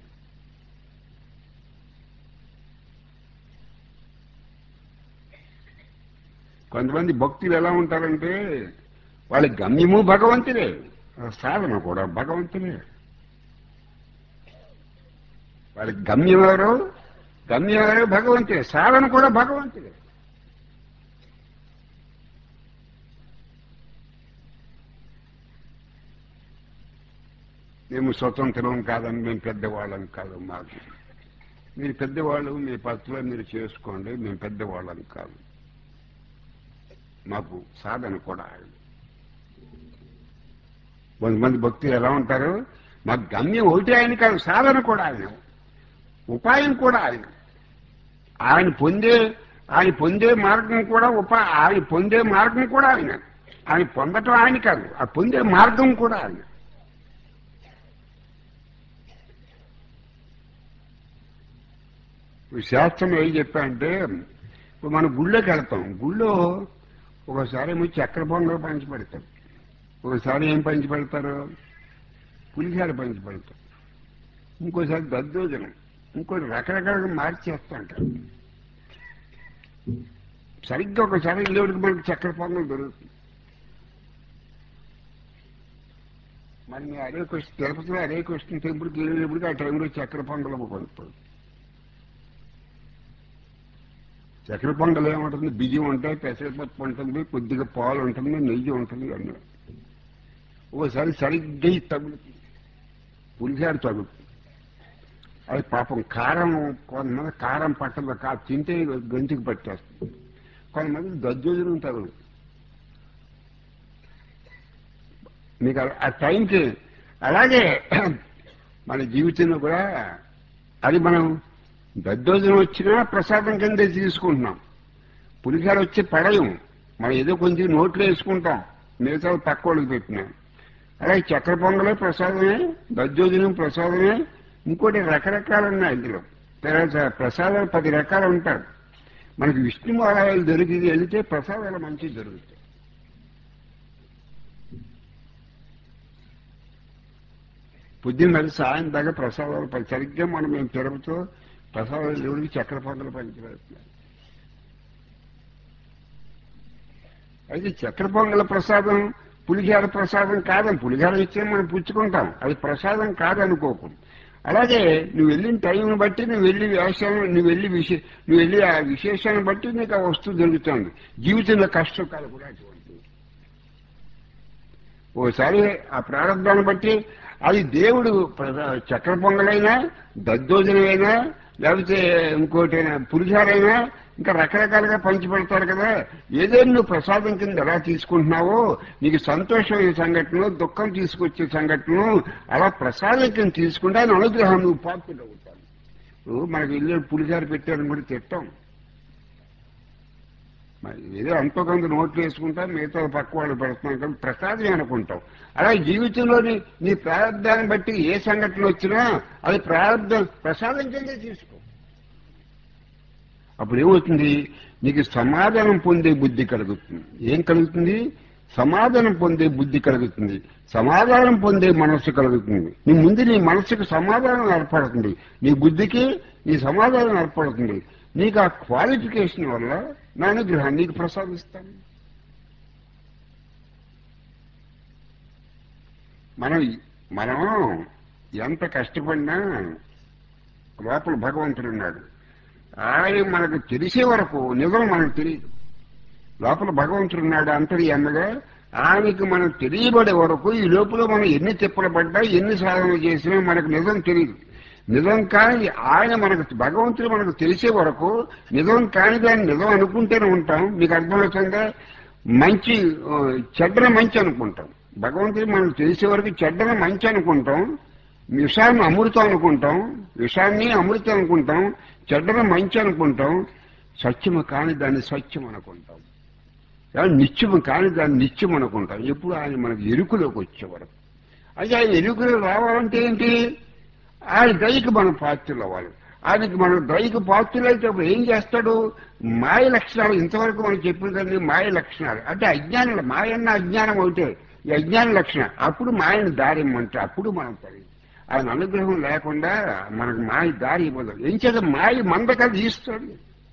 [SPEAKER 1] కొంతమంది భక్తులు ఎలా ఉంటారంటే వాళ్ళ గమ్యము భగవంతుడే సాధన కూడా భగవంతుడే వాళ్ళ గమ్యం ఎవరు గమ్యం ఎవరు భగవంతుడే సాధన కూడా భగవంతుడే మేము స్వతంత్రం కాదని మేము పెద్దవాళ్ళం కాదు మాకు మీరు పెద్దవాళ్ళు మీ పత్రులో మీరు చేసుకోండి మేము పెద్దవాళ్ళం కాదు మాకు సాధన కూడా ఆయన కొంతమంది భక్తులు ఎలా ఉంటారు మాకు గమ్యం ఒకటి ఆయన కాదు సాధన కూడా ఆయన ఉపాయం కూడా ఆయన ఆయన పొందే ఆయన పొందే మార్గం కూడా ఉపా ఆయన పొందే మార్గం కూడా ఆయన ఆయన పొందటం ఆయన కాదు ఆ పొందే మార్గం కూడా ఆయన ఇప్పుడు శాస్త్రం ఏం చెప్పారంటే ఇప్పుడు మనం గుళ్ళోకి వెళ్తాం గుళ్ళో ఒకసారి ఏమో చక్కెర పొంగలు పంచి పెడతారు ఒకసారి ఏం పంచి పెడతారు పులిహార పంచి పెడతారు ఇంకోసారి దద్దోజనం ఇంకోటి రకరకాలుగా మార్చేస్తూ ఉంటారు సరిగ్గా ఒకసారి వెళ్ళేవాడికి మనకి చక్కెర పొంగల్ దొరుకుతుంది మరి మీ అరే క్వశ్చన్ తిరుపతిలో అరే క్వశ్చన్ టెంపుల్కి వెళ్ళేటప్పటికి ఆ టైంలో చక్కెర పొంగల్ కొనుక్కోదు చక్కెర పొంగల్ ఏముంటుంది బియ్యం ఉంటాయి పెసరపప్పు ఉంటుంది కొద్దిగా పాలు ఉంటుంది నెయ్యి ఉంటుంది అన్నీ ఓసారి సరిగ్గా ఈ తగులుతుంది పులిసారి తగులుతుంది అది పాపం కారం కొంతమంది కారం పట్టదు కా తింటే గొంతుకు పట్టేస్తుంది కొంతమంది దద్దోజనం తగులు మీకు ఆ- ఆ టైంకి అలాగే మన జీవితంలో కూడా అది మనం దద్దోజనం వచ్చినా ప్రసాదం కింద తీసుకుంటున్నాం పులిహార వచ్చి పడయం మనం ఏదో కొంచెం నోట్లో వేసుకుంటాం మిగతా పక్క వాళ్ళకి పెట్టినా అలాగే చక్కెర పొంగలే ప్రసాదమే దద్దోజనం ప్రసాదమే ఇంకోటి రకరకాలు ఉన్నాయి ఇందులో తర్వాత ప్రసాదాలు పది రకాలు ఉంటారు మనకి విష్ణు ఆలయాలు దొరికింది వెళితే ప్రసాదాలు మంచివి దొరుకుతాయి పొద్దున్న మరి సాయం దాకా ప్రసాదాలు ప- సరిగ్గా మనం మేము తిరుపతితో ప్రసాదాలు దేవుడికి చక్కెర పొంగలు పంచిపెడుతున్నాం అయితే చక్కెర పొంగల ప్రసాదం పులిహార ప్రసాదం కాదని పులిహార ఇచ్చే మనం పుచ్చుకుంటాం అది ప్రసాదం కాదనుకోకు అలాగే నువ్వు వెళ్ళిన టైంని బట్టి నువ్వు వెళ్ళి వ్యవసాయం నువ్వు వెళ్ళి విశే నువ్వు వెళ్ళి ఆ విశేషాన్ని బట్టి నీకు ఆ వస్తువు దొరుకుతుంది జీవితంలో కష్టకాలు కూడా అటువంటివి ఓసారి ఆ ప్రారంభాన్ని బట్టి అది దేవుడు ప్రసా- చక్కెర పొంగలైనా దద్దోజనమైనా లేకపోతే ఇంకోటైనా పులిహారైనా ఇంకా రకరకాలుగా పంచి పెడతారు కదా ఏదైనా నువ్వు ప్రసాదం కింద ఎలా తీసుకుంటున్నావో నీకు సంతోషమైన సంఘటన దుఃఖం తీసుకొచ్చే సంఘటన అలా ప్రసాదం కింద తీసుకుంటే ఆయన అనుగ్రహం నువ్వు పాత్రలు అవుతాను ఇప్పుడు మనకి వెళ్ళే పులిహార పెట్టారని కూడా తిట్టాం మరి ఏదో అంతో కొంత నోట్లు వేసుకుంటాం మిగతా పక్క వాళ్ళు పెడుతున్నాం కానీ ప్రసాదం అనుకుంటాం అలాగే జీవితంలోని నీ ప్రారంధాన్ని బట్టి ఏ సంఘటన వచ్చినా అది ప్రారంధం ప్రసాదం కిందే తీసుకో అప్పుడు ఏమవుతుంది నీకు సమాధానం పొందే బుద్ధి కలుగుతుంది ఏం కలుగుతుంది సమాధానం పొందే బుద్ధి కలుగుతుంది సమాధానం పొందే మనస్సు కలుగుతుంది నీ ముందు నీ మనస్సుకు సమాధానం ఏర్పడుతుంది నీ బుద్ధికి నీ సమాధానం ఏర్పడుతుంది నీకు ఆ క్వాలిఫికేషన్ వల్ల నా అనుగ్రహాన్ని నీకు ప్రసాదిస్తాను మనం మనం ఎంత కష్టపడినా లోపల భగవంతుడు ఉన్నాడు ఆయన మనకు తెలిసే వరకు నిజం మనకు తెలియదు లోపల భగవంతుడు ఉన్నాడు అంతర్యామగా ఆయనకి మనం తెలియబడే వరకు ఈ లోపల మనం ఎన్ని తిప్పలు పడ్డా ఎన్ని సాధనలు చేసినా మనకు నిజం తెలియదు నిజం కాని ఆయన మనకు భగవంతుడు మనకు తెలిసే వరకు నిజం కాని దాన్ని నిజం అనుకుంటూనే ఉంటాం మీకు అర్థమవుతుందా మంచి ఆ, చెడ్డన మంచి అనుకుంటాం భగవంతుడు మనకు తెలిసే వరకు చెడ్డన మంచి అనుకుంటాం విషాన్ని అమృతం అనుకుంటాం విషాన్ని అమృతం అనుకుంటాం చెడ్డన మంచి అనుకుంటాం సత్యము కాని దాన్ని సత్యం అనుకుంటాం లేదా నిత్యము కాని దాన్ని నిత్యం అనుకుంటాం ఎప్పుడు ఆయన మనకు ఎరుకులోకి వచ్చేవరకు అయితే ఆయన ఎరుకులో రావాలంటే ఏంటి ఆయన దయకి మనం పాత్రలు అవ్వాలి ఆయనకి మనం దయకి పాత్రలు అయితే అప్పుడు ఏం చేస్తాడు మాయ లక్షణాలు ఇంతవరకు మనం చెప్పినదండి మాయ లక్షణాలు అంటే అజ్ఞానం మాయన్న అజ్ఞానం ఒకటే ఈ అజ్ఞాన లక్షణం అప్పుడు మాయని దారి ఇమ్మంటే అప్పుడు మనం తెలియదు ఆయన అనుగ్రహం లేకుండా మనకు మాయ దారి ఇవ్వదు ఏం చేత మాయ మందకది ఇస్తాడు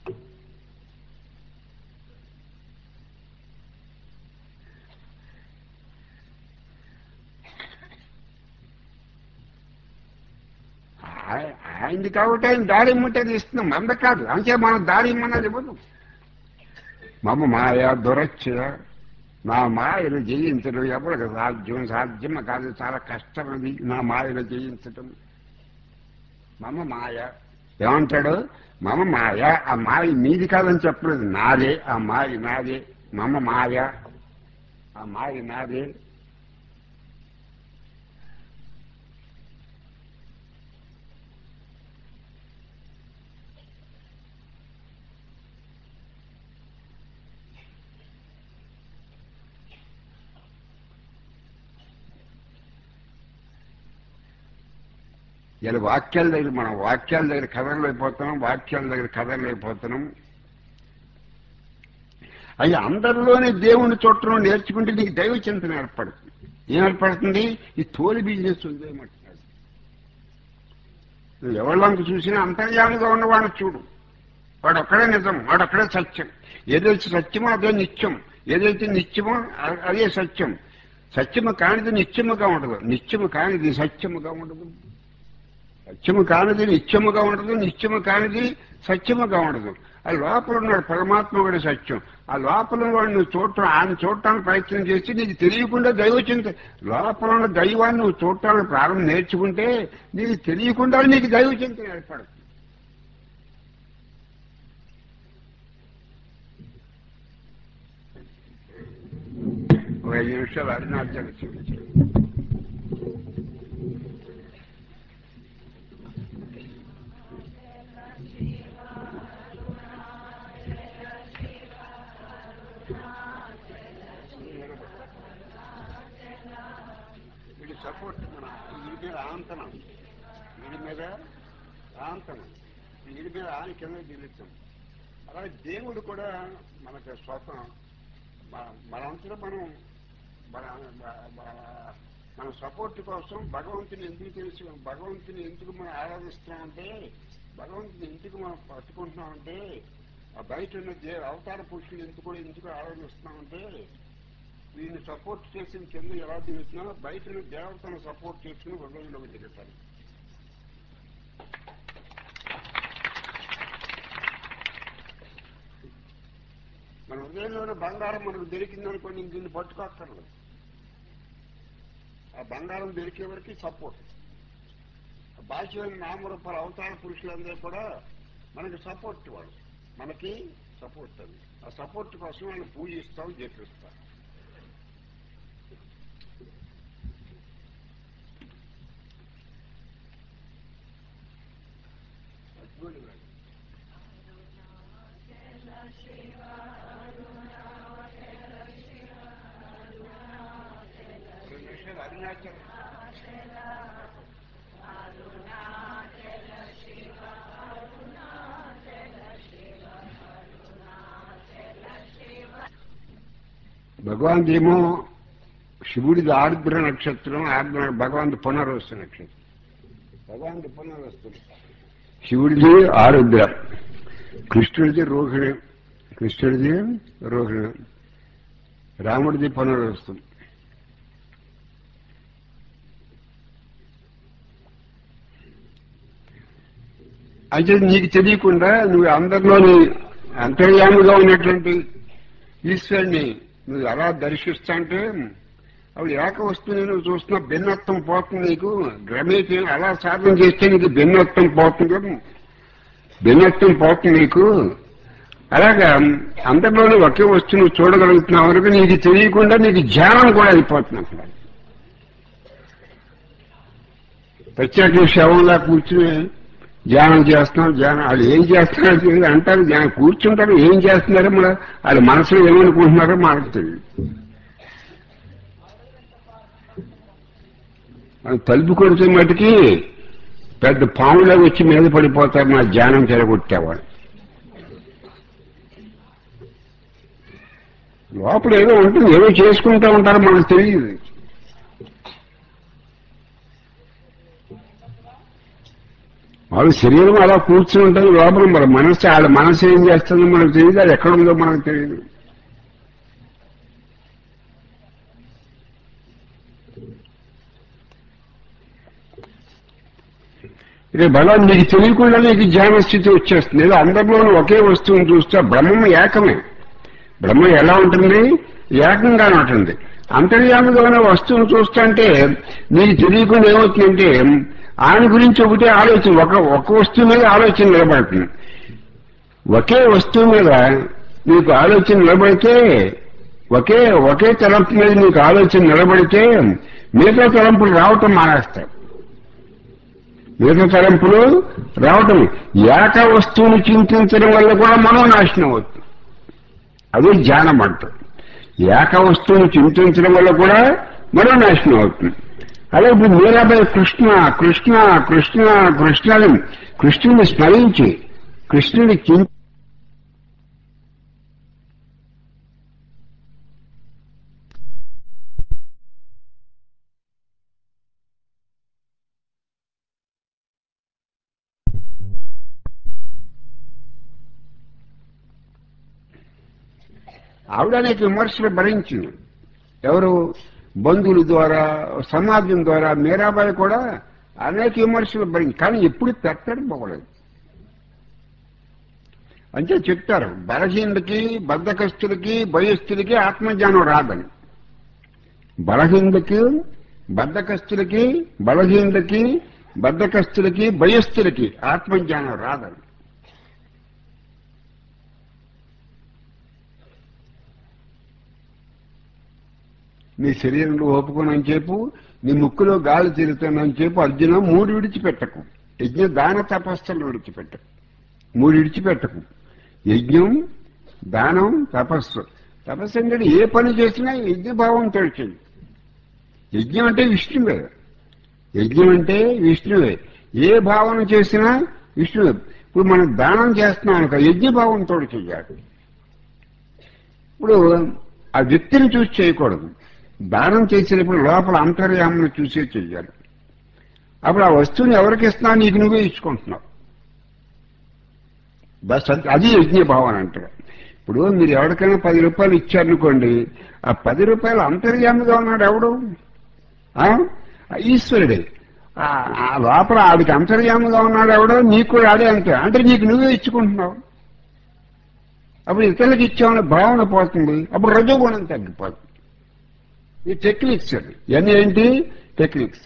[SPEAKER 1] ఆయ- ఆయనది కాబట్టి ఆయన దారి ఇమ్మంటే అది ఇస్తున్నాం మంద కాదు అంతే మనం దారి ఇమ్మన్నది ఇవ్వదు మమ్మ మాయ దురచ్చ నా మాయను జయించడం ఎవరికి సాధ్యం సాధ్యం కాదు చాలా కష్టమది నా మాయను జయించటం మమ మాయ ఏమంటాడు మమ మాయ ఆ మాయ నీది కాదని చెప్పలేదు నాదే ఆ మాయ నాదే మమ మాయ ఆ మాయ నాదే ఇలా వాక్యాల దగ్గర మనం వాక్యాల దగ్గర కథలు అయిపోతున్నాం వాక్యాల దగ్గర కథలు అయిపోతున్నాం అవి అందరిలోనే దేవుని చూడటం నేర్చుకుంటే నీకు దైవ చింతన ఏర్పడుతుంది ఏం ఏర్పడుతుంది ఈ తోలి బిజినెస్ వదిలేయమంటున్నాడు నువ్వు ఎవరిలోకి చూసినా అంతర్యామిగా ఉన్నవాడిని చూడు వాడు ఒక్కడే నిజం వాడు ఒక్కడే సత్యం ఏదైతే సత్యమో అదే నిత్యం ఏదైతే నిత్యమో అ- అదే సత్యం సత్యము కానిది నిత్యముగా ఉండదు నిత్యము కానిది సత్యముగా ఉండదు సత్యము కానిది నిత్యముగా ఉండదు నిత్యము కానిది సత్యముగా ఉండదు ఆ లోపల ఉన్నాడు పరమాత్మ కూడా సత్యం ఆ లోపల వాడు నువ్వు చూడటం ఆయన చూడటానికి ప్రయత్నం చేసి నీకు తెలియకుండా దైవచింత లోపల ఉన్న దైవాన్ని నువ్వు చూడటానికి ప్రారంభం నేర్చుకుంటే నీకు తెలియకుండా నీకు దైవచింతన ఏర్పడుతుంది ఒక ఐదు నిమిషాలు అరుణాచల్ చూపించారు వీడి సపోర్ట్ మన వీడి మీద ఆంతనం వీడి మీద ఆంతనం వీడి మీద ఆని కింద దిగుతాం అలాగే దేవుడు కూడా మనకు స్వతం మన- మనంతలో మనం మన మన- మన- మన సపోర్ట్ కోసం భగవంతుని ఎందుకు తెలుసు భగవంతుని ఎందుకు మనం ఆరాధిస్తున్నామంటే భగవంతుని ఎందుకు మనం పట్టుకుంటున్నామంటే ఆ బయట ఉన్న దే అవతార పురుషులు ఎందుకు కూడా ఎందుకు ఆరాధిస్తున్నామంటే వీడిని సపోర్ట్ చేసిన కింద ఎలా దిగుతున్నా బయట ఉన్న దేవతను సపోర్ట్ చేసుకుని హృదయంలోకి దిగుతారు మన హృదయంలోనే బంగారం మనకు దొరికిందనుకోండి దీన్ని పట్టుకోక్కర్లేదు ఆ బంగారం దొరికే వరకు సపోర్ట్ బాహ్యమైన నామరూపాల అవతార పురుషులందరూ కూడా మనకి సపోర్ట్ వాళ్ళు మనకి సపోర్ట్ అది ఆ సపోర్ట్ కోసం వాళ్ళు పూజిస్తాం జపిస్తాం రెండు నిమిషాలు అరుణాచల్ భగవాన్ ఏమో శివుడిది ఆర్ద్ర నక్షత్రం ఆర్ద్ర భగవాన్ పునర్వస్తు నక్షత్రం భగవాన్ పునర్వస్తు శివుడిది ఆరుద్ర కృష్ణుడిది రోహిణి కృష్ణుడిది రోహిణి రాముడిది పునర్వస్తు అయితే నీకు తెలియకుండా నువ్వు అందరిలోని అంతర్యాముగా ఉన్నటువంటి ఈశ్వరుని నువ్వు అలా దర్శిస్తాంటే అప్పుడు ఏక వస్తువుని నువ్వు చూస్తున్న భిన్నత్వం పోతుంది నీకు గ్రమేతి అలా సాధన చేస్తే నీకు భిన్నత్వం పోతుంది భిన్నత్వం పోతుంది నీకు అలాగా అందరిలోనూ ఒకే వస్తువు నువ్వు చూడగలుగుతున్న వరకు నీకు తెలియకుండా నీకు ధ్యానం కూడా అయిపోతుంది అక్కడ ప్రత్యేక శవంలా కూర్చుని ధ్యానం చేస్తున్నాం ధ్యానం వాళ్ళు ఏం చేస్తున్నారు తెలియదు అంటారు ధ్యానం కూర్చుంటారు ఏం చేస్తున్నారో మన వాళ్ళ మనసులో ఏమనుకుంటున్నారో మనకు తెలియదు వాళ్ళు తలుపు కొడితే మటుకి పెద్ద పాములా వచ్చి మీద పడిపోతారు నా ధ్యానం చెడగొట్టేవాడు లోపల ఏదో ఉంటుంది ఏదో చేసుకుంటూ ఉంటారో మనకు తెలియదు వాళ్ళ శరీరం అలా కూర్చుని ఉంటుంది లోపల మరి మనసు వాళ్ళ మనసు ఏం చేస్తుందో మనకు తెలియదు అది ఎక్కడ ఉందో మనకు తెలియదు ఇదే భగవాన్ నీకు తెలియకుండా నీకు ధ్యాన స్థితి వచ్చేస్తుంది ఏదో అందరిలోనూ ఒకే వస్తువుని చూస్తే బ్రహ్మం ఏకమే బ్రహ్మ ఎలా ఉంటుంది ఏకంగానే ఉంటుంది అంతర్యామిగా ఉన్న వస్తువును చూస్తుంటే నీకు తెలియకుండా ఏమవుతుందంటే ఆయన గురించి ఒకటే ఆలోచన ఒక ఒక వస్తువు మీద ఆలోచన నిలబడుతుంది ఒకే వస్తువు మీద నీకు ఆలోచన నిలబడితే ఒకే ఒకే తలంపు మీద నీకు ఆలోచన నిలబడితే మిగతా తలంపులు రావటం మానేస్తాయి మిగతా తలంపులు రావటం ఏక వస్తువుని చింతించడం వల్ల కూడా మనం నాశనం అవుతుంది అదే ధ్యానం అంటారు ఏక వస్తువుని చింతించడం వల్ల కూడా మరో నాశనం అవుతుంది అలా ఇప్పుడు మీరాబాయి కృష్ణ కృష్ణ కృష్ణ కృష్ణ అని కృష్ణుని స్మరించి కృష్ణుడి కిం ఆవిడ అనేక విమర్శలు భరించింది ఎవరు బంధువుల ద్వారా సమాజం ద్వారా మీరాబాయి కూడా అనేక విమర్శలు భరించి కానీ ఎప్పుడు పెట్టడం పోలేదు అంటే చెప్తారు బలహీనులకి బద్ధకస్తులకి భయస్థులకి ఆత్మజ్ఞానం రాదని బలహీనులకి బద్ధకస్తులకి బలహీనులకి బద్ధకస్తులకి భయస్థులకి ఆత్మజ్ఞానం రాదని నీ శరీరంలో ఓపుకుని చెప్పు నీ ముక్కులో గాలి తిరుగుతానని చెప్పు అర్జున మూడు విడిచిపెట్టకు యజ్ఞ దాన తపస్సులు విడిచిపెట్టకు మూడు విడిచిపెట్టకు యజ్ఞం దానం తపస్సు తపస్సు అంటే ఏ పని చేసినా యజ్ఞభావంతో చేయి యజ్ఞం అంటే విష్ణువే యజ్ఞం అంటే విష్ణువే ఏ భావన చేసినా విష్ణువే ఇప్పుడు మనం దానం చేస్తున్నాం అనుకో యజ్ఞభావంతో చెయ్యాలి ఇప్పుడు ఆ వ్యక్తిని చూసి చేయకూడదు దానం చేసేటప్పుడు లోపల అంతర్యామను చూసే చెయ్యాలి అప్పుడు ఆ వస్తువుని ఎవరికి ఇస్తున్నా నీకు నువ్వే ఇచ్చుకుంటున్నావు బస్ అది- అది యజ్ఞ భావన అంటారు ఇప్పుడు మీరు ఎవరికైనా పది రూపాయలు ఇచ్చారనుకోండి ఆ పది రూపాయలు అంతర్యామిగా ఉన్నాడు ఎవడు ఆ? ఆ ఈశ్వరుడే ఆ- ఆ లోపల ఆడికి అంతర్యామిగా ఉన్నాడు ఎవడో నీకు కూడా ఆడే అంతే అంటే నీకు నువ్వే ఇచ్చుకుంటున్నావు అప్పుడు ఇతరులకు ఇచ్చామనే భావన పోతుంది అప్పుడు రజోగుణం తగ్గిపోతుంది ఈ టెక్నిక్స్ అది ఇవన్నీ ఏంటి టెక్నిక్స్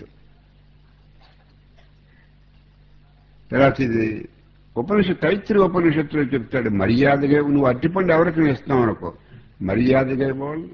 [SPEAKER 1] తర్వాత ఇది ఉపనిషత్ తైత్రి ఉపనిషత్తులో చెప్తాడు మర్యాదగా నువ్వు అట్టిపండు ఎవరికి ఇస్తావు అనుకో మర్యాదగా ఇవ్వాలి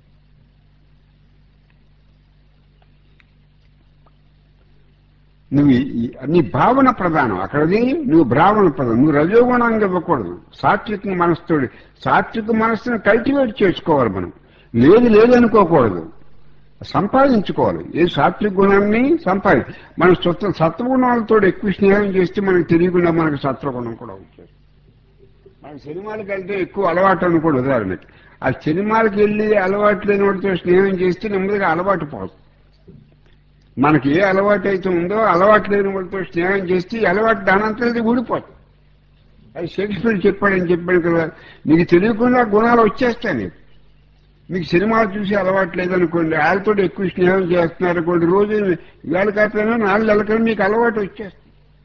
[SPEAKER 1] నువ్వు ఈ- ఈ- నీ భావన ప్రధానం అక్కడది నువ్వు భావన ప్రధానం నువ్వు రజోగుణంగా ఇవ్వకూడదు సాత్విక మనసుతోడి సాత్విక మనస్సును కల్టివేట్ చేసుకోవాలి మనం లేదు లేదు అనుకోకూడదు సంపాదించుకోవాలి ఏ సాత్విక గుణాన్ని సంపాది మన సత్వ సత్వగుణాలతో ఎక్కువ స్నేహం చేస్తే మనకు తెలియకుండా మనకు సత్వగుణం కూడా వచ్చేది మన సినిమాలకు వెళ్తే ఎక్కువ అలవాటు అనుకోడు ఉదాహరణకి ఆ సినిమాలకు వెళ్ళి అలవాటు లేని వాడితో స్నేహం చేస్తే నెమ్మదిగా అలవాటు పోతుంది మనకి ఏ అలవాటు అయితే ఉందో అలవాటు లేని వాళ్ళతో స్నేహం చేస్తే ఈ అలవాటు దానంతా అది ఊడిపోతుంది అది షేక్స్పియర్ చెప్పాడని చెప్పాడు కదా నీకు తెలియకుండా గుణాలు వచ్చేస్తాయి నీకు మీకు సినిమాలు చూసి అలవాటు లేదనుకోండి వాళ్ళతో ఎక్కువ స్నేహం చేస్తున్నారు అనుకోండి రోజు ఇవాళ కాకపోయినా నాలుగు నెలలకైనా మీకు అలవాటు వచ్చేస్తుంది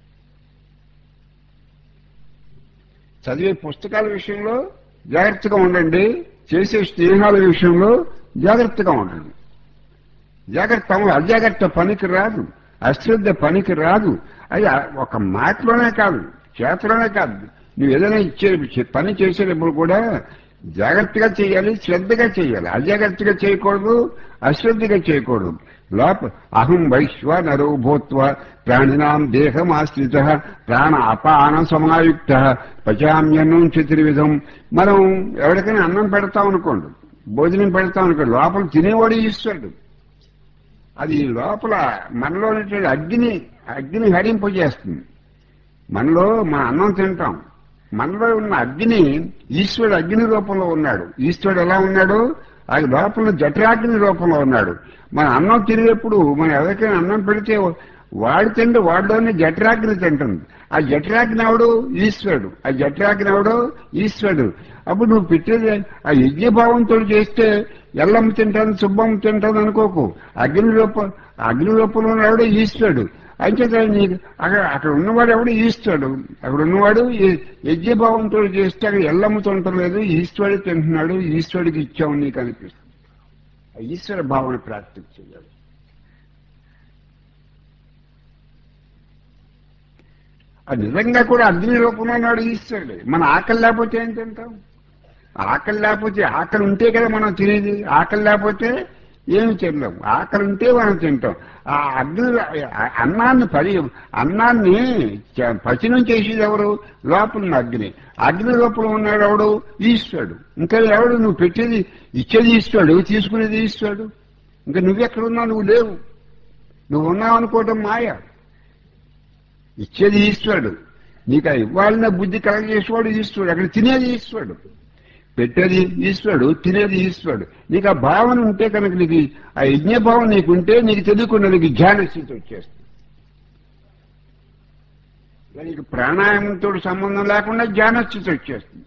[SPEAKER 1] చదివే పుస్తకాల విషయంలో జాగ్రత్తగా ఉండండి చేసే స్నేహాల విషయంలో జాగ్రత్తగా ఉండండి జాగ్రత్త అజాగ్రత్త పనికి రాదు అశ్రద్ధ పనికి రాదు అది ఒక మాటలోనే కాదు చేతలోనే కాదు నువ్వు ఏదైనా ఇచ్చే పని చేసేటప్పుడు కూడా జాగ్రత్తగా చేయాలి శ్రద్ధగా చేయాలి అజాగ్రత్తగా చేయకూడదు అశ్రద్ధగా చేయకూడదు లోప అహం వైశ్వ నరో భూత్వ ప్రాణినాం దేహమాశ్రిత ప్రాణ అపాన సమాయుక్త పచామ్యన్నం చతుర్విధం మనం ఎవరికైనా అన్నం పెడతాం అనుకోండి భోజనం పెడతాం అనుకోండి లోపల తినేవాడు ఈశ్వరుడు అది లోపల మనలో ఉన్నటువంటి అగ్ని అగ్ని హరింపజేస్తుంది మనలో మన అన్నం తింటాం మనలో ఉన్న అగ్ని ఈశ్వరుడు అగ్ని రూపంలో ఉన్నాడు ఈశ్వరుడు ఎలా ఉన్నాడు అది లోపల జఠరాగ్ని రూపంలో ఉన్నాడు మన అన్నం తినేటప్పుడు మనం ఎవరికైనా అన్నం పెడితే వాడి తింటే వాడిలోనే జఠరాగ్ని తింటుంది ఆ జఠరాగ్ని ఎవడు ఈశ్వరుడు ఆ జఠరాగ్ని ఎవడు ఈశ్వరుడు అప్పుడు నువ్వు పెట్టేది ఆ యజ్ఞభావంతో చేస్తే ఎల్లమ్మ తింటాను సుబ్బమ్మ తింటాను అనుకోకు అగ్ని రూప అగ్ని రూపంలో ఉన్నాడు ఈశ్వరుడు అంచేత నీకు అక్కడ అక్కడ ఉన్నవాడు ఎవడు ఈశ్వరుడు అక్కడ ఉన్నవాడు ఈ- యజ్ఞభావంతో చేస్తే అక్కడ ఎల్లమ్మ తింటలేదు ఈశ్వరుడు తింటున్నాడు ఈశ్వరుడికి ఇచ్చావు నీకు అనిపిస్తుంది ఆ ఈశ్వర భావన ప్రాక్టీస్ చేయాలి ఆ నిజంగా కూడా అగ్ని రూపంలో ఉన్నాడు ఈశ్వరుడు మన ఆకలి లేకపోతే ఏం తింటాం ఆకలి లేకపోతే ఆకలి ఉంటే కదా మనం తినేది ఆకలి లేకపోతే ఏమి తినలేం ఆకలి ఉంటే మనం తింటాం ఆ అగ్ని ఆ అన్నాన్ని పరి అన్నాన్ని చ- పచనం చేసేది ఎవరు లోపల ఉన్న అగ్ని అగ్ని లోపల ఉన్నాడు ఎవడు ఈశ్వరుడు ఇంకా ఎవడు నువ్వు పెట్టేది ఇచ్చేది ఈశ్వరుడు తీసుకునేది ఈశ్వరుడు ఇంకా నువ్వెక్కడున్నావు నువ్వు లేవు నువ్వు ఉన్నావు అనుకోవటం మాయ ఇచ్చేది ఈశ్వరుడు నీకు ఆ ఇవ్వాలన్న బుద్ధి కలగజేసేవాడు ఈశ్వరుడు అక్కడ తినేది ఈశ్వరుడు పెట్టేది ఈశ్వరుడు తినేది ఈశ్వరుడు నీకు ఆ భావన ఉంటే కనుక నీకు ఆ యజ్ఞభావం నీకుంటే నీకు తెలియకుండా నీకు ధ్యాన స్థితి వచ్చేస్తుంది ఇక నీకు ప్రాణాయామంతో సంబంధం లేకుండా ధ్యాన స్థితి వచ్చేస్తుంది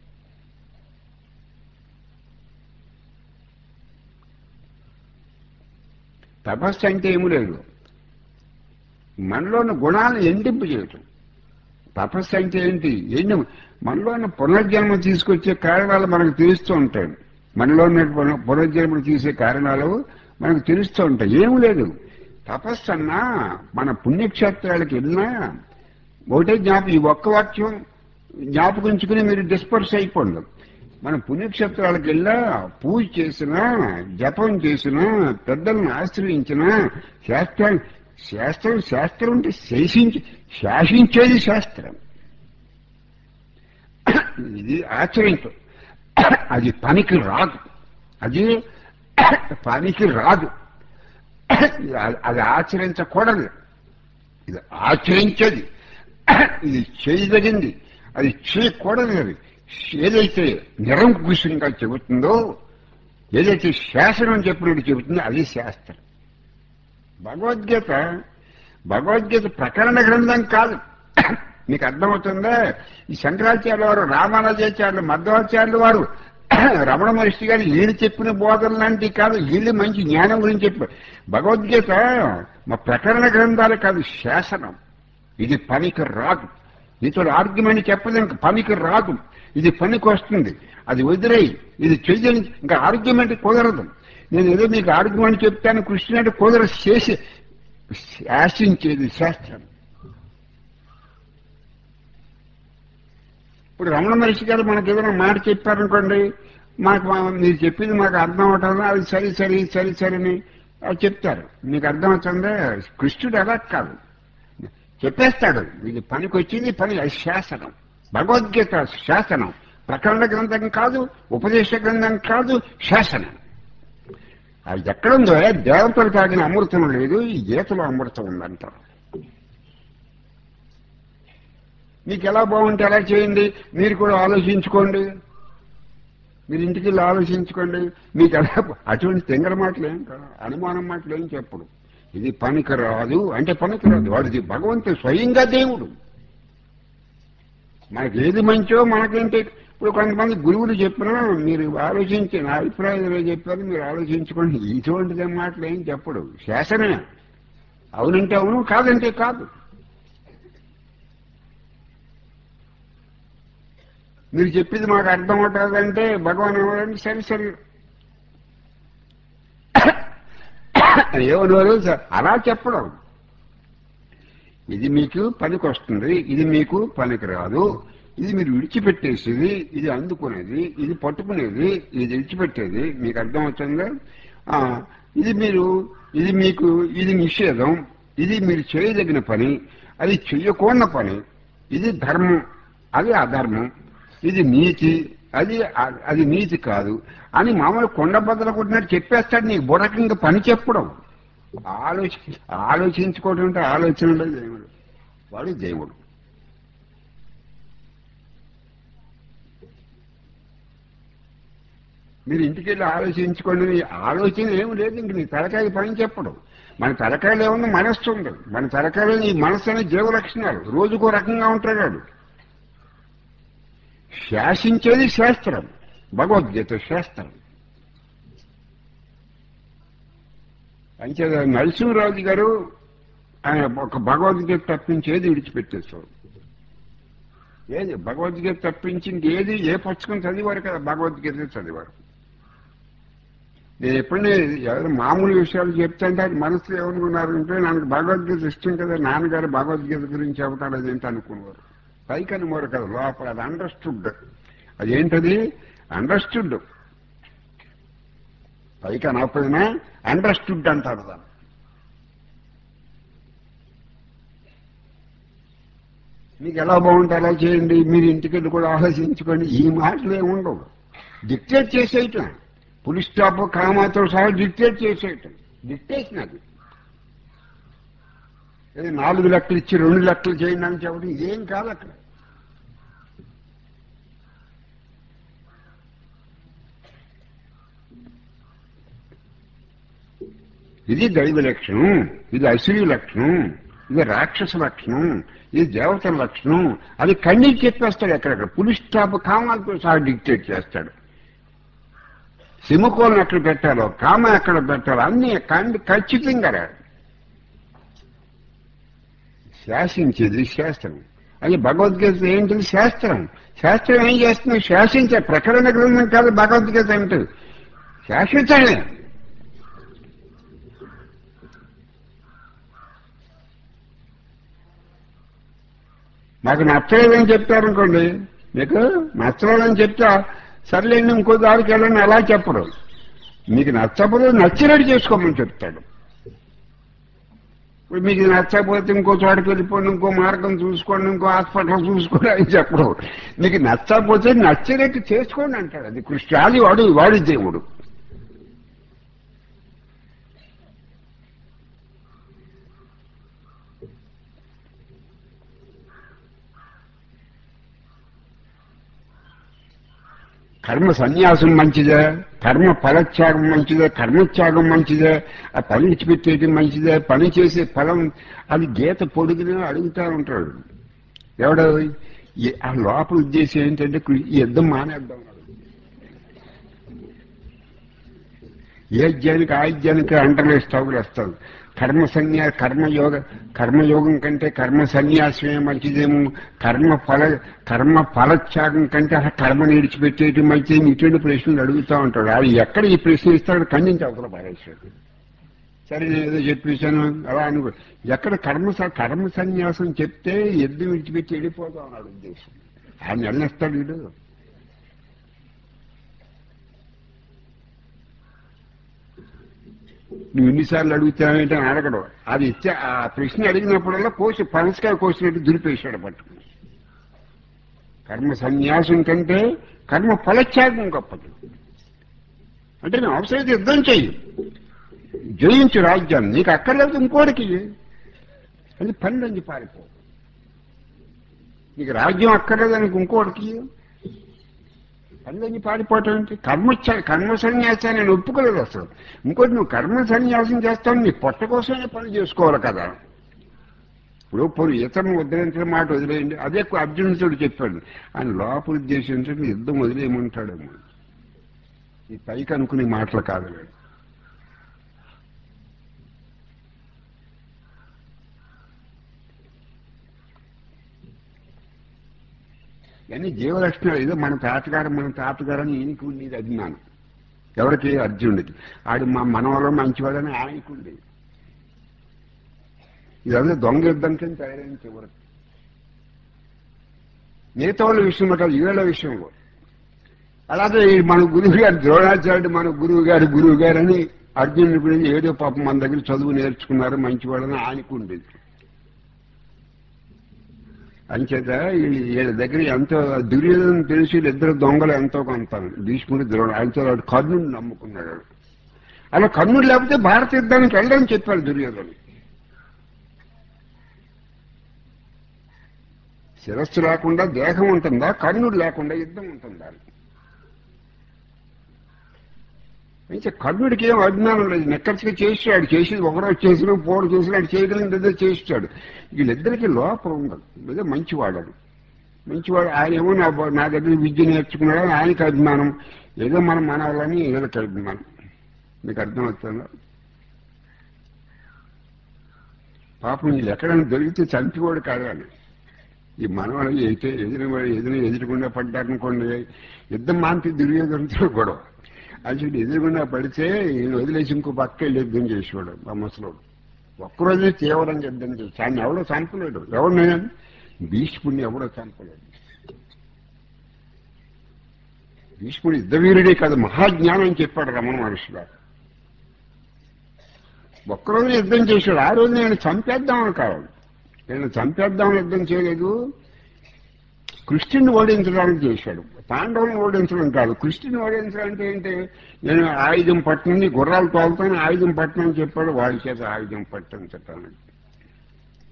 [SPEAKER 1] తపస్సు అంటే ఏమీ లేదు మనలోని గుణాలను ఎండింపు చేయటం తపస్సు అంటే ఏంటి ఎన్ని మనలోని పునర్జన్మ తీసుకొచ్చే కారణాలు మనకు తెలుస్తూ ఉంటాయి మనలో ఉన్న పున- పునర్జన్మను తీసే కారణాలు మనకు తెలుస్తూ ఉంటాయి ఏమి లేదు తపస్సు అన్నా మన పుణ్యక్షేత్రాలకు వెళ్ళినా ఒకటే జ్ఞాపకం ఈ ఒక్క వాక్యం జ్ఞాపకించుకుని మీరు డిస్పర్స్ అయిపోండి మన పుణ్యక్షేత్రాలకు వెళ్ళా పూజ చేసినా జపం చేసినా పెద్దలను ఆశ్రయించినా శాస్త్రం శాస్త్రం శాస్త్రం అంటే శేషించి శాసించేది శాస్త్రం ఇది ఆచరించు అది పనికి రాదు అది పనికి రాదు అది ఆచరించకూడదు ఇది ఆచరించేది ఇది చేయదగింది అది చేయకూడదు అది ఏదైతే నిరంకుశంగా చెబుతుందో ఏదైతే శాసనం చెప్పినట్టు చెబుతుందో అది శాస్త్రం భగవద్గీత భగవద్గీత ప్రకరణ గ్రంథం కాదు మీకు అర్థమవుతుందా ఈ శంకరాచార్యుల వారు రామానుజాచార్యులు మధ్వాచార్యులు వారు రమణ మహర్షి గారు వీళ్ళు చెప్పిన బోధన లాంటివి కాదు వీళ్ళు మంచి జ్ఞానం గురించి చెప్పారు భగవద్గీత మా ప్రకరణ గ్రంథాలు కాదు శాసనం ఇది పనికి రాదు నీతో ఆర్గ్యుమెంట్ చెప్పలేక పనికి రాదు ఇది పనికి వస్తుంది అది వదిలేయి ఇది చెయ్యని ఇంకా ఆర్గ్యుమెంట్ కుదరదు నేను ఏదో మీకు ఆర్గ్యుమెంట్ చెప్తాను కృష్ణుడు కుదరదు చేసి శాసించేది శాస్త్రం ఇప్పుడు రమణ మహర్షి గారు మనకి ఏదైనా మాట చెప్పారనుకోండి మాకు మా- మీరు చెప్పింది మాకు అర్థం అవటం అది సరి సరి సరి సరిని అది చెప్తారు మీకు అర్థం అవుతుందా కృష్ణుడు అలా కాదు చెప్పేస్తాడు ఇది పనికి వచ్చింది పని అది శాసనం భగవద్గీత శాసనం ప్రకరణ గ్రంథం కాదు ఉపదేశ గ్రంథం కాదు శాసనం అది ఎక్కడుందో దేవతలు తాగిన అమృతం లేదు ఈ గీతలో అమృతం ఉందంటారు మీకు ఎలా బాగుంటే ఎలా చేయండి మీరు కూడా ఆలోచించుకోండి మీరు ఇంటికి వెళ్ళి ఆలోచించుకోండి మీకు ఎలా అటువంటి తెంగర మాటలు ఏం కాదు అనుమానం మాటలు ఏం చెప్పడు ఇది పనికిరాదు అంటే పనికిరాదు వాడిది భగవంతుడు స్వయంగా దేవుడు మనకి ఏది మంచో మనకేంటి ఇప్పుడు కొంతమంది గురువులు చెప్పినా మీరు ఆలోచించి నా అభిప్రాయం ఏదో చెప్పారు మీరు ఆలోచించుకోండి ఇటువంటిదే మాటలు ఏం చెప్పడు శాసనమే అవునంటే అవును కాదంటే కాదు మీరు చెప్పింది మాకు అర్థం అవుతుందంటే భగవాన్ ఏమంటే సరే సరే ఏమన్నారు అలా చెప్పడం ఇది మీకు పనికి వస్తుంది ఇది మీకు పనికి రాదు ఇది మీరు విడిచిపెట్టేసేది ఇది అందుకునేది ఇది పట్టుకునేది ఇది విడిచిపెట్టేది మీకు అర్థమవుతుందా ఆ, ఇది మీరు ఇది మీకు ఇది నిషేధం ఇది మీరు చేయదగిన పని అది చెయ్యకూడని పని ఇది ధర్మం అది అధర్మం ఇది నీతి అది అది నీతి కాదు అని మామూలు కొండ బద్దలు కొట్టినట్టు చెప్పేస్తాడు నీకు బుడకంగా పని చెప్పడం ఆలోచి ఆలోచించుకోవడం అంటే ఆలోచన ఉండదు దేవుడు వాడు దేవుడు మీరు ఇంటికి వెళ్ళి ఆలోచించుకోండి నీ ఆలోచన ఏమి లేదు ఇంక నీ తలకాయ పని చెప్పడం మన తలకాయలో ఏమన్నా మనస్సు ఉండదు మన తలకాయలో నీ మనస్సు అనే జీవ లక్షణాలు రోజుకో రకంగా ఉంటాడు వాడు. శాసించేది శాస్త్రం భగవద్గీత శాస్త్రం అంచేత నరసింహరాజు గారు ఆయన ఒక భగవద్గీత తప్పించేది విడిచిపెట్టేశారు ఏది భగవద్గీత తప్పించింది ఏది ఏ పుస్తకం చదివారు కదా భగవద్గీత చదివారు నేను ఎప్పుడైనా ఎవరు మామూలు విషయాలు చెప్తాంటే అది మనసులో ఏమనుకున్నారు అంటే నాకు భగవద్గీత ఇష్టం కదా నాన్నగారు భగవద్గీత గురించి చెబుతాడు అదేంటి అనుకునేవారు పైకి అనుకోరు కదా లోపల అది అండర్స్టూడ్ అదేంటది అండర్స్టూడ్ పైకి అనకపోయినా అండర్స్టూడ్ అంటారు దాన్ని మీకు ఎలా బాగుంటే అలా చేయండి మీరు ఇంటికి వెళ్ళి కూడా ఆలోచించుకోండి ఈ మాటలు ఏమి ఉండవు డిక్టేట్ చేసేయటం పులి స్టాప్ కామాతో సహా డిక్టేట్ చేసేయటం డిక్టేషన్ అది ఏది నాలుగు లెక్కలు ఇచ్చి రెండు లెక్కలు చేయండి అని చెప్పడం ఇదేం కాదు అక్కడ ఇది దైవ లక్షణం ఇది అసురి లక్షణం ఇది రాక్షస లక్షణం ఇది దేవతల లక్షణం అది ఖండించి చెప్పేస్తాడు ఎక్కడెక్కడ పులి స్టాప్ కామాలతో సహా డిక్టేట్ చేస్తాడు సింహకోలను ఎక్కడ పెట్టాలో కామ ఎక్కడ పెట్టాలో అన్ని కండి ఖచ్చితంగా రాడు. శాసించేది శాస్త్రం అది భగవద్గీత ఏంటిది శాస్త్రం శాస్త్రం ఏం చేస్తుంది శాసించే ప్రకరణ గ్రంథం కాదు భగవద్గీత అంటే శాసించడమే నాకు నచ్చలేదని చెప్తారనుకోండి మీకు నచ్చలేదని చెప్తా సర్లేండి ఇంకో దారికి వెళ్ళండి అలా చెప్పరు మీకు నచ్చకపోతే నచ్చినట్టు చేసుకోమని చెప్తాడు ఇప్పుడు మీకు నచ్చకపోతే ఇంకో చోటకి వెళ్ళిపోండి ఇంకో మార్గం చూసుకోండి ఇంకో హాస్పిటల్ చూసుకోండి అని చెప్పరు మీకు నచ్చకపోతే నచ్చినట్టు చేసుకోండి అంటాడు అది కృష్ణాది వాడు వాడి దేవుడు కర్మ సన్యాసం మంచిదే కర్మ ఫలత్యాగం మంచిదే కర్మత్యాగం మంచిదే ఆ పని విడిచిపెట్టేయడం మంచిదే పని చేసే ఫలం అది గీత పొడుగునే అడుగుతా ఉంటాడు ఎవడో ఈ- ఆ లోపల ఉద్దేశం ఏంటంటే కు- ఈ యుద్ధం మానేద్దాం అన్నాడు. ఏ అజ్ఞానికి ఆ అజ్ఞానికి అంటలేస్తావు వేస్తావు కర్మ సన్యా కర్మయోగ కర్మయోగం కంటే కర్మ సన్యాసమే మంచిదేమో కర్మ ఫల కర్మ ఫలత్యాగం కంటే ఆ కర్మని విడిచిపెట్టేయటం మంచిది ఇటువంటి ప్రశ్నలు అడుగుతూ ఉంటాడు అది ఎక్కడ ఈ ప్రశ్న ఇస్తాడు ఖండించి అవసరం పారేశాడు సరే నేను ఏదో చెప్పేశాను అలా అనుకో ఎక్కడ కర్మ స- కర్మ సన్యాసం చెప్తే ఎద్దు విడిచిపెట్టి వెళ్ళిపోతాం అన్నాడు ఉద్దేశం ఆయన వెళ్ళిస్తాడు వీడు నువ్వు ఎన్నిసార్లు అడుగుతావేంటి అని అడగడం అది ఇచ్చే ఆ ప్రశ్న అడిగినప్పుడల్లా కోసి పనసకాయ కోసినట్టు దులిపేశాడు పట్టుకుని కర్మ సన్యాసం కంటే కర్మ ఫలత్యాగం గొప్పది అంటే నేను అవసరమైతే యుద్ధం చెయ్యి జయించు రాజ్యాన్ని నీకు అక్కర్లేదు ఇంకోటికి అది పన్నెండు పారిపో నీకు రాజ్యం అక్కర్లేదు నీకు ఇంకోటికి పనులన్నీ పారిపోవటం ఏంటి కర్మ చ- కర్మ సన్యాసాన్ని నేను ఒప్పుకోలేదు అసలు ఇంకోటి నువ్వు కర్మ సన్యాసం చేస్తావు నీ పొట్ట కోసమే పని చేసుకోవాలి కదా ఇప్పుడు పోనీ ఇతరులను ఉద్ధరించిన మాట వదిలేయండి అదే అర్జునుడు చెప్పాడు ఆయన లోపల ఉద్దేశించి యుద్ధం వదిలేయమంటాడేమో ఈ పైకి అనుకునే మాటలు కాదు వీడు. ఇవన్నీ జీవలక్షణాలు ఏదో మన తాతగారు మన తాతగారు అని ఈయనకి ఉండేది అభిమానం ఎవరికి అర్జునుడికి ఆడు మా మనవలో మంచివాడని ఆయనకు ఉండేది ఇదంతా దొంగ యుద్ధం కింద తయారైన చివరికి మిగతా వాళ్ళ విషయంలో కాదు వీళ్ళ విషయంలో అలాగే ఈ మన గురువు గారు ద్రోణాచార్యుడు మన గురువు గారు గురువు గారు అని అర్జునుడి గురించి ఏదో పాపం మన దగ్గర చదువు నేర్చుకున్నారు మంచివాడని ఆయనకు ఉండేది అంచేత వీళ్ళ వీళ్ళ దగ్గర ఎంతో దుర్యోధన తెలిసి ఇద్దరు దొంగలు ఎంతో కొంత భీష్ముడు ద్రోణ అంతే వాడు కర్ణుడిని నమ్ముకున్నాడు అలా కర్ణుడు లేకపోతే భారత యుద్ధానికి వెళ్ళని చెప్పాడు దుర్యోధను శిరస్సు లేకుండా దేహం ఉంటుందా కర్ణుడు లేకుండా యుద్ధం ఉంటుందా అయితే కర్ణుడికి ఏం అభిమానం లేదు నెక్కర్చిగా చేసాడు చేసేది ఒకరోజు చేసిన పోడు చేసిన ఆయన చేయగలిగింది ఏదో చేస్తాడు వీళ్ళిద్దరికి లోపం ఉండదు ఏదో మంచివాడు మంచివాడు ఆయన ఏమో నా బ- నా దగ్గర విద్య నేర్చుకున్నాడు ఆయనకి అభిమానం ఏదో మనం మనవాళ్ళని ఏదో అభిమానం మీకు అర్థమవుతుందా పాపం వీళ్ళు ఎక్కడైనా దొరికితే చంపివాడు కాదు అని ఈ మనవాళ్ళు అయితే ఎదురు ఎదురు ఎదురుకుండా పడ్డారనుకోండి యుద్ధం మాంతి దుర్యోధనతో గొడవ అది ఎదురుగుండా పడితే ఈయన వదిలేసి ఇంకో పక్క వెళ్ళి యుద్ధం చేసేవాడు ఆ ముసలోడు ఒక్కరోజే తీవ్రంగా యుద్ధం చేసి ఆయన ఎవడో చంపలేడు ఎవరిని భీష్ముడిని ఎవడో చంపలేడు భీష్ముడు యుద్ధవీరుడే కాదు మహాజ్ఞానం అని చెప్పాడు రమణ మహర్షి గారు ఒక్కరోజు యుద్ధం చేశాడు ఆ రోజు నేను చంపేద్దామని కావాలి నేను చంపేద్దామని యుద్ధం చేయలేదు కృష్ణుని ఓడించడానికి చేశాడు పాండవులను ఓడించడం కాదు కృష్ణుని ఓడించడం అంటే ఏంటి నేను ఆయుధం పట్టుని గుర్రాలు తోలుతాను ఆయుధం పట్టనని చెప్పాడు వాడి చేత ఆయుధం పట్టని చెప్పాను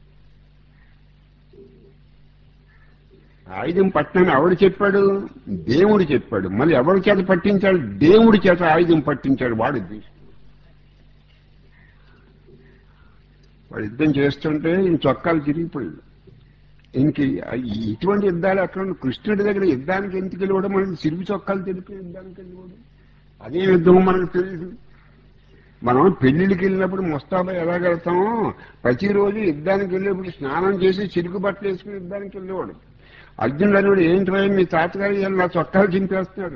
[SPEAKER 1] ఆయుధం పట్టణని ఎవడు చెప్పాడు దేవుడు చెప్పాడు మళ్ళీ ఎవరి చేత పట్టించాడు దేవుడి చేత ఆయుధం పట్టించాడు వాడు తీసుకు వాడు యుద్ధం చేస్తుంటే ఈయన చొక్కాలు తిరిగిపోయాడు ఇంక ఇటువంటి యుద్ధాలు అక్కడ ఉన్న కృష్ణుడి దగ్గర యుద్ధానికి ఎందుకు వెళ్ళిపోవడం మనకి సిరిగి చొక్కాలు తెలిపి యుద్ధానికి వెళ్ళిపోవడం అదే యుద్ధం మనకు తెలియదు మనం పెళ్లిళ్ళకి వెళ్ళినప్పుడు ముస్తాబా ఎలా వెళ్తామో ప్రతిరోజు యుద్ధానికి వెళ్ళేప్పుడు స్నానం చేసి చిరుకు బట్టలు వేసుకుని యుద్ధానికి వెళ్ళేవాడు అర్జునుడు అనేవాడు ఏంటి భయం మీ తాతగారు ఇవాళ నా చొక్కాలు చింపేస్తున్నాడు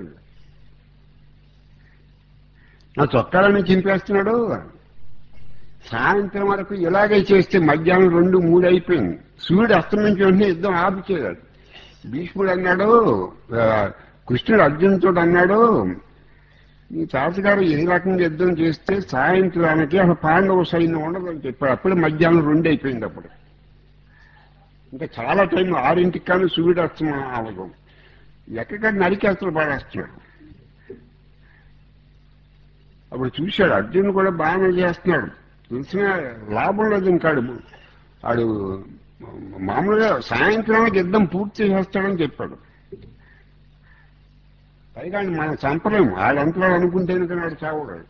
[SPEAKER 1] నా చొక్కాలని చింపేస్తున్నాడు సాయంత్రం వరకు ఇలాగే చేస్తే మధ్యాహ్నం రెండు మూడు అయిపోయింది సూర్యుడు అస్తమించి వెంటనే యుద్ధం ఆపిచేయాడు భీష్ముడు అన్నాడు ఆ, కృష్ణుడు అర్జునుతో అన్నాడు మీ తాతగారు ఏ రకంగా యుద్ధం చేస్తే సాయంత్రానికి అసలు పాండవ సైన్యం ఉండదు అని చెప్పాడు అప్పుడు మధ్యాహ్నం రెండు అయిపోయింది అప్పుడు ఇంకా చాలా టైం ఆరింటికి కానీ సూర్యుడు అస్తమం అవ్వదు ఎక్కడ నరికేస్తలు పాడేస్తున్నాడు అప్పుడు చూశాడు అర్జున్ కూడా బాగానే చేస్తున్నాడు తెలిసిన లాభం లేదు ఇంకాడు ఆడు మామూలుగా సాయంత్రానికి యుద్ధం పూర్తి చేస్తాడని చెప్పాడు పైగా ఆయన మనం చంపలేము ఆడంతలో అనుకుంటే కనుక వాడు చావడాడు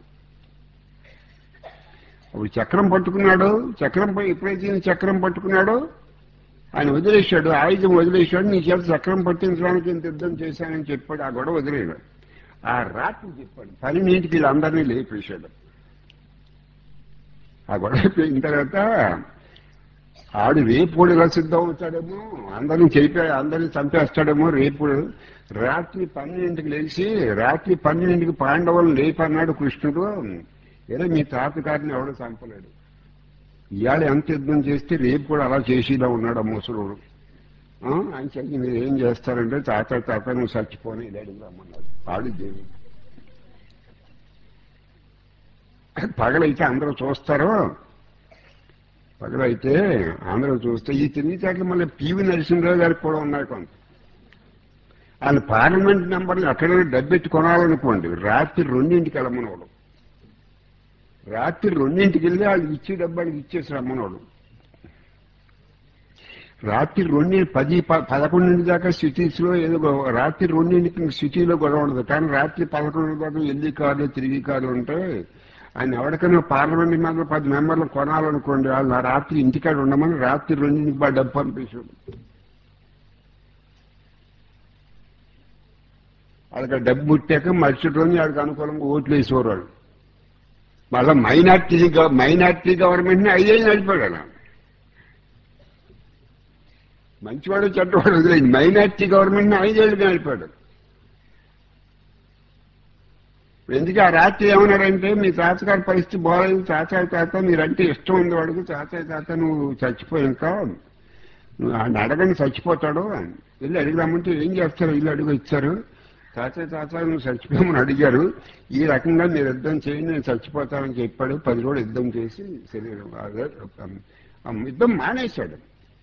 [SPEAKER 1] అప్పుడు చక్రం పట్టుకున్నాడు చక్రం పై ఎప్పుడైతే ఈయన చక్రం పట్టుకున్నాడో ఆయన వదిలేశాడు ఆయుధం వదిలేశాడు నీ చేత చక్రం పట్టించడానికి ఇంత యుద్ధం చేశానని చెప్పాడు ఆ గొడవ వదిలేడు ఆ రాత్రి చెప్పాడు పన్నెండింటికి వీళ్ళందరినీ లేపేశాడు ఆ గొడవ అయిపోయిన తర్వాత ఆడు రేపుడు ఇలా సిద్ధం అవుతాడేమో అందరిని చెప్పే అందరిని చంపేస్తాడేమో రేపుడు రాత్రి పన్నెండింటికి లేచి రాత్రి పన్నెండింటికి పాండవులు లేపన్నాడు కృష్ణుడు ఏదో మీ తాతగారిని ఎవడో చంపలేడు ఇవాళ ఎంత యుద్ధం చేస్తే రేపు కూడా అలా చేసేలా ఉన్నాడు ఆ ముసలుడు ఆ, ఆయన చెప్పి మీరు ఏం చేస్తారంటే తాత తాత నువ్వు చచ్చిపోని ఇలా రమ్మన్నాడు వాడు దేవుడు పగలైతే అందరూ చూస్తారు పగలైతే అందరూ చూస్తే ఈ తెలివితేటలు మళ్ళీ పివి నరసింహరావు గారికి కూడా ఉన్నాయి కొంత ఆయన పార్లమెంట్ మెంబర్లు అక్కడైనా డబ్బెట్టి కొనాలనుకోండి రాత్రి రెండింటికి వెళ్ళమనోడు రాత్రి రెండింటికి వెళ్ళి వాళ్ళకి ఇచ్చే డబ్బు వాళ్ళకి ఇచ్చేసి రమ్మనోడు రాత్రి రెండు పది ప- పదకొండింటి దాకా సిటీస్ లో ఏదో గొ- రాత్రి రెండింటికి సిటీలో గొడవ ఉండదు కానీ రాత్రి పదకొండు దాకా వెళ్ళి కార్లు తిరిగి కార్లు ఉంటే ఆయన ఎవరికైనా పార్లమెంట్ మెంబర్ పది మెంబర్లు కొనాలనుకోండి వాళ్ళు ఆ రాత్రి ఇంటికాడ ఉండమని రాత్రి రెండింటికి బాగా డబ్బు పంపించాడు వాళ్ళకి ఆ డబ్బు పుట్టాక మరుసటి రోజు వాళ్ళకి అనుకూలంగా ఓట్లు వేసేవారు వాళ్ళు మళ్ళీ మైనార్టీ మైనార్టీ గవర్నమెంట్ని ఐదేళ్ళు నడిపాడు అలా మంచివాడు చెడ్డవాడు వదిలేదు మైనార్టీ గవర్నమెంట్ని ఐదేళ్ళుగా నడిపాడు ఎందుకు ఆ రాత్రి ఏమన్నారంటే మీ తాతగారి పరిస్థితి బాగాలేదు తాతయ్య తాత మీరంటే ఇష్టం ఉంది వాడికి తాతయ్య తాత నువ్వు చచ్చిపోయాక నువ్వు ఆయన అడగని చచ్చిపోతాడు అని వెళ్ళి అడిగిరామంటే ఏం చేస్తారు ఇల్లు అడుగు ఇచ్చారు తాతయ్య తాత నువ్వు చచ్చిపోయామని అడిగారు ఈ రకంగా మీరు యుద్ధం చేయండి నేను చచ్చిపోతానని చెప్పాడు పది రోజులు యుద్ధం చేసి శరీరం అదే, ఆ యుద్ధం మానేశాడు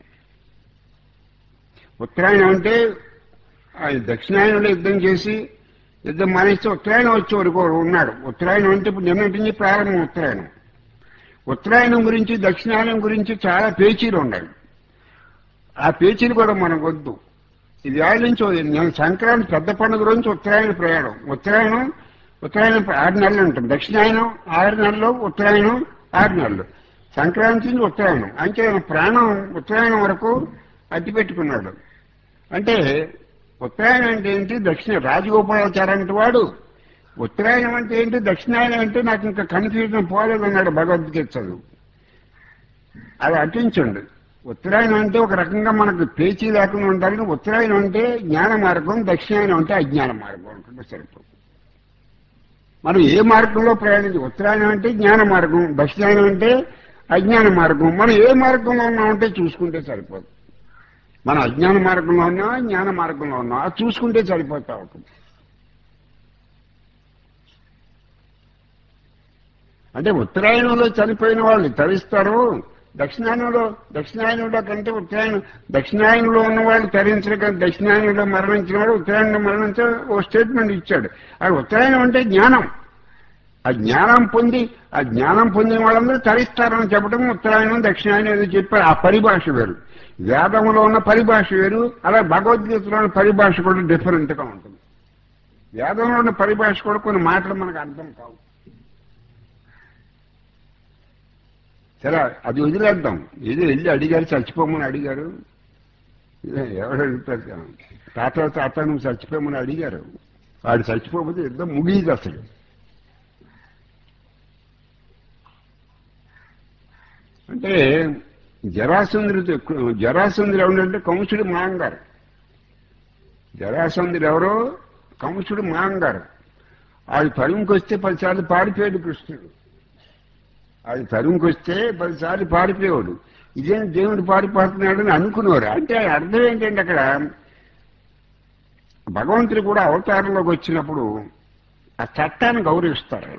[SPEAKER 1] ఉత్తరాయణం అంటే ఆయన దక్షిణాయనంలో యుద్ధం చేసి యుద్ధం మానేస్తే ఉత్తరాయణం వచ్చే వరకు ఉన్నాడు ఉత్తరాయణం అంటే ఇప్పుడు నిన్నటి నుంచి ప్రారంభం ఉత్తరాయణం ఉత్తరాయణం గురించి దక్షిణాయనం గురించి చాలా పేచీలు ఉన్నాయి ఆ పేచీలు కూడా మనకు వద్దు ఇది ఏళ్ళ నుంచి నేను సంక్రాంతి పెద్ద పండుగ రోజు ఉత్తరాయణ ప్రయాణం ఉత్తరాయణం ఉత్తరాయణం ఆరు నెలలు ఉంటుంది దక్షిణాయనం ఆరు నెలలు ఉత్తరాయణం ఆరు నెలలు సంక్రాంతి నుంచి ఉత్తరాయణం అంటే ఆయన ప్రాణం ఉత్తరాయణం వరకు అట్టి పెట్టుకున్నాడు అంటే ఉత్తరాయణం అంటే ఏంటి దక్షిణ రాజగోపాలాచార్య అంటే వాడు ఉత్తరాయణం అంటే ఏంటి దక్షిణాయనం అంటే నాకు ఇంకా కన్ఫ్యూజన్ పోలేదన్నాడు భగవద్గీత చదువు అది అటించండి ఉత్తరాయణం అంటే ఒక రకంగా మనకు పేచీ లేకుండా ఉండాలని ఉత్తరాయణం అంటే జ్ఞాన మార్గం దక్షిణాయనం అంటే అజ్ఞాన మార్గం అనుకుంటే సరిపోతుంది మనం ఏ మార్గంలో ప్రయాణించి ఉత్తరాయణం అంటే జ్ఞాన మార్గం దక్షిణాయనం అంటే అజ్ఞాన మార్గం మనం ఏ మార్గంలో ఉన్నామంటే చూసుకుంటే సరిపోదు మన అజ్ఞాన మార్గంలో ఉన్నా జ్ఞాన మార్గంలో ఉన్నా అది చూసుకుంటే సరిపోతా ఉంటుంది అంటే ఉత్తరాయణంలో చనిపోయిన వాళ్ళు తరిస్తారు దక్షిణాయనంలో దక్షిణాయనంలో కంటే ఉత్తరాయణం దక్షిణాయనంలో ఉన్న వాళ్ళు తరించరు కానీ దక్షిణాయనంలో మరణించిన వాడు ఉత్తరాయణంలో మరణించ ఓ స్టేట్మెంట్ ఇచ్చాడు అది ఉత్తరాయణం అంటే జ్ఞానం ఆ జ్ఞానం పొంది ఆ జ్ఞానం పొందిన వాళ్ళందరూ తరిస్తారని చెప్పడం ఉత్తరాయణం దక్షిణాయనం ఏదో చెప్పారు ఆ పరిభాష వేరు వేదంలో ఉన్న పరిభాష వేరు అలా భగవద్గీతలో ఉన్న పరిభాష కూడా డిఫరెంట్ గా ఉంటుంది వేదంలో ఉన్న పరిభాష కూడా కొన్ని మాటలు మనకు అర్థం కావు సరే అది వదిలేద్దాం ఏదో వెళ్ళి అడిగారు చచ్చిపోమని అడిగారు ఇదే ఎవరు అడుగుతారు కదా. తాత తాత నువ్వు చచ్చిపోమని అడిగారు వాడు చచ్చిపోకపోతే యుద్ధం ముగియదు అసలు అంటే జరాసంద్రుడు జరాసంద్రుడు ఎవరంటే కంసుడు మాంగారు జరాసంద్రుడు ఎవరో కంసుడు మాంగారు ఆడు తరుముకి వస్తే పదిసార్లు పారిపోయాడు కృష్ణుడు ఆడు తరుముకి వస్తే పదిసార్లు పారిపోయాడు ఇదేం దేవుడు పారిపోతున్నాడని అనుకునేవారు అంటే అర్థం ఏంటంటే అక్కడ భగవంతుడు కూడా అవతారంలోకి వచ్చినప్పుడు ఆ చట్టాన్ని గౌరవిస్తారు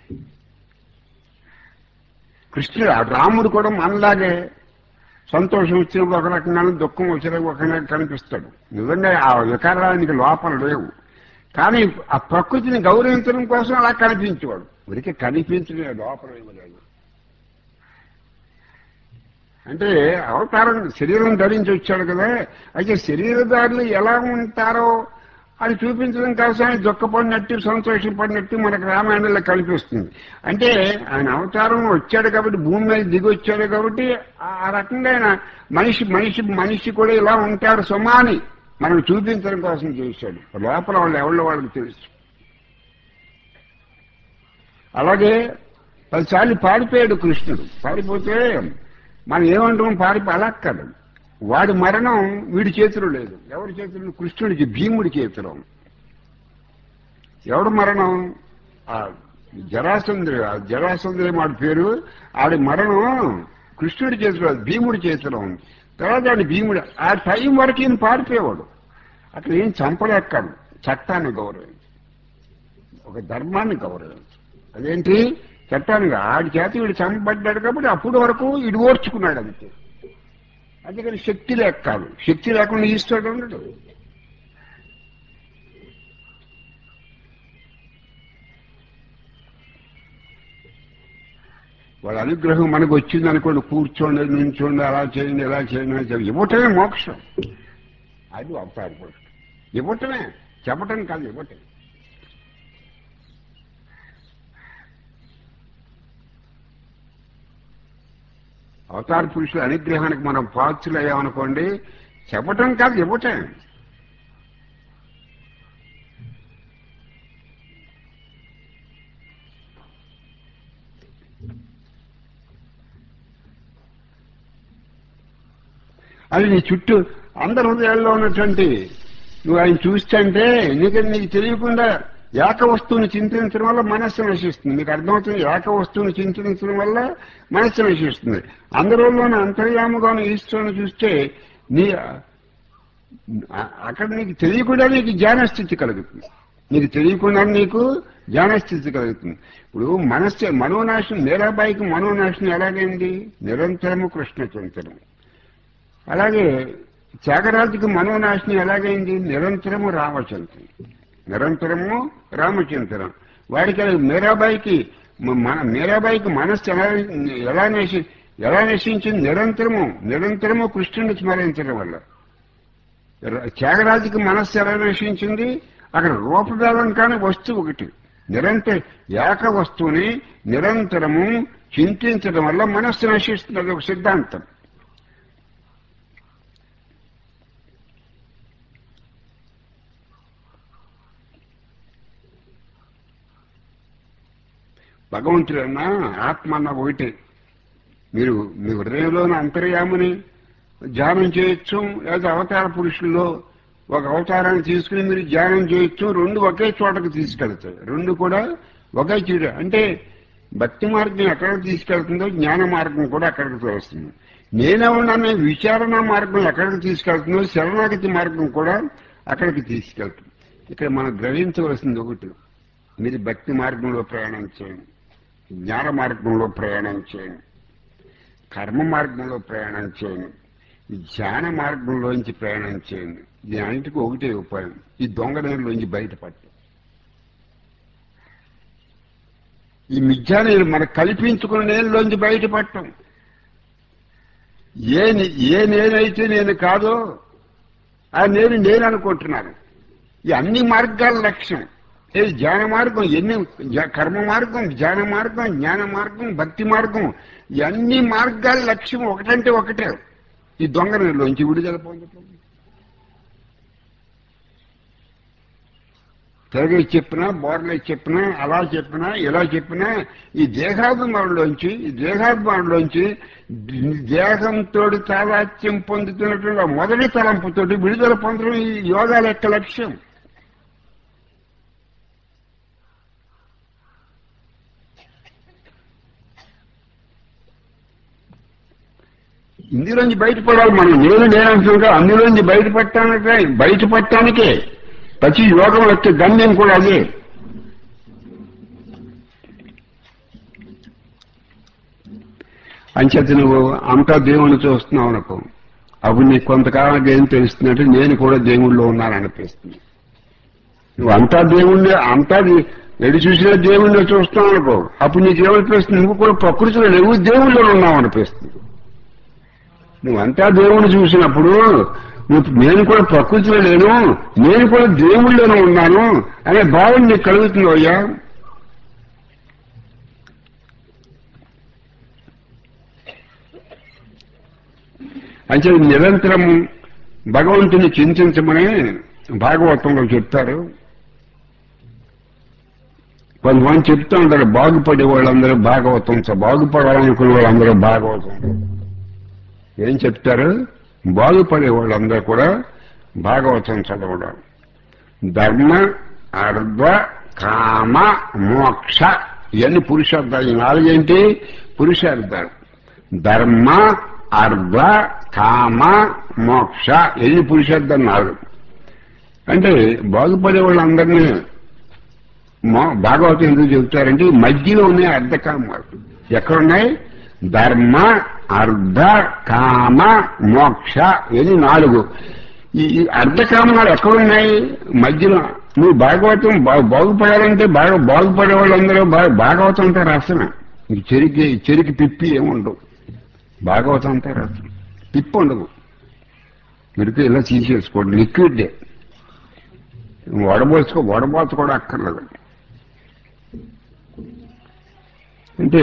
[SPEAKER 1] కృష్ణుడు ఆ రాముడు కూడా మనలాగే సంతోషం వచ్చినప్పుడు ఒక రకంగానే దుఃఖం వచ్చినప్పుడు ఒక రకంగా కనిపిస్తాడు నిజంగా ఆ వికారానికి లోపల లేవు కానీ ఆ ప్రకృతిని గౌరవించడం కోసం అలా కనిపించేవాడు ఉరికి కనిపించిన లోపల ఏమీ లేదు అంటే అవతారం శరీరం ధరించి వచ్చాడు కదా అయితే శరీరదారులు ఎలా ఉంటారో అది చూపించడం కోసం ఆయన దుఃఖపడినట్టు సంతోషపడినట్టు మనకు రామాయణంలో కనిపిస్తుంది అంటే ఆయన అవతారం వచ్చాడు కాబట్టి భూమి మీద దిగి వచ్చాడు కాబట్టి ఆ రకంగా ఆయన మనిషి మనిషి మనిషి కూడా ఇలా ఉంటాడు సుమా అని మనం చూపించడం కోసం చేశాడు లోపల వాళ్ళు ఎవరి వాళ్ళకి తెలుసు అలాగే పదిసార్లు పారిపోయాడు కృష్ణుడు పారిపోతే మనం ఏమంటాం పారిపో అలా కాదు వాడి మరణం వీడి చేతిలో లేదు ఎవరి చేతిలో కృష్ణుడికి భీముడి చేతిలో ఎవడు మరణం ఆ జరాసంద్రి ఆ జరాసంద్రి వాడి పేరు ఆడి మరణం కృష్ణుడి చేతిలో లేదు, భీముడి చేతిలో ఉంది తర్వాత ఆడి భీముడు ఆ టైం వరకు ఈయన పారిపోయేవాడు అక్కడ ఏం చంపలేకాడు చట్టాన్ని గౌరవించు ఒక ధర్మాన్ని గౌరవించు అదేంటి చట్టానికి ఆడి చేత వీడు చంపబడ్డాడు కాబట్టి అప్పుడు వరకు ఇడు ఓర్చుకున్నాడు అంతే అందుకని శక్తి లేక కాదు శక్తి లేకుండా ఈశ్వరుడు ఉండడు వాళ్ళ అనుగ్రహం మనకు వచ్చింది అనుకోండి కూర్చోండి నుంచోండి అలా చేయండి ఇలా చేయండి అని చెప్పి ఇవ్వటమే మోక్షం అది అవతార పురుషుడు ఇవ్వటమే చెప్పటం కాదు ఇవ్వటం అవతార పురుషుల అనుగ్రహానికి మనం పాత్రులు అయ్యామనుకోండి చెప్పటం కాదు ఇవ్వటం అది నీ చుట్టూ అందరి హృదయాల్లో ఉన్నటువంటి నువ్వు ఆయన చూస్తుంటే నీకు నీకు తెలియకుండా ఏక వస్తువుని చింతించడం వల్ల మనస్సు నశిస్తుంది మీకు అర్థమవుతుంది ఏక వస్తువుని చింతించడం వల్ల మనస్సు నశిస్తుంది అందరిలోని అంతర్యాముగాను ఈశ్వరుని చూస్తే నీ అ- అక్కడ నీకు తెలియకుండా నీకు జ్ఞానస్థితి కలుగుతుంది నీకు తెలియకుండా నీకు జ్ఞానస్థితి కలుగుతుంది ఇప్పుడు మనస్సు మనోనాశనం మీరాబాయికి మనోనాశనం ఎలాగైంది నిరంతరము కృష్ణ చింతనం అలాగే త్యాగరాజుకి మనోనాశనం ఎలాగైంది నిరంతరము రామచింతనం నిరంతరము రామచింతనం వాడికి అది మీరాబాయికి మ- మన మీరాబాయికి మనస్సు ఎలా ఎలా నశి ఎలా నశించింది నిరంతరము నిరంతరము కృష్ణుని స్మరించడం వల్ల ర- త్యాగరాజుకి మనస్సు ఎలా నశించింది అక్కడ రూపభేదం కాని వస్తువు ఒకటి నిరంతర ఏక వస్తువుని నిరంతరము చింతించడం వల్ల మనస్సు నశిస్తుంది అది ఒక సిద్ధాంతం భగవంతుడన్నా ఆత్మ అన్న ఒకటే మీరు మీ హృదయంలోని అంతర్యామని ధ్యానం చేయొచ్చు లేదా అవతార పురుషుల్లో ఒక అవతారాన్ని తీసుకుని మీరు ధ్యానం చేయొచ్చు రెండు ఒకే చోటకు తీసుకెళ్తాయి రెండు కూడా ఒకే చీడ అంటే భక్తి మార్గం ఎక్కడికి తీసుకెళ్తుందో జ్ఞాన మార్గం కూడా అక్కడికి వస్తుంది నేనెవరన్నా విచారణ మార్గం ఎక్కడికి తీసుకెళ్తుందో శరణాగతి మార్గం కూడా అక్కడికి తీసుకెళ్తుంది ఇక్కడ మనం గ్రహించవలసింది ఒకటి మీరు భక్తి మార్గంలో ప్రయాణం చేయండి జ్ఞాన మార్గంలో ప్రయాణం చేయండి కర్మ మార్గంలో ప్రయాణం చేయండి ధ్యాన మార్గంలోంచి ప్రయాణం చేయండి దీని అన్నిటికీ ఒకటే ఉపాయం ఈ దొంగ నీళ్ళలోంచి బయటపడటం ఈ మిథ్యా నేను మనకు కల్పించుకున్న నేనులోంచి బయటపడటం ఏ ని- ఏ నేనైతే నేను కాదో ఆ నేను నేను అనుకుంటున్నాను ఈ అన్ని మార్గాల లక్ష్యం ఏ జ్ఞాన మార్గం ఎన్ని జ- కర్మ మార్గం జ్ఞాన మార్గం జ్ఞాన మార్గం భక్తి మార్గం ఈ అన్ని మార్గాల లక్ష్యం ఒకటంటే ఒకటే ఈ దొంగలోంచి విడుదల పొందటం తిరగే చెప్పినా బోర్లే చెప్పినా అలా చెప్పినా ఇలా చెప్పినా ఈ దేహాభిమానులోంచి ఈ దేహాభిమానులోంచి దేహంతో తాదాత్యం పొందుతున్నటువంటి ఆ మొదటి తలంపుతోటి విడుదల పొందడం ఈ యోగాల యొక్క లక్ష్యం ఇందులోంచి బయటపడాలి మనం నేను నేనంటున్నా అందులోంచి బయటపడటానికే బయటపడటానికే ప్రతి యోగం యొక్క గమ్యం కూడా అదే అంచేత నువ్వు అంతా దేవుణ్ణి చూస్తున్నావు అనుకో అప్పుడు నీకు కొంతకాలం ఏం తెలుస్తుందంటే నేను కూడా దేవుళ్ళో ఉన్నాను అనిపిస్తుంది నువ్వు అంతా దేవుణ్ణి అంతా ది- ఎడు చూసినా దేవుణ్ణి చూస్తున్నావు అనుకో అప్పుడు నీకు ఏమనిపిస్తుంది నువ్వు కూడా ప్రకృతిలో నువ్వు దేవుళ్ళో ఉన్నావు అనిపిస్తుంది నువ్వంతా దేవుణ్ణి చూసినప్పుడు నువ్వు నేను కూడా ప్రకృతిలో లేను నేను కూడా దేవుళ్ళలోనే ఉన్నాను అనే భావన నీకు కలుగుతుంది అయ్యా అంటే నిరంతరం భగవంతుని చింతించమని భాగవతంలో చెప్తారు కొంతమంది చెప్తూ ఉంటారు బాగుపడే వాళ్ళందరూ భాగవతం బాగుపడాలనుకునే వాళ్ళందరూ భాగవతం ఏం చెప్తారు బాగుపడే వాళ్ళందరూ కూడా భాగవతం చదవడం ధర్మ అర్ధ కామ మోక్ష ఇవన్నీ పురుషార్థాలు ఈ నాలుగేంటి పురుషార్థాలు ధర్మ అర్ధ కామ మోక్ష ఎన్ని పురుషార్థాలు నాలుగు అంటే బాగుపడే వాళ్ళందరినీ మో- భాగవతం ఎందుకు చెబుతారంటే ఈ మధ్యలో ఉన్నాయి అర్ధకామాలు ఎక్కడున్నాయి ధర్మ అర్ధ కామ మోక్ష ఇది నాలుగు ఈ ఈ అర్ధకామాలు ఎక్కడున్నాయి మధ్యలో నువ్వు భాగవతం బా- బాగుపడాలంటే బాగా బాగుపడే వాళ్ళందరూ బా- భాగవతం అంతా రాసిన ఈ చెరికి చెరికి పిప్పి ఏముండవు భాగవతం అంతా రాసిన పిప్పి ఉండదు మీరు ఇలా తీసేసుకోండి లిక్విడ్ వడబోసుకో వడబోత కూడా అక్కర్లేదు అంటే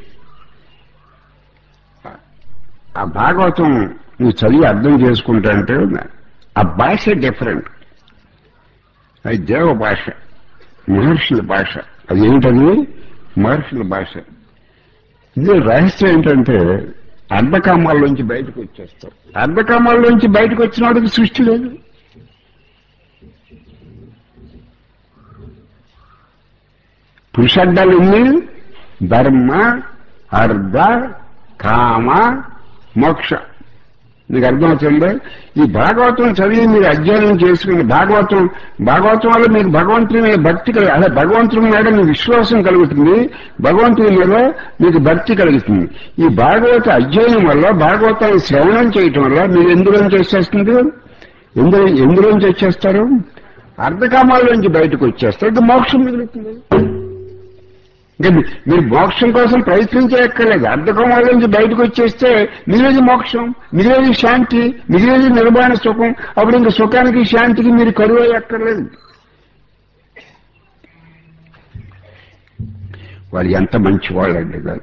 [SPEAKER 1] ఆ భాగవతం నువ్వు చదివి అర్థం చేసుకుంటా అంటే ఆ భాష డిఫరెంట్ అది దేవ భాష మహర్షుల భాష అది ఏంటది మహర్షుల భాష ఇది రహస్యం ఏంటంటే అర్ధకామాల్లోంచి బయటకు వచ్చేస్తావు అర్ధకామాల్లోంచి బయటకు వచ్చిన వాడికి సృష్టి లేదు పురుషార్థాలు ఎన్ని ధర్మ అర్ధ కామ మోక్ష మీకు అర్థమవుతుందా ఈ భాగవతం చదివి మీరు అధ్యయనం చేసుకుని భాగవతం భాగవతం వల్ల మీకు భగవంతుని మీద భక్తి కలుగు అలా భగవంతుని మీద మీకు విశ్వాసం కలుగుతుంది భగవంతుని మీద మీకు భక్తి కలుగుతుంది ఈ భాగవత అధ్యయనం వల్ల భాగవతాన్ని శ్రవణం చేయటం వల్ల మీరు ఎందులోంచి వచ్చేస్తుంది ఎందు ఎందులోంచి వచ్చేస్తారు అర్ధకామాల్లోంచి బయటకు వచ్చేస్తారు ఇంకా మోక్షం మిగులుతుంది ఇంకా మీ- మీరు మోక్షం కోసం ప్రయత్నించక్కర్లేదు అర్ధకం నుంచి బయటకు వచ్చేస్తే మిగిలేది మోక్షం మిగిలేది శాంతి మిగిలేది నిర్మాణ సుఖం అప్పుడు ఇంకా సుఖానికి శాంతికి మీరు కరువు అయ్యక్కర్లేదు వాడు ఎంత మంచి వాళ్ళండి కాదు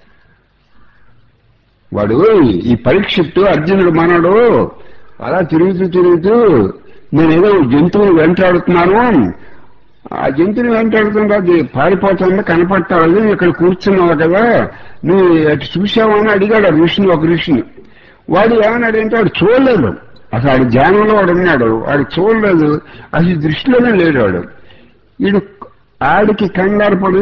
[SPEAKER 1] వాడు ఈ పరీక్షిత్తు అర్జునుడు మనడు అలా తిరుగుతూ తిరుగుతూ నేనేదో జంతువుని వెంటాడుతున్నాను ఆ జంతువుని వెంటాడుతుంటే అది పారిపోతుంది కనపడతావు ఇక్కడ కూర్చున్నావు కదా నువ్వు అటు చూసావా అని అడిగాడు ఆ ఋషిని ఒక ఋషిని వాడు ఏమన్నాడంటే వాడు చూడలేదు అసలు ఆడు ధ్యానంలో వాడు ఉన్నాడు వాడు చూడలేదు అసలు దృష్టిలోనే లేడు వాడు వీడు ఆడికి కంగారు పడి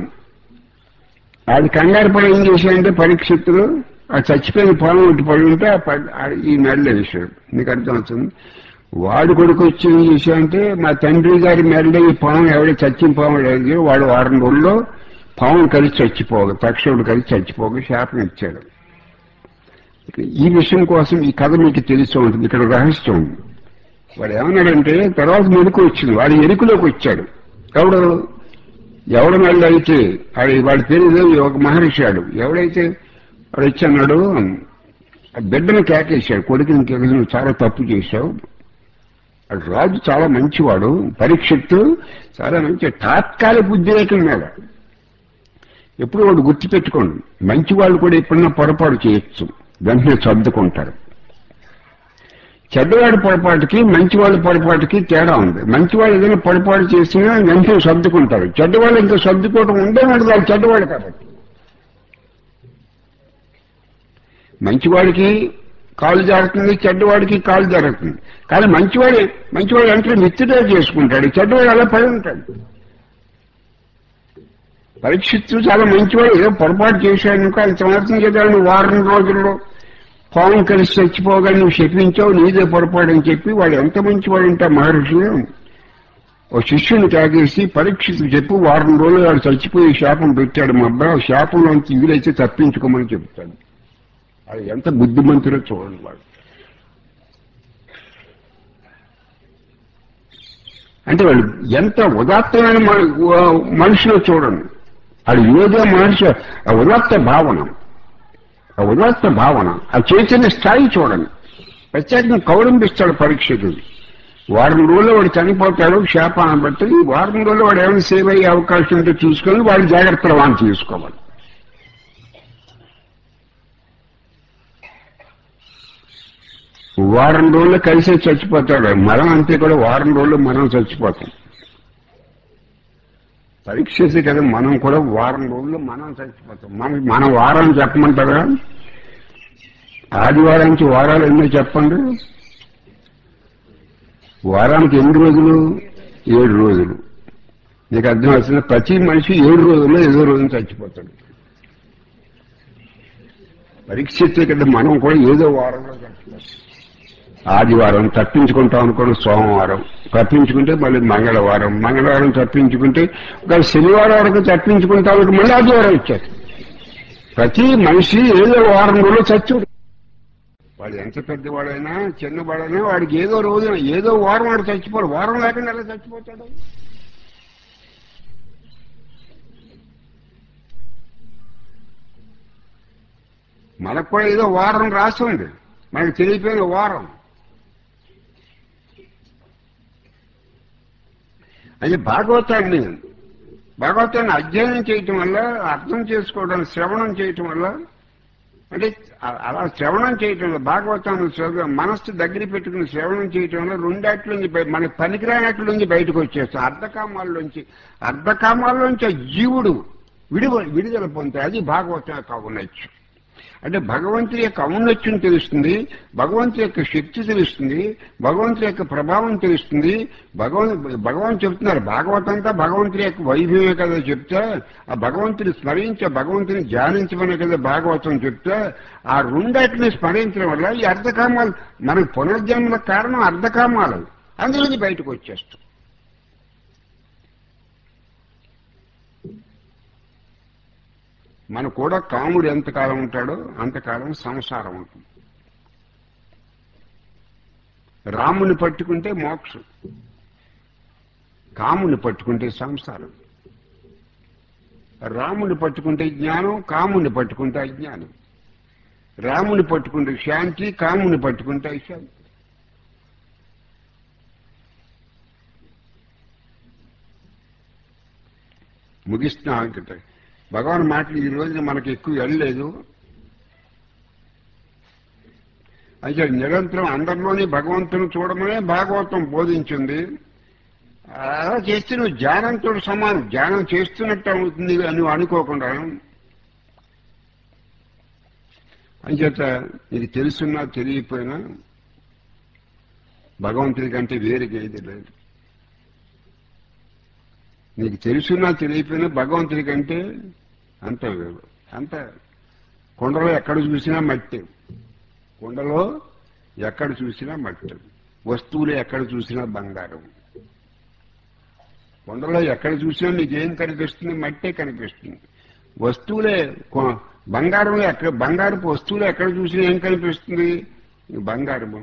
[SPEAKER 1] ఆడి కంగారు పడి ఏం చేశాడంటే పరీక్షిత్తులు ఆ చచ్చిపోయిన పొలం ఒకటి పడి ఉంటే ఆ పడ్- ఆ- ఈ మెడలో వేశాడు నీకు అర్థం అవుతుంది వాడు కొడుకు వచ్చి ఏం చేశాడంటే మా తండ్రి గారి మెడలో ఈ పొలం ఎవడో చచ్చిన పొలం లేదు వాడు వారం రోజుల్లో పాము కలిసి చచ్చిపోగా పక్షుడు కలిసి చచ్చిపోగా శాపం ఇచ్చాడు ఈ విషయం కోసం ఈ కథ మీకు తెలిసి ఉంటుంది ఇక్కడ రహస్యం ఉంది వాడు ఏమన్నాడంటే తర్వాత మెరుకు వచ్చింది వాడు ఎరుకులోకి వచ్చాడు ఎవడు ఎవడు మళ్ళీ అయితే వాడి వాడి పేరు ఏదో ఒక మహర్షి ఆడు ఎవడైతే వాడు వచ్చి అన్నాడు ఆ బిడ్డను కేకేశాడు కొడుకుని కేకేసి నువ్వు చాలా తప్పు చేశావు వాడు రాజు చాలా మంచివాడు పరీక్షిత్తు చాలా మంచి తాత్కాలిక ఉద్రేకం మీద ఎప్పుడు వాడు గుర్తుపెట్టుకోండి మంచి వాళ్ళు కూడా ఎప్పుడన్నా పొరపాటు చేయొచ్చు వెంటనే సర్దుకుంటారు చెడ్డవాడి పొరపాటుకి మంచివాళ్ళ పొరపాటుకి తేడా ఉంది మంచివాళ్ళు ఏదైనా పొరపాటు చేసినా వెంటనే సర్దుకుంటారు చెడ్డవాళ్ళు ఇంకా సర్దుకోవడం ఉండే వాళ్ళు వాళ్ళు చెడ్డవాళ్ళు కాబట్టి మంచివాడికి కాలు జారుతుంది చెడ్డవాడికి కాలు జారుతుంది కానీ మంచివాడు మంచివాడు అంటే మిత్రుడే చేసుకుంటాడు చెడ్డవాడు అలా పడి ఉంటాడు పరీక్షిత్తు చాలా మంచివాడు ఏదో పొరపాటు చేశాడు నువ్వు ఆయన సంవత్సరం చేద్దాను వారం రోజుల్లో పాము కలిసి చచ్చిపోగా నువ్వు శపించావు నీదే పొరపాటు అని చెప్పి వాడు ఎంత మంచివాడు ఉంటా మహర్షి ఓ శిష్యుని తాగేసి పరీక్షకు చెప్పి వారం రోజులు వాడు చచ్చిపోయి శాపం పెట్టాడు మా అబ్బాయి ఆ శాపంలోంచి వీలైతే తప్పించుకోమని చెప్తాడు అది ఎంత బుద్ధిమంతుడో చూడండి వాడు అంటే వాళ్ళు ఎంత ఉదాత్తమైన మ- మనిషిలో చూడండి అది యోగ మనిషి ఆ ఉదాత్త భావన ఆ ఉదాత్త భావన ఆ చైతన్య స్థాయి చూడండి ప్రత్యేకంగా కౌరంభిస్తాడు పరీక్షకుడు వారం రోజుల్లో వాడు చనిపోతాడు శాపాన్ని బట్టి ఈ వారం రోజుల్లో వాడు ఏమైనా సేవ్ అయ్యే అవకాశం ఉంటే చూసుకొని వాడి జాగ్రత్తలు వాడిని తీసుకోవాలి వారం రోజులు కలిసి చచ్చిపోతాడు మరం అంతే కూడా వారం రోజులు మనం చచ్చిపోతాం పరీక్ష కదా మనం కూడా వారం రోజులు మనం చచ్చిపోతాం మనం మన వారం చెప్పమంటారా ఆదివారానికి వారాలు ఎన్నో చెప్పండి వారానికి ఎన్ని రోజులు ఏడు రోజులు నీకు అర్థం వచ్చిన ప్రతి మనిషి ఏడు రోజుల్లో ఏదో రోజున చచ్చిపోతాడు పరీక్ష కదా మనం కూడా ఏదో వారంలో చచ్చిపోతాం ఆదివారం తప్పించుకుంటాం అనుకోండి సోమవారం తప్పించుకుంటే మళ్ళీ మంగళవారం మంగళవారం తప్పించుకుంటే ఒక శనివారం వరకు తప్పించుకుంటాం అనుకో మళ్ళీ ఆదివారం వచ్చారు ప్రతి మనిషి ఏదో వారం రోజులు చచ్చు వాడు ఎంత పెద్దవాడైనా చిన్నవాడైనా వాడికి ఏదో రోజున ఏదో వారం వాడు చచ్చిపోడు వారం లేకుండా ఎలా చచ్చిపోతాడు మనకు కూడా ఏదో వారం రాసి ఉంది మనకు తెలియపోయిన వారం అది భాగవతాన్ని భాగవతాన్ని అధ్యయనం చేయటం వల్ల అర్థం చేసుకోవడం శ్రవణం చేయటం వల్ల అంటే అ- అలా శ్రవణం చేయటం వల్ల భాగవతాన్ని చదువు మనస్సు దగ్గర పెట్టుకుని శ్రవణం చేయటం వల్ల రెండాట్ల నుంచి బయ- మనకి పనికిరానట్ల నుంచి బయటకు వచ్చేస్తాం అర్ధకామాల్లోంచి అర్ధకామాల్లోంచి ఆ జీవుడు విడువ విడుదల పొందుతాయి అది భాగవతం యొక్క ఔన్నత్యం అంటే భగవంతుడి యొక్క ఔన్నత్యం తెలుస్తుంది భగవంతుడి యొక్క శక్తి తెలుస్తుంది భగవంతుడి యొక్క ప్రభావం తెలుస్తుంది భగవన్ భగవాన్ చెప్తున్నారు భాగవతంతా భగవంతుడి యొక్క వైభవమే కదా చెప్తే ఆ భగవంతుని స్మరించే భగవంతుని ధ్యానించమనే కదా భాగవతం చెప్తే ఆ రెండాటిని స్మరించడం వల్ల ఈ అర్ధకామాలు మనకు పునర్జన్మల కారణం అర్ధకామాలు అందులోంచి బయటకు వచ్చేస్తాం మన కూడా కాముడు ఎంతకాలం ఉంటాడో అంతకాలం సంసారం ఉంటుంది రాముని పట్టుకుంటే మోక్షం కాముని పట్టుకుంటే సంసారం రాముని పట్టుకుంటే జ్ఞానం కాముని పట్టుకుంటే అజ్ఞానం రాముని పట్టుకుంటే శాంతి కాముని పట్టుకుంటే అశాంతి ముగిస్తున్నా అనుకుంటా భగవాన్ మాటలు ఈ రోజున మనకి ఎక్కువ వెళ్ళలేదు అయితే నిరంతరం అందరిలోని భగవంతుని చూడమనే భాగవతం బోధించింది అలా చేస్తే నువ్వు ధ్యానంతో సమానం ధ్యానం చేస్తున్నట్టు అవుతుంది అని నువ్వు అనుకోకుండా అంచేత నీకు తెలుసున్నా తెలియకపోయినా భగవంతుడి కంటే వేరుగా ఏది లేదు నీకు తెలుసున్నా తెలియకపోయినా భగవంతుడి కంటే అంత వేరు అంత కొండలో ఎక్కడ చూసినా మట్టి కొండలో ఎక్కడ చూసినా మట్టి వస్తువులు ఎక్కడ చూసినా బంగారం కొండలో ఎక్కడ చూసినా నీకేం కనిపిస్తుంది మట్టే కనిపిస్తుంది వస్తువులే కొ- బంగారంలో ఎక్కడ బంగారపు వస్తువులు ఎక్కడ చూసినా ఏం కనిపిస్తుంది బంగారము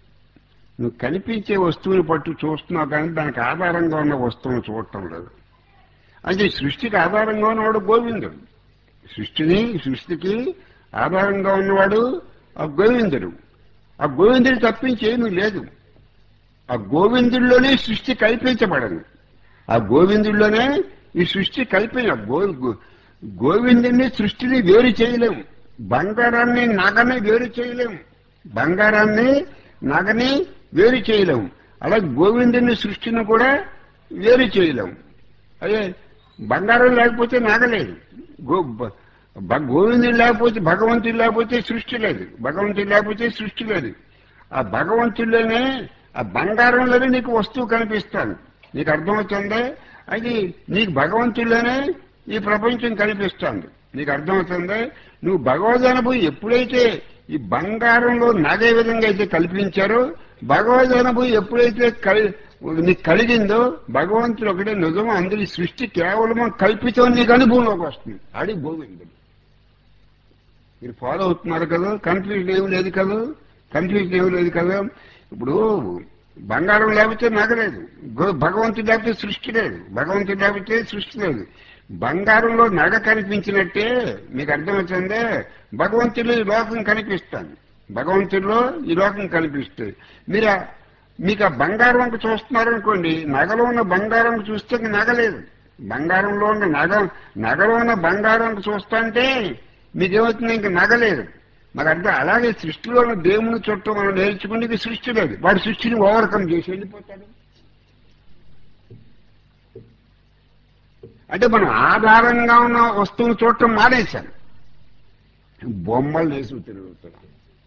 [SPEAKER 1] నువ్వు కనిపించే వస్తువుని పట్టు చూస్తున్నావు కానీ దానికి ఆధారంగా ఉన్న వస్తువును చూడటం లేదు అంటే సృష్టికి ఆధారంగా ఉన్నవాడు గోవిందుడు సృష్టిని సృష్టికి ఆధారంగా ఉన్నవాడు ఆ గోవిందుడు ఆ గోవిందుడు తప్పించి ఏమీ లేదు ఆ గోవిందుడిలోనే సృష్టి కల్పించబడదు ఆ గోవిందుడిలోనే ఈ సృష్టి కల్పించ గో గో- గోవిందుడిని సృష్టిని వేరు చేయలేము బంగారాన్ని నగని వేరు చేయలేము బంగారాన్ని నగని వేరు చేయలేము అలాగే గోవిందుని సృష్టిని కూడా వేరు చేయలేము అదే బంగారం లేకపోతే నగలేదు గో బ- బ- గోవిందుడు లేకపోతే భగవంతుడు లేకపోతే సృష్టి లేదు భగవంతుడు లేకపోతే సృష్టి లేదు ఆ భగవంతుడిలోనే ఆ బంగారంలోనే నీకు వస్తువు కనిపిస్తాను నీకు అర్థమవుతుందా అది నీకు భగవంతుడిలోనే ఈ ప్రపంచం కనిపిస్తుంది నీకు అర్థమవుతుందా నువ్వు భగవద్ అనుభవం ఎప్పుడైతే ఈ బంగారంలో నగే విధంగా అయితే కల్పించారో భగవద్ అనుభవం ఎప్పుడైతే కలి నీకు కలిగిందో భగవంతుడు ఒకటే నిజం అందరి సృష్టి కేవలం కల్పితం నీకు అనుభవంలోకి వస్తుంది అది గోవిందుడు మీరు ఫాలో అవుతున్నారు కదా కన్ఫ్యూజన్ ఏమి లేదు కదా కన్ఫ్యూజన్ ఏమి లేదు కదా ఇప్పుడు బంగారం లేకపోతే నగలేదు గో- భగవంతుడు లేకపోతే సృష్టి లేదు భగవంతుడు లేకపోతే సృష్టి లేదు బంగారంలో నగ కనిపించినట్టే మీకు అర్థమవుతుందే భగవంతుడిలో ఈ లోకం కనిపిస్తాను భగవంతుడిలో ఈ లోకం కనిపిస్తుంది మీరు ఆ- మీకు ఆ బంగారం వంక చూస్తున్నారనుకోండి నగలో ఉన్న బంగారం చూస్తే ఇంక నగలేదు బంగారంలో ఉన్న నగ నగలో ఉన్న బంగారం చూస్తుంటే మీకేమవుతుంది ఇంక నగలేదు మరి అంటే అలాగే సృష్టిలో ఉన్న దేవుని చుట్టూ మనం నేర్చుకుంటే ఇది సృష్టి లేదు వాడి సృష్టిని ఓవర్కమ్ చేసి వెళ్ళిపోతాడు అంటే మనం ఆధారంగా ఉన్న వస్తువును చూడటం మానేశాం బొమ్మలు వేసి తిరుగుతున్నాం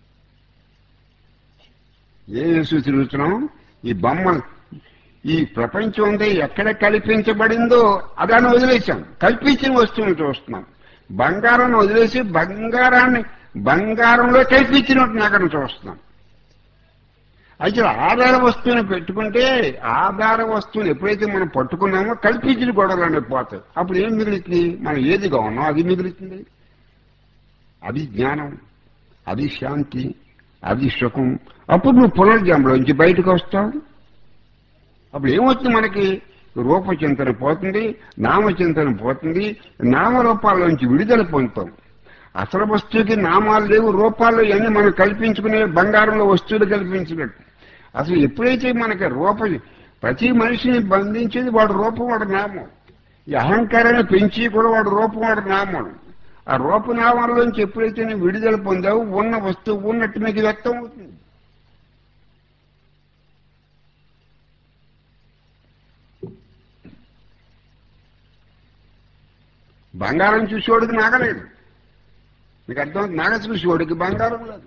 [SPEAKER 1] ఏ వేసి తిరుగుతున్నాం ఈ బొమ్మలు ఈ ప్రపంచం ఉంది ఎక్కడ కల్పించబడిందో అదాన్ని వదిలేశాం కల్పించిన వస్తువుని చూస్తున్నాం బంగారాన్ని వదిలేసి బంగారాన్ని బంగారంలో కల్పించినట్టు నగరం చూస్తున్నాం అయితే ఆధార వస్తువుని పెట్టుకుంటే ఆధార వస్తువుని ఎప్పుడైతే మనం పట్టుకున్నామో కల్పించిన గొడవలు అనేవి పోతాయి అప్పుడు ఏం మిగులుతుంది మనం ఏదిగా ఉన్నాం అది మిగులుతుంది అది జ్ఞానం అది శాంతి అది సుఖం అప్పుడు నువ్వు పునర్జంలోంచి బయటకు వస్తావు అప్పుడు ఏమవుతుంది మనకి రూపచింతన పోతుంది నామచింతన పోతుంది నామరూపాల్లోంచి విడుదల పొందుతాం అసలు వస్తువుకి నామాలు లేవు రూపాలు ఇవన్నీ మనం కల్పించుకునే బంగారంలో వస్తువులు కల్పించినట్టు అసలు ఎప్పుడైతే మనకి రూప ప్రతి మనిషిని బంధించేది వాడు రూపం వాడు నామం ఈ అహంకారాన్ని పెంచి కూడా వాడు రూపం వాడు నామం ఆ రూపనామాల్లోంచి ఎప్పుడైతే నువ్వు విడుదల పొందావు ఉన్న వస్తువు ఉన్నట్టు నీకు వ్యక్తం అవుతుంది బంగారం చూసేవాడికి నాగలేదు మీకు అర్థం నాగ చూసేవాడికి బంగారం లేదు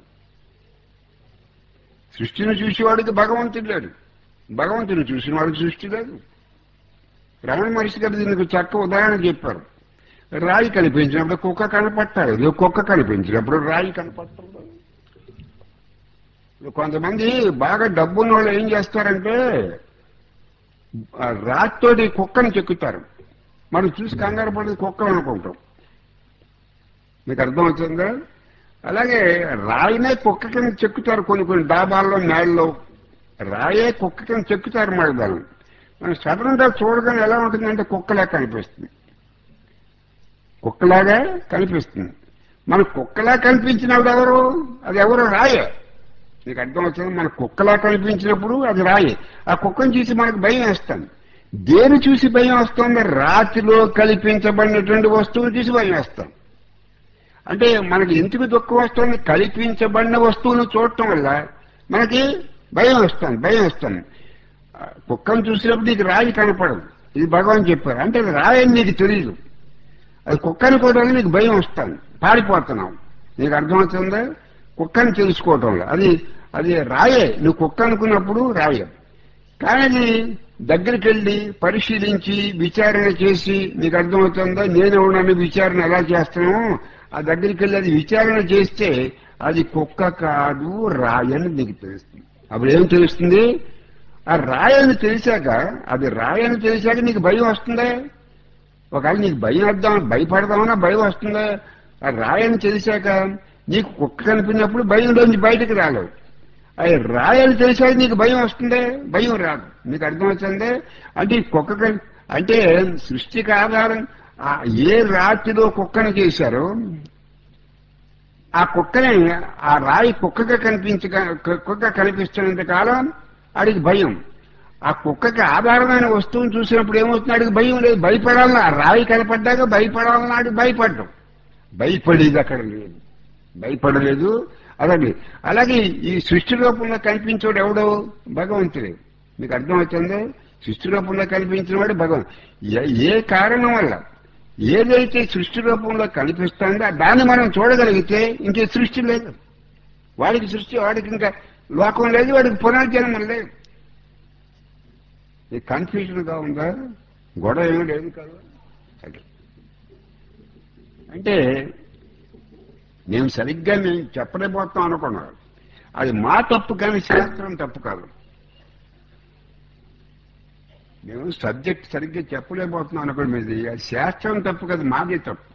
[SPEAKER 1] సృష్టిని చూసేవాడికి భగవంతుడు లేడు భగవంతుని చూసిన వాడికి సృష్టి లేదు రమణ మహర్షి గారు దీనికి చక్క ఉదాహరణ చెప్పారు రాయి కనిపించినప్పుడు కుక్క కనపట్టాలి ఇది కుక్క కనిపించినప్పుడు రాయి కనపడటం లేదు. ఇప్పుడు కొంతమంది బాగా డబ్బున్న వాళ్ళు ఏం చేస్తారంటే ఆ రాతితోటి కుక్కని చెక్కుతారు మనం చూసి కంగారు పడేది కుక్క అనుకుంటాం మీకు అర్థమవుతుందా అలాగే రాయినే కుక్క కింద చెక్కుతారు కొన్ని కొన్ని డాబాల్లో మేళ్ళలో రాయే కుక్క కింద చెక్కుతారు మరి దాన్ని మనం సడన్ గా చూడగానే ఎలా ఉంటుందంటే కుక్కలా కనిపిస్తుంది కుక్కలాగా కనిపిస్తుంది మన కుక్కలా కనిపించినప్పుడు ఎవరు అది ఎవరు రాయే నీకు అర్థమవుతుంది మన కుక్కలా కనిపించినప్పుడు అది రాయి ఆ కుక్కను చూసి మనకు భయం వేస్తుంది దేని చూసి భయం వస్తుంది రాతిలో కల్పించబడినటువంటి వస్తువును చూసి భయం వేస్తాం అంటే మనకి ఎందుకు దుఃఖం వస్తుంది కల్పించబడిన వస్తువును చూడటం వల్ల మనకి భయం వస్తుంది భయం వస్తుంది ఆ కుక్కను చూసినప్పుడు నీకు రాయి కనపడదు ఇది భగవాన్ చెప్పారు అంటే అది రాయి అని నీకు తెలియదు అది కుక్కని కూడా నీకు భయం వస్తుంది పారిపోతున్నావు నీకు అర్థమవుతుందా కుక్కని తెలుసుకోవటం వల్ల అది అది రాయే నువ్వు కుక్క అనుకున్నప్పుడు రాయే కానీ అది దగ్గరికి వెళ్ళి పరిశీలించి విచారణ చేసి నీకు అర్థమవుతుందా నేను ఉన్నాను విచారణ ఎలా చేస్తాను ఆ దగ్గరికి వెళ్ళి అది విచారణ చేస్తే అది కుక్క కాదు రాయని నీకు తెలుస్తుంది అప్పుడు ఏం తెలుస్తుంది ఆ రాయని తెలిసాక అది రాయని తెలిసాక నీకు భయం వస్తుందా ఒకవేళ నీకు భయం వద్దాం భయపడదామన్నా భయం వస్తుందా ఆ రాయని తెలిసాక నీకు కుక్క కనిపినప్పుడు భయంలోంచి బయటకు రాలేవు అది రాయని తెలిసాక నీకు భయం వస్తుందే భయం రాదు నీకు అర్థమవుతుందే అంటే ఈ కుక్క కని- అంటే సృష్టికి ఆధారం ఆ ఏ రాతిలో కుక్కను చేశారో ఆ కుక్కని ఆ రాయి కుక్కగా కనిపించక కుక్క కనిపిస్తున్నంత కాలం ఆడికి భయం ఆ కుక్కకి ఆధారమైన వస్తువుని చూసినప్పుడు ఏమవుతుంది ఆడికి భయం లేదు భయపడాలని ఆ రాయి కనపడ్డాక భయపడాలని ఆడికి భయపడ్డం భయపడేది అక్కడ లేదు భయపడలేదు అలాగే అలాగే ఈ సృష్టి రూపంలో కనిపించేవాడు ఎవడో భగవంతుడే మీకు అర్థమవుతుంది సృష్టి రూపంలో కనిపించిన వాడు భగవంతు ఏ- ఏ కారణం వల్ల ఏదైతే సృష్టి రూపంలో కనిపిస్తుందో దాన్ని మనం చూడగలిగితే ఇంకే సృష్టి లేదు వాడికి సృష్టి వాడికి ఇంకా లోకం లేదు వాడికి పునర్జన్మం లేదు ఈ కన్ఫ్యూజన్ గా ఉందా గొడవ ఏమీ లేదు కదా అది. అంటే నేను సరిగ్గా నేను చెప్పలేకపోతాం అనుకున్నాను అది మా తప్పు కానీ శాస్త్రం తప్పు కాదు నేను సబ్జెక్ట్ సరిగ్గా చెప్పలేకపోతున్నాం అనుకోండి మీది అది శాస్త్రం తప్పు కాదు మాది తప్పు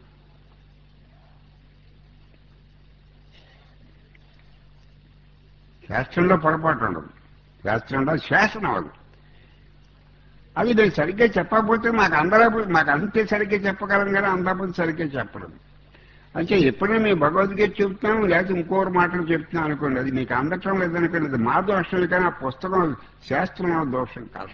[SPEAKER 1] శాస్త్రంలో పొరపాటు ఉండదు శాస్త్రంలో శాసనం అది అది నేను సరిగ్గా చెప్పకపోతే మాకు అందరూ మాకు అంతే సరిగ్గా చెప్పగలం కానీ అందరూ సరిగ్గా చెప్పడం అంటే ఎప్పుడైనా మేము భగవద్గీత చెప్తాం లేకపోతే ఇంకోరు మాటలు చెప్తున్నాం అనుకోండి అది మీకు అందటం లేదనుకోండి అది మా దోషం కానీ ఆ పుస్తకం శాస్త్రంలో దోషం కాదు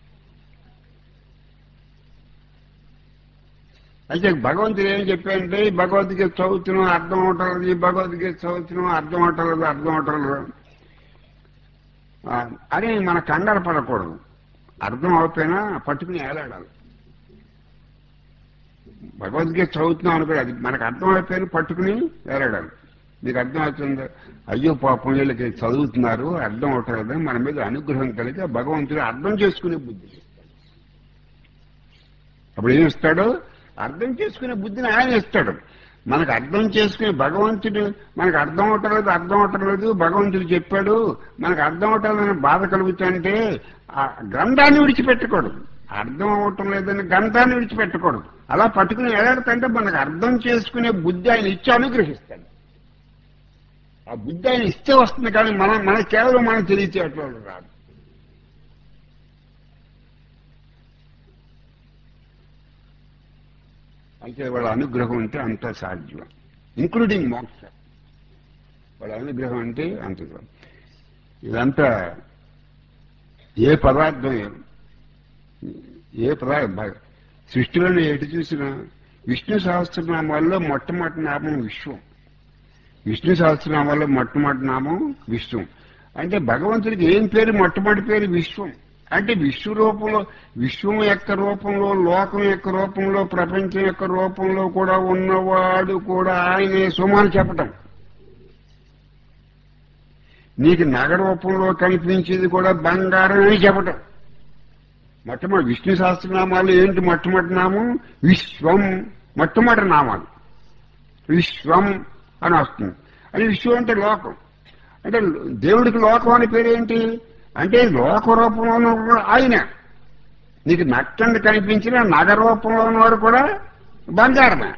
[SPEAKER 1] అయితే భగవంతుడు ఏం చెప్పాడంటే ఈ భగవద్గీత చదువుతున్నాం అర్థం అవటం ఈ భగవద్గీత చదువుతున్నాం అర్థం అవటం లేదు అర్థం అవటం లేదు ఆ, అని మన కంగారు పడకూడదు అర్థం అవకపోయినా పట్టుకుని ఏలాడాలి భగవద్గీత చదువుతున్నాం అనుకో అది మనకు అర్థం అయిపోయిన పట్టుకుని ఏలాడాలి మీకు అర్థం అవుతుంది అయ్యో పాపం వీళ్ళకి చదువుతున్నారు అర్థం అవటం మన మీద అనుగ్రహం కలిగి ఆ భగవంతుడు అర్థం చేసుకునే బుద్ధి ఇస్తాడు. అప్పుడు ఏం ఇస్తాడు అర్థం చేసుకునే బుద్ధిని ఆయన ఇస్తాడు మనకు అర్థం చేసుకునే భగవంతుడు మనకు అర్థం అవటం లేదు అర్థం అవటం లేదు భగవంతుడు చెప్పాడు మనకు అర్థం అవటం లేదని బాధ కలుగుతుంటే ఆ గ్రంథాన్ని విడిచిపెట్టకూడదు అర్థం అవటం లేదని గ్రంథాన్ని విడిచిపెట్టకూడదు అలా పట్టుకుని ఎలాడుతుంటే మనకు అర్థం చేసుకునే బుద్ధి ఆయన ఇచ్చి అనుగ్రహిస్తాడు ఆ బుద్ధి ఆయన ఇస్తే వస్తుంది కానీ మనం మన కేవలం మనం తెలియచేయట్లేదు రాదు అయితే వాళ్ళ అనుగ్రహం అంటే అంత సాధ్యం ఇంక్లూడింగ్ మోక్ష వాళ్ళ అనుగ్రహం అంటే అంత సాధ్యం. ఇదంతా ఏ పదార్థం ఏ పదార్థం సృష్టిలోని ఎటు చూసినా విష్ణు సహస్రనామాల్లో మొట్టమొదటి నామం విశ్వం విష్ణు సహస్రనామాల్లో మొట్టమొదటి నామం విశ్వం అంటే భగవంతుడికి ఏం పేరు మొట్టమొదటి పేరు విశ్వం అంటే విశ్వ రూపంలో విశ్వం యొక్క రూపంలో లోకం యొక్క రూపంలో ప్రపంచం యొక్క రూపంలో కూడా ఉన్నవాడు కూడా ఆయనే సుమాను చెప్పటం నీకు నగ రూపంలో కనిపించేది కూడా బంగారం అని చెప్పటం మొట్టమొదటి విష్ణు సహస్రనామాలు ఏంటి మొట్టమొదటి నామం విశ్వం మొట్టమొదటి నామాలు విశ్వం అని వస్తుంది అది విశ్వం అంటే లోకం అంటే దేవుడికి లోకం అనే పేరు ఏంటి అంటే లోక రూపంలో ఉన్నవాడు ఆయన నీకు నట్టండి కనిపించిన నగ రూపంలో ఉన్నవాడు కూడా బంగారమే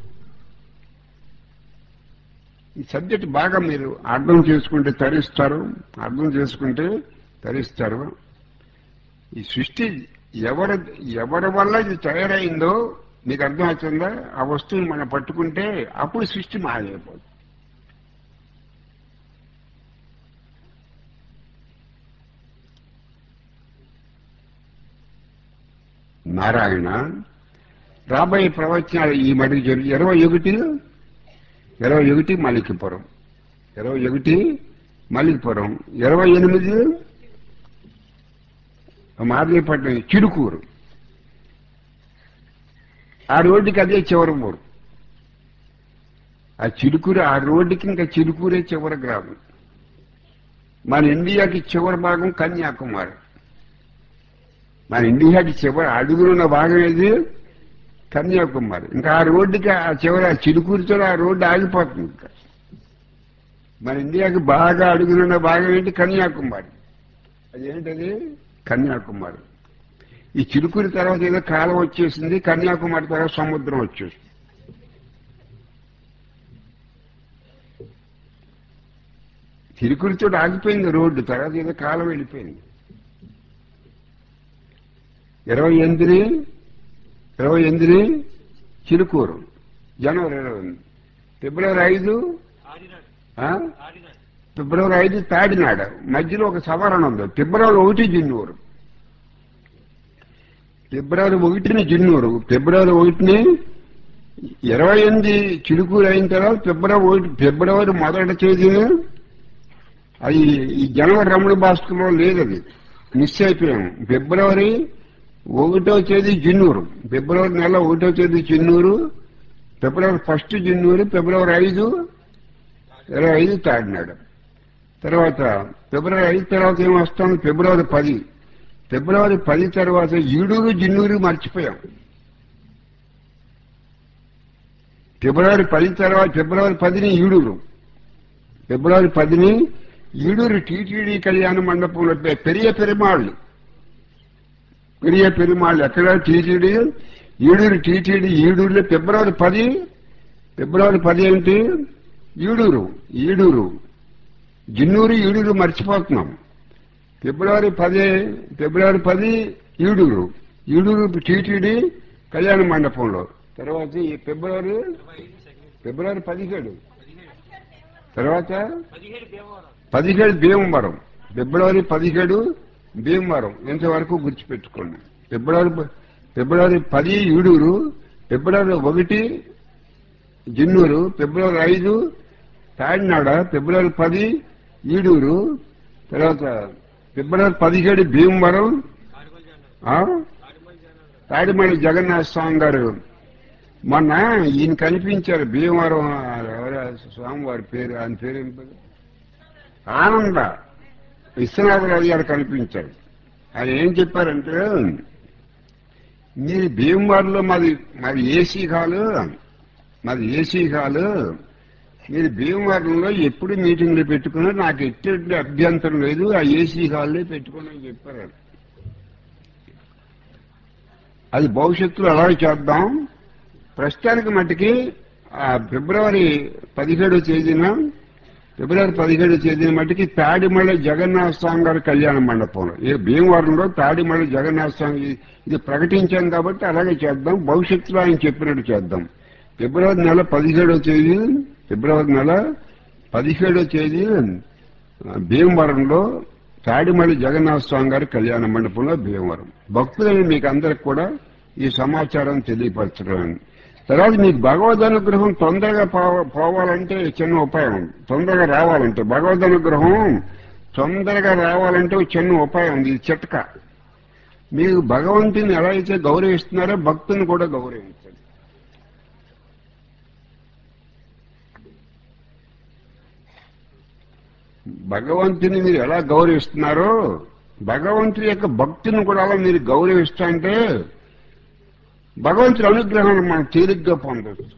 [SPEAKER 1] ఈ సబ్జెక్ట్ బాగా మీరు అర్థం చేసుకుంటే తరిస్తారు అర్థం చేసుకుంటే తరిస్తారు ఈ సృష్టి ఎవరి ఎవరి వల్ల ఇది తయారైందో మీకు అర్థమవుతుందా ఆ వస్తువుని మనం పట్టుకుంటే అప్పుడు సృష్టి మాయమైపోతుంది నారాయణ రాబోయే ప్రవచనాలు ఈ మడికి జరిగి ఇరవై ఒకటి ఇరవై ఒకటి మలికిపురం ఇరవై ఒకటి మలికిపురం ఇరవై ఎనిమిది మార్లేపట్నం చిరుకూరు ఆ రోడ్డుకి అదే చివరి ఊరు ఆ చిరుకూరు ఆ రోడ్డుకి ఇంకా చిరుకూరే చివరి గ్రామం మన ఇండియాకి చివరి భాగం కన్యాకుమారి మన ఇండియాకి చివరి అడుగునున్న భాగం ఏది కన్యాకుమారి ఇంకా ఆ రోడ్డుకి ఆ చివరి ఆ చిరుకూరుతో ఆ రోడ్డు ఆగిపోతుంది ఇంకా మన ఇండియాకి బాగా అడుగునున్న భాగం ఏంటి కన్యాకుమారి అదేంటది కన్యాకుమారి ఈ చిరుకూరి తర్వాత ఏదో కాలం వచ్చేసింది కన్యాకుమారి తర్వాత సముద్రం వచ్చేసింది చిరుకురితో ఆగిపోయింది రోడ్డు తర్వాత ఏదో కాలం వెళ్ళిపోయింది ఇరవై ఎనిమిది ఇరవై ఎనిమిది చిలుకూరు జనవరి ఇరవై ఎనిమిది ఫిబ్రవరి ఐదు
[SPEAKER 2] ఆడినాడు
[SPEAKER 1] ఆ?
[SPEAKER 2] ఆడినాడు
[SPEAKER 1] ఫిబ్రవరి ఐదు తాడినాడ మధ్యలో ఒక సవరణ ఉంది ఫిబ్రవరి ఒకటి జిన్నూరు ఫిబ్రవరి ఒకటిని జిన్నూరు ఫిబ్రవరి ఒకటిని ఇరవై ఎనిమిది చిలుకూరు అయిన తర్వాత ఫిబ్రవరి ఒకటి ఫిబ్రవరి మొదటి తేదీన అది ఈ జనవరి రమణ భాస్కర్లో లేదు అది మిస్ అయిపోయాము ఫిబ్రవరి ఒకటో తేదీ జిన్నూరు ఫిబ్రవరి నెల ఒకటో తేదీ చిన్నూరు ఫిబ్రవరి ఫస్ట్ జిన్నూరు ఫిబ్రవరి ఐదు ఇరవై ఐదు తాడినాడు తర్వాత ఫిబ్రవరి ఐదు తర్వాత ఏం వస్తుంది ఫిబ్రవరి పది ఫిబ్రవరి పది తర్వాత ఈడూరు జిన్నూరు మర్చిపోయాం ఫిబ్రవరి పది తర్వాత ఫిబ్రవరి పదిని ఈడూరు ఫిబ్రవరి పదిని ఈడూరు టీటీడీ కళ్యాణ మండపంలో పె- పెరియ పెరుమాళ్ళు పెరియ పెరుమాళ్ళు ఎక్కడ టీటీడీ ఈడూరు టీటీడీ ఈడూరులో ఫిబ్రవరి పది ఫిబ్రవరి పది ఏంటి ఈడూరు ఈడూరు జిన్నూరు ఈడూరు మర్చిపోతున్నాం ఫిబ్రవరి పది ఫిబ్రవరి పది ఈడూరు ఈడూరు టీటీడీ కళ్యాణ మండపంలో తర్వాత ఈ ఫిబ్రవరి
[SPEAKER 2] ఇరవై ఐదు సెకండ్
[SPEAKER 1] ఫిబ్రవరి పదిహేడు
[SPEAKER 2] పదిహేడు
[SPEAKER 1] తర్వాత
[SPEAKER 2] పదిహేడు భీమవరం
[SPEAKER 1] పదిహేడు భీమవరం ఫిబ్రవరి పదిహేడు భీమవరం ఇంతవరకు గుర్తుపెట్టుకోండి ఫిబ్రవరి ప- ఫిబ్రవరి పది ఈడూరు ఫిబ్రవరి ఒకటి జిన్నూరు ఫిబ్రవరి ఐదు తాడినాడ ఫిబ్రవరి పది ఈడూరు తర్వాత ఫిబ్రవరి పదిహేడు భీమవరం
[SPEAKER 2] ఆడిమల్ జానాడు
[SPEAKER 1] ఆ?
[SPEAKER 2] ఆడిమల్ జానాడు
[SPEAKER 1] తాడిమణి జగన్నాథ స్వామి గారు మొన్న ఈయన కనిపించారు భీమవరం ఎవరు స్వామివారి పేరు ఆయన పేరు ఏం పేరు ఆనంద విశ్వనాథరావు గారు కనిపించారు ఆయన ఏం చెప్పారంటే మీరు భీమవరంలో మాది మాది ఏసీ హాలు మాది ఏసీ హాలు మీరు భీమవరంలో ఎప్పుడు మీటింగ్లు పెట్టుకున్నా నాకు ఎటువంటి అభ్యంతరం లేదు ఆ ఏసీ హాల్లో పెట్టుకుని అని చెప్పారు అది భవిష్యత్తులో అలాగే చేద్దాం ప్రస్తుతానికి మట్టుకి ఆ ఫిబ్రవరి పదిహేడో తేదీన ఫిబ్రవరి పదిహేడో తేదీన మట్టుకి తాడిమళ్ళ జగన్నాథ స్వామి గారి కళ్యాణ మండపంలో ఈ భీమవరంలో తాడిమళ్ళ జగన్నాథ స్వామి ఇది- ఇది ప్రకటించాం కాబట్టి అలాగే చేద్దాం భవిష్యత్తులో ఆయన చెప్పినట్టు చేద్దాం ఫిబ్రవరి నెల పదిహేడో తేదీ ఫిబ్రవరి నెల పదిహేడో తేదీ ఆ, భీమవరంలో తాడిమల్లి జగన్నాథ స్వామి గారి కళ్యాణ మండపంలో భీమవరం భక్తులని మీకు అందరికి కూడా ఈ సమాచారం తెలియపరచడం తర్వాత మీకు భగవద్ అనుగ్రహం తొందరగా పోవ- పోవాలంటే చిన్న ఉపాయం ఉంది. తొందరగా రావాలంటే భగవద్ అనుగ్రహం తొందరగా రావాలంటే ఒక చిన్న ఉపాయం ఉంది ఇది చిట్క మీరు భగవంతుని ఎలా అయితే గౌరవిస్తున్నారో భక్తుని కూడా గౌరవించండి భగవంతుని మీరు ఎలా గౌరవిస్తున్నారో భగవంతుని యొక్క భక్తిని కూడా అలా మీరు గౌరవిస్తా అంటే భగవంతుని అనుగ్రహాన్ని మనం తేలిగ్గా పొందవచ్చు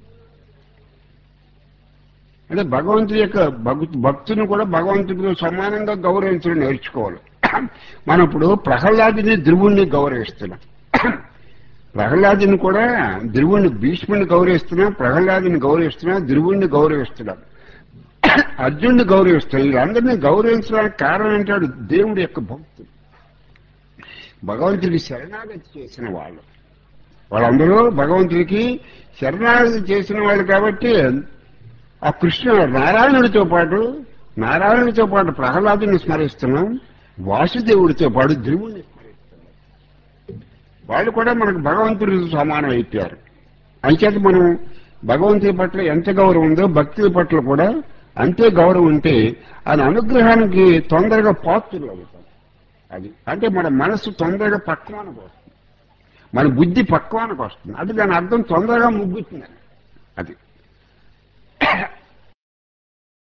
[SPEAKER 1] అంటే భగవంతుని యొక్క భక్- భక్తుని కూడా భగవంతుడితో సమానంగా గౌరవించడం నేర్చుకోవాలి మనం ఇప్పుడు ప్రహ్లాదుని ధ్రువుణ్ణి గౌరవిస్తున్నాం ప్రహ్లాదుని కూడా ధ్రువుణ్ణి భీష్ముని గౌరవిస్తున్నాం ప్రహ్లాదుని గౌరవిస్తున్నాం ధ్రువుణ్ణి గౌరవిస్తున్నాం అర్జునుడిని గౌరవిస్తాం వీళ్ళందరినీ గౌరవించడానికి కారణం ఏంటాడు దేవుడి యొక్క భక్తులు భగవంతుడికి శరణాగతి చేసిన వాళ్ళు వాళ్ళందరూ భగవంతుడికి శరణాగతి చేసిన వాళ్ళు కాబట్టి ఆ కృష్ణ నారాయణుడితో పాటు నారాయణుడితో పాటు ప్రహ్లాదుని స్మరిస్తున్నాం వాసుదేవుడితో పాటు ధ్రువుడిని స్మరిస్తున్నాం వాళ్ళు కూడా మనకు భగవంతుడితో సమానం అయిపోయారు అంచేత మనం భగవంతుడి పట్ల ఎంత గౌరవం ఉందో భక్తుల పట్ల కూడా అంతే గౌరవం ఉంటే ఆయన అనుగ్రహానికి తొందరగా పాత్రలు అవుతాం అది అంటే మన మనసు తొందరగా పక్వానికి వస్తుంది మన బుద్ధి పక్వానికి వస్తుంది అది దాని అర్థం తొందరగా ముగ్గుతుంది అది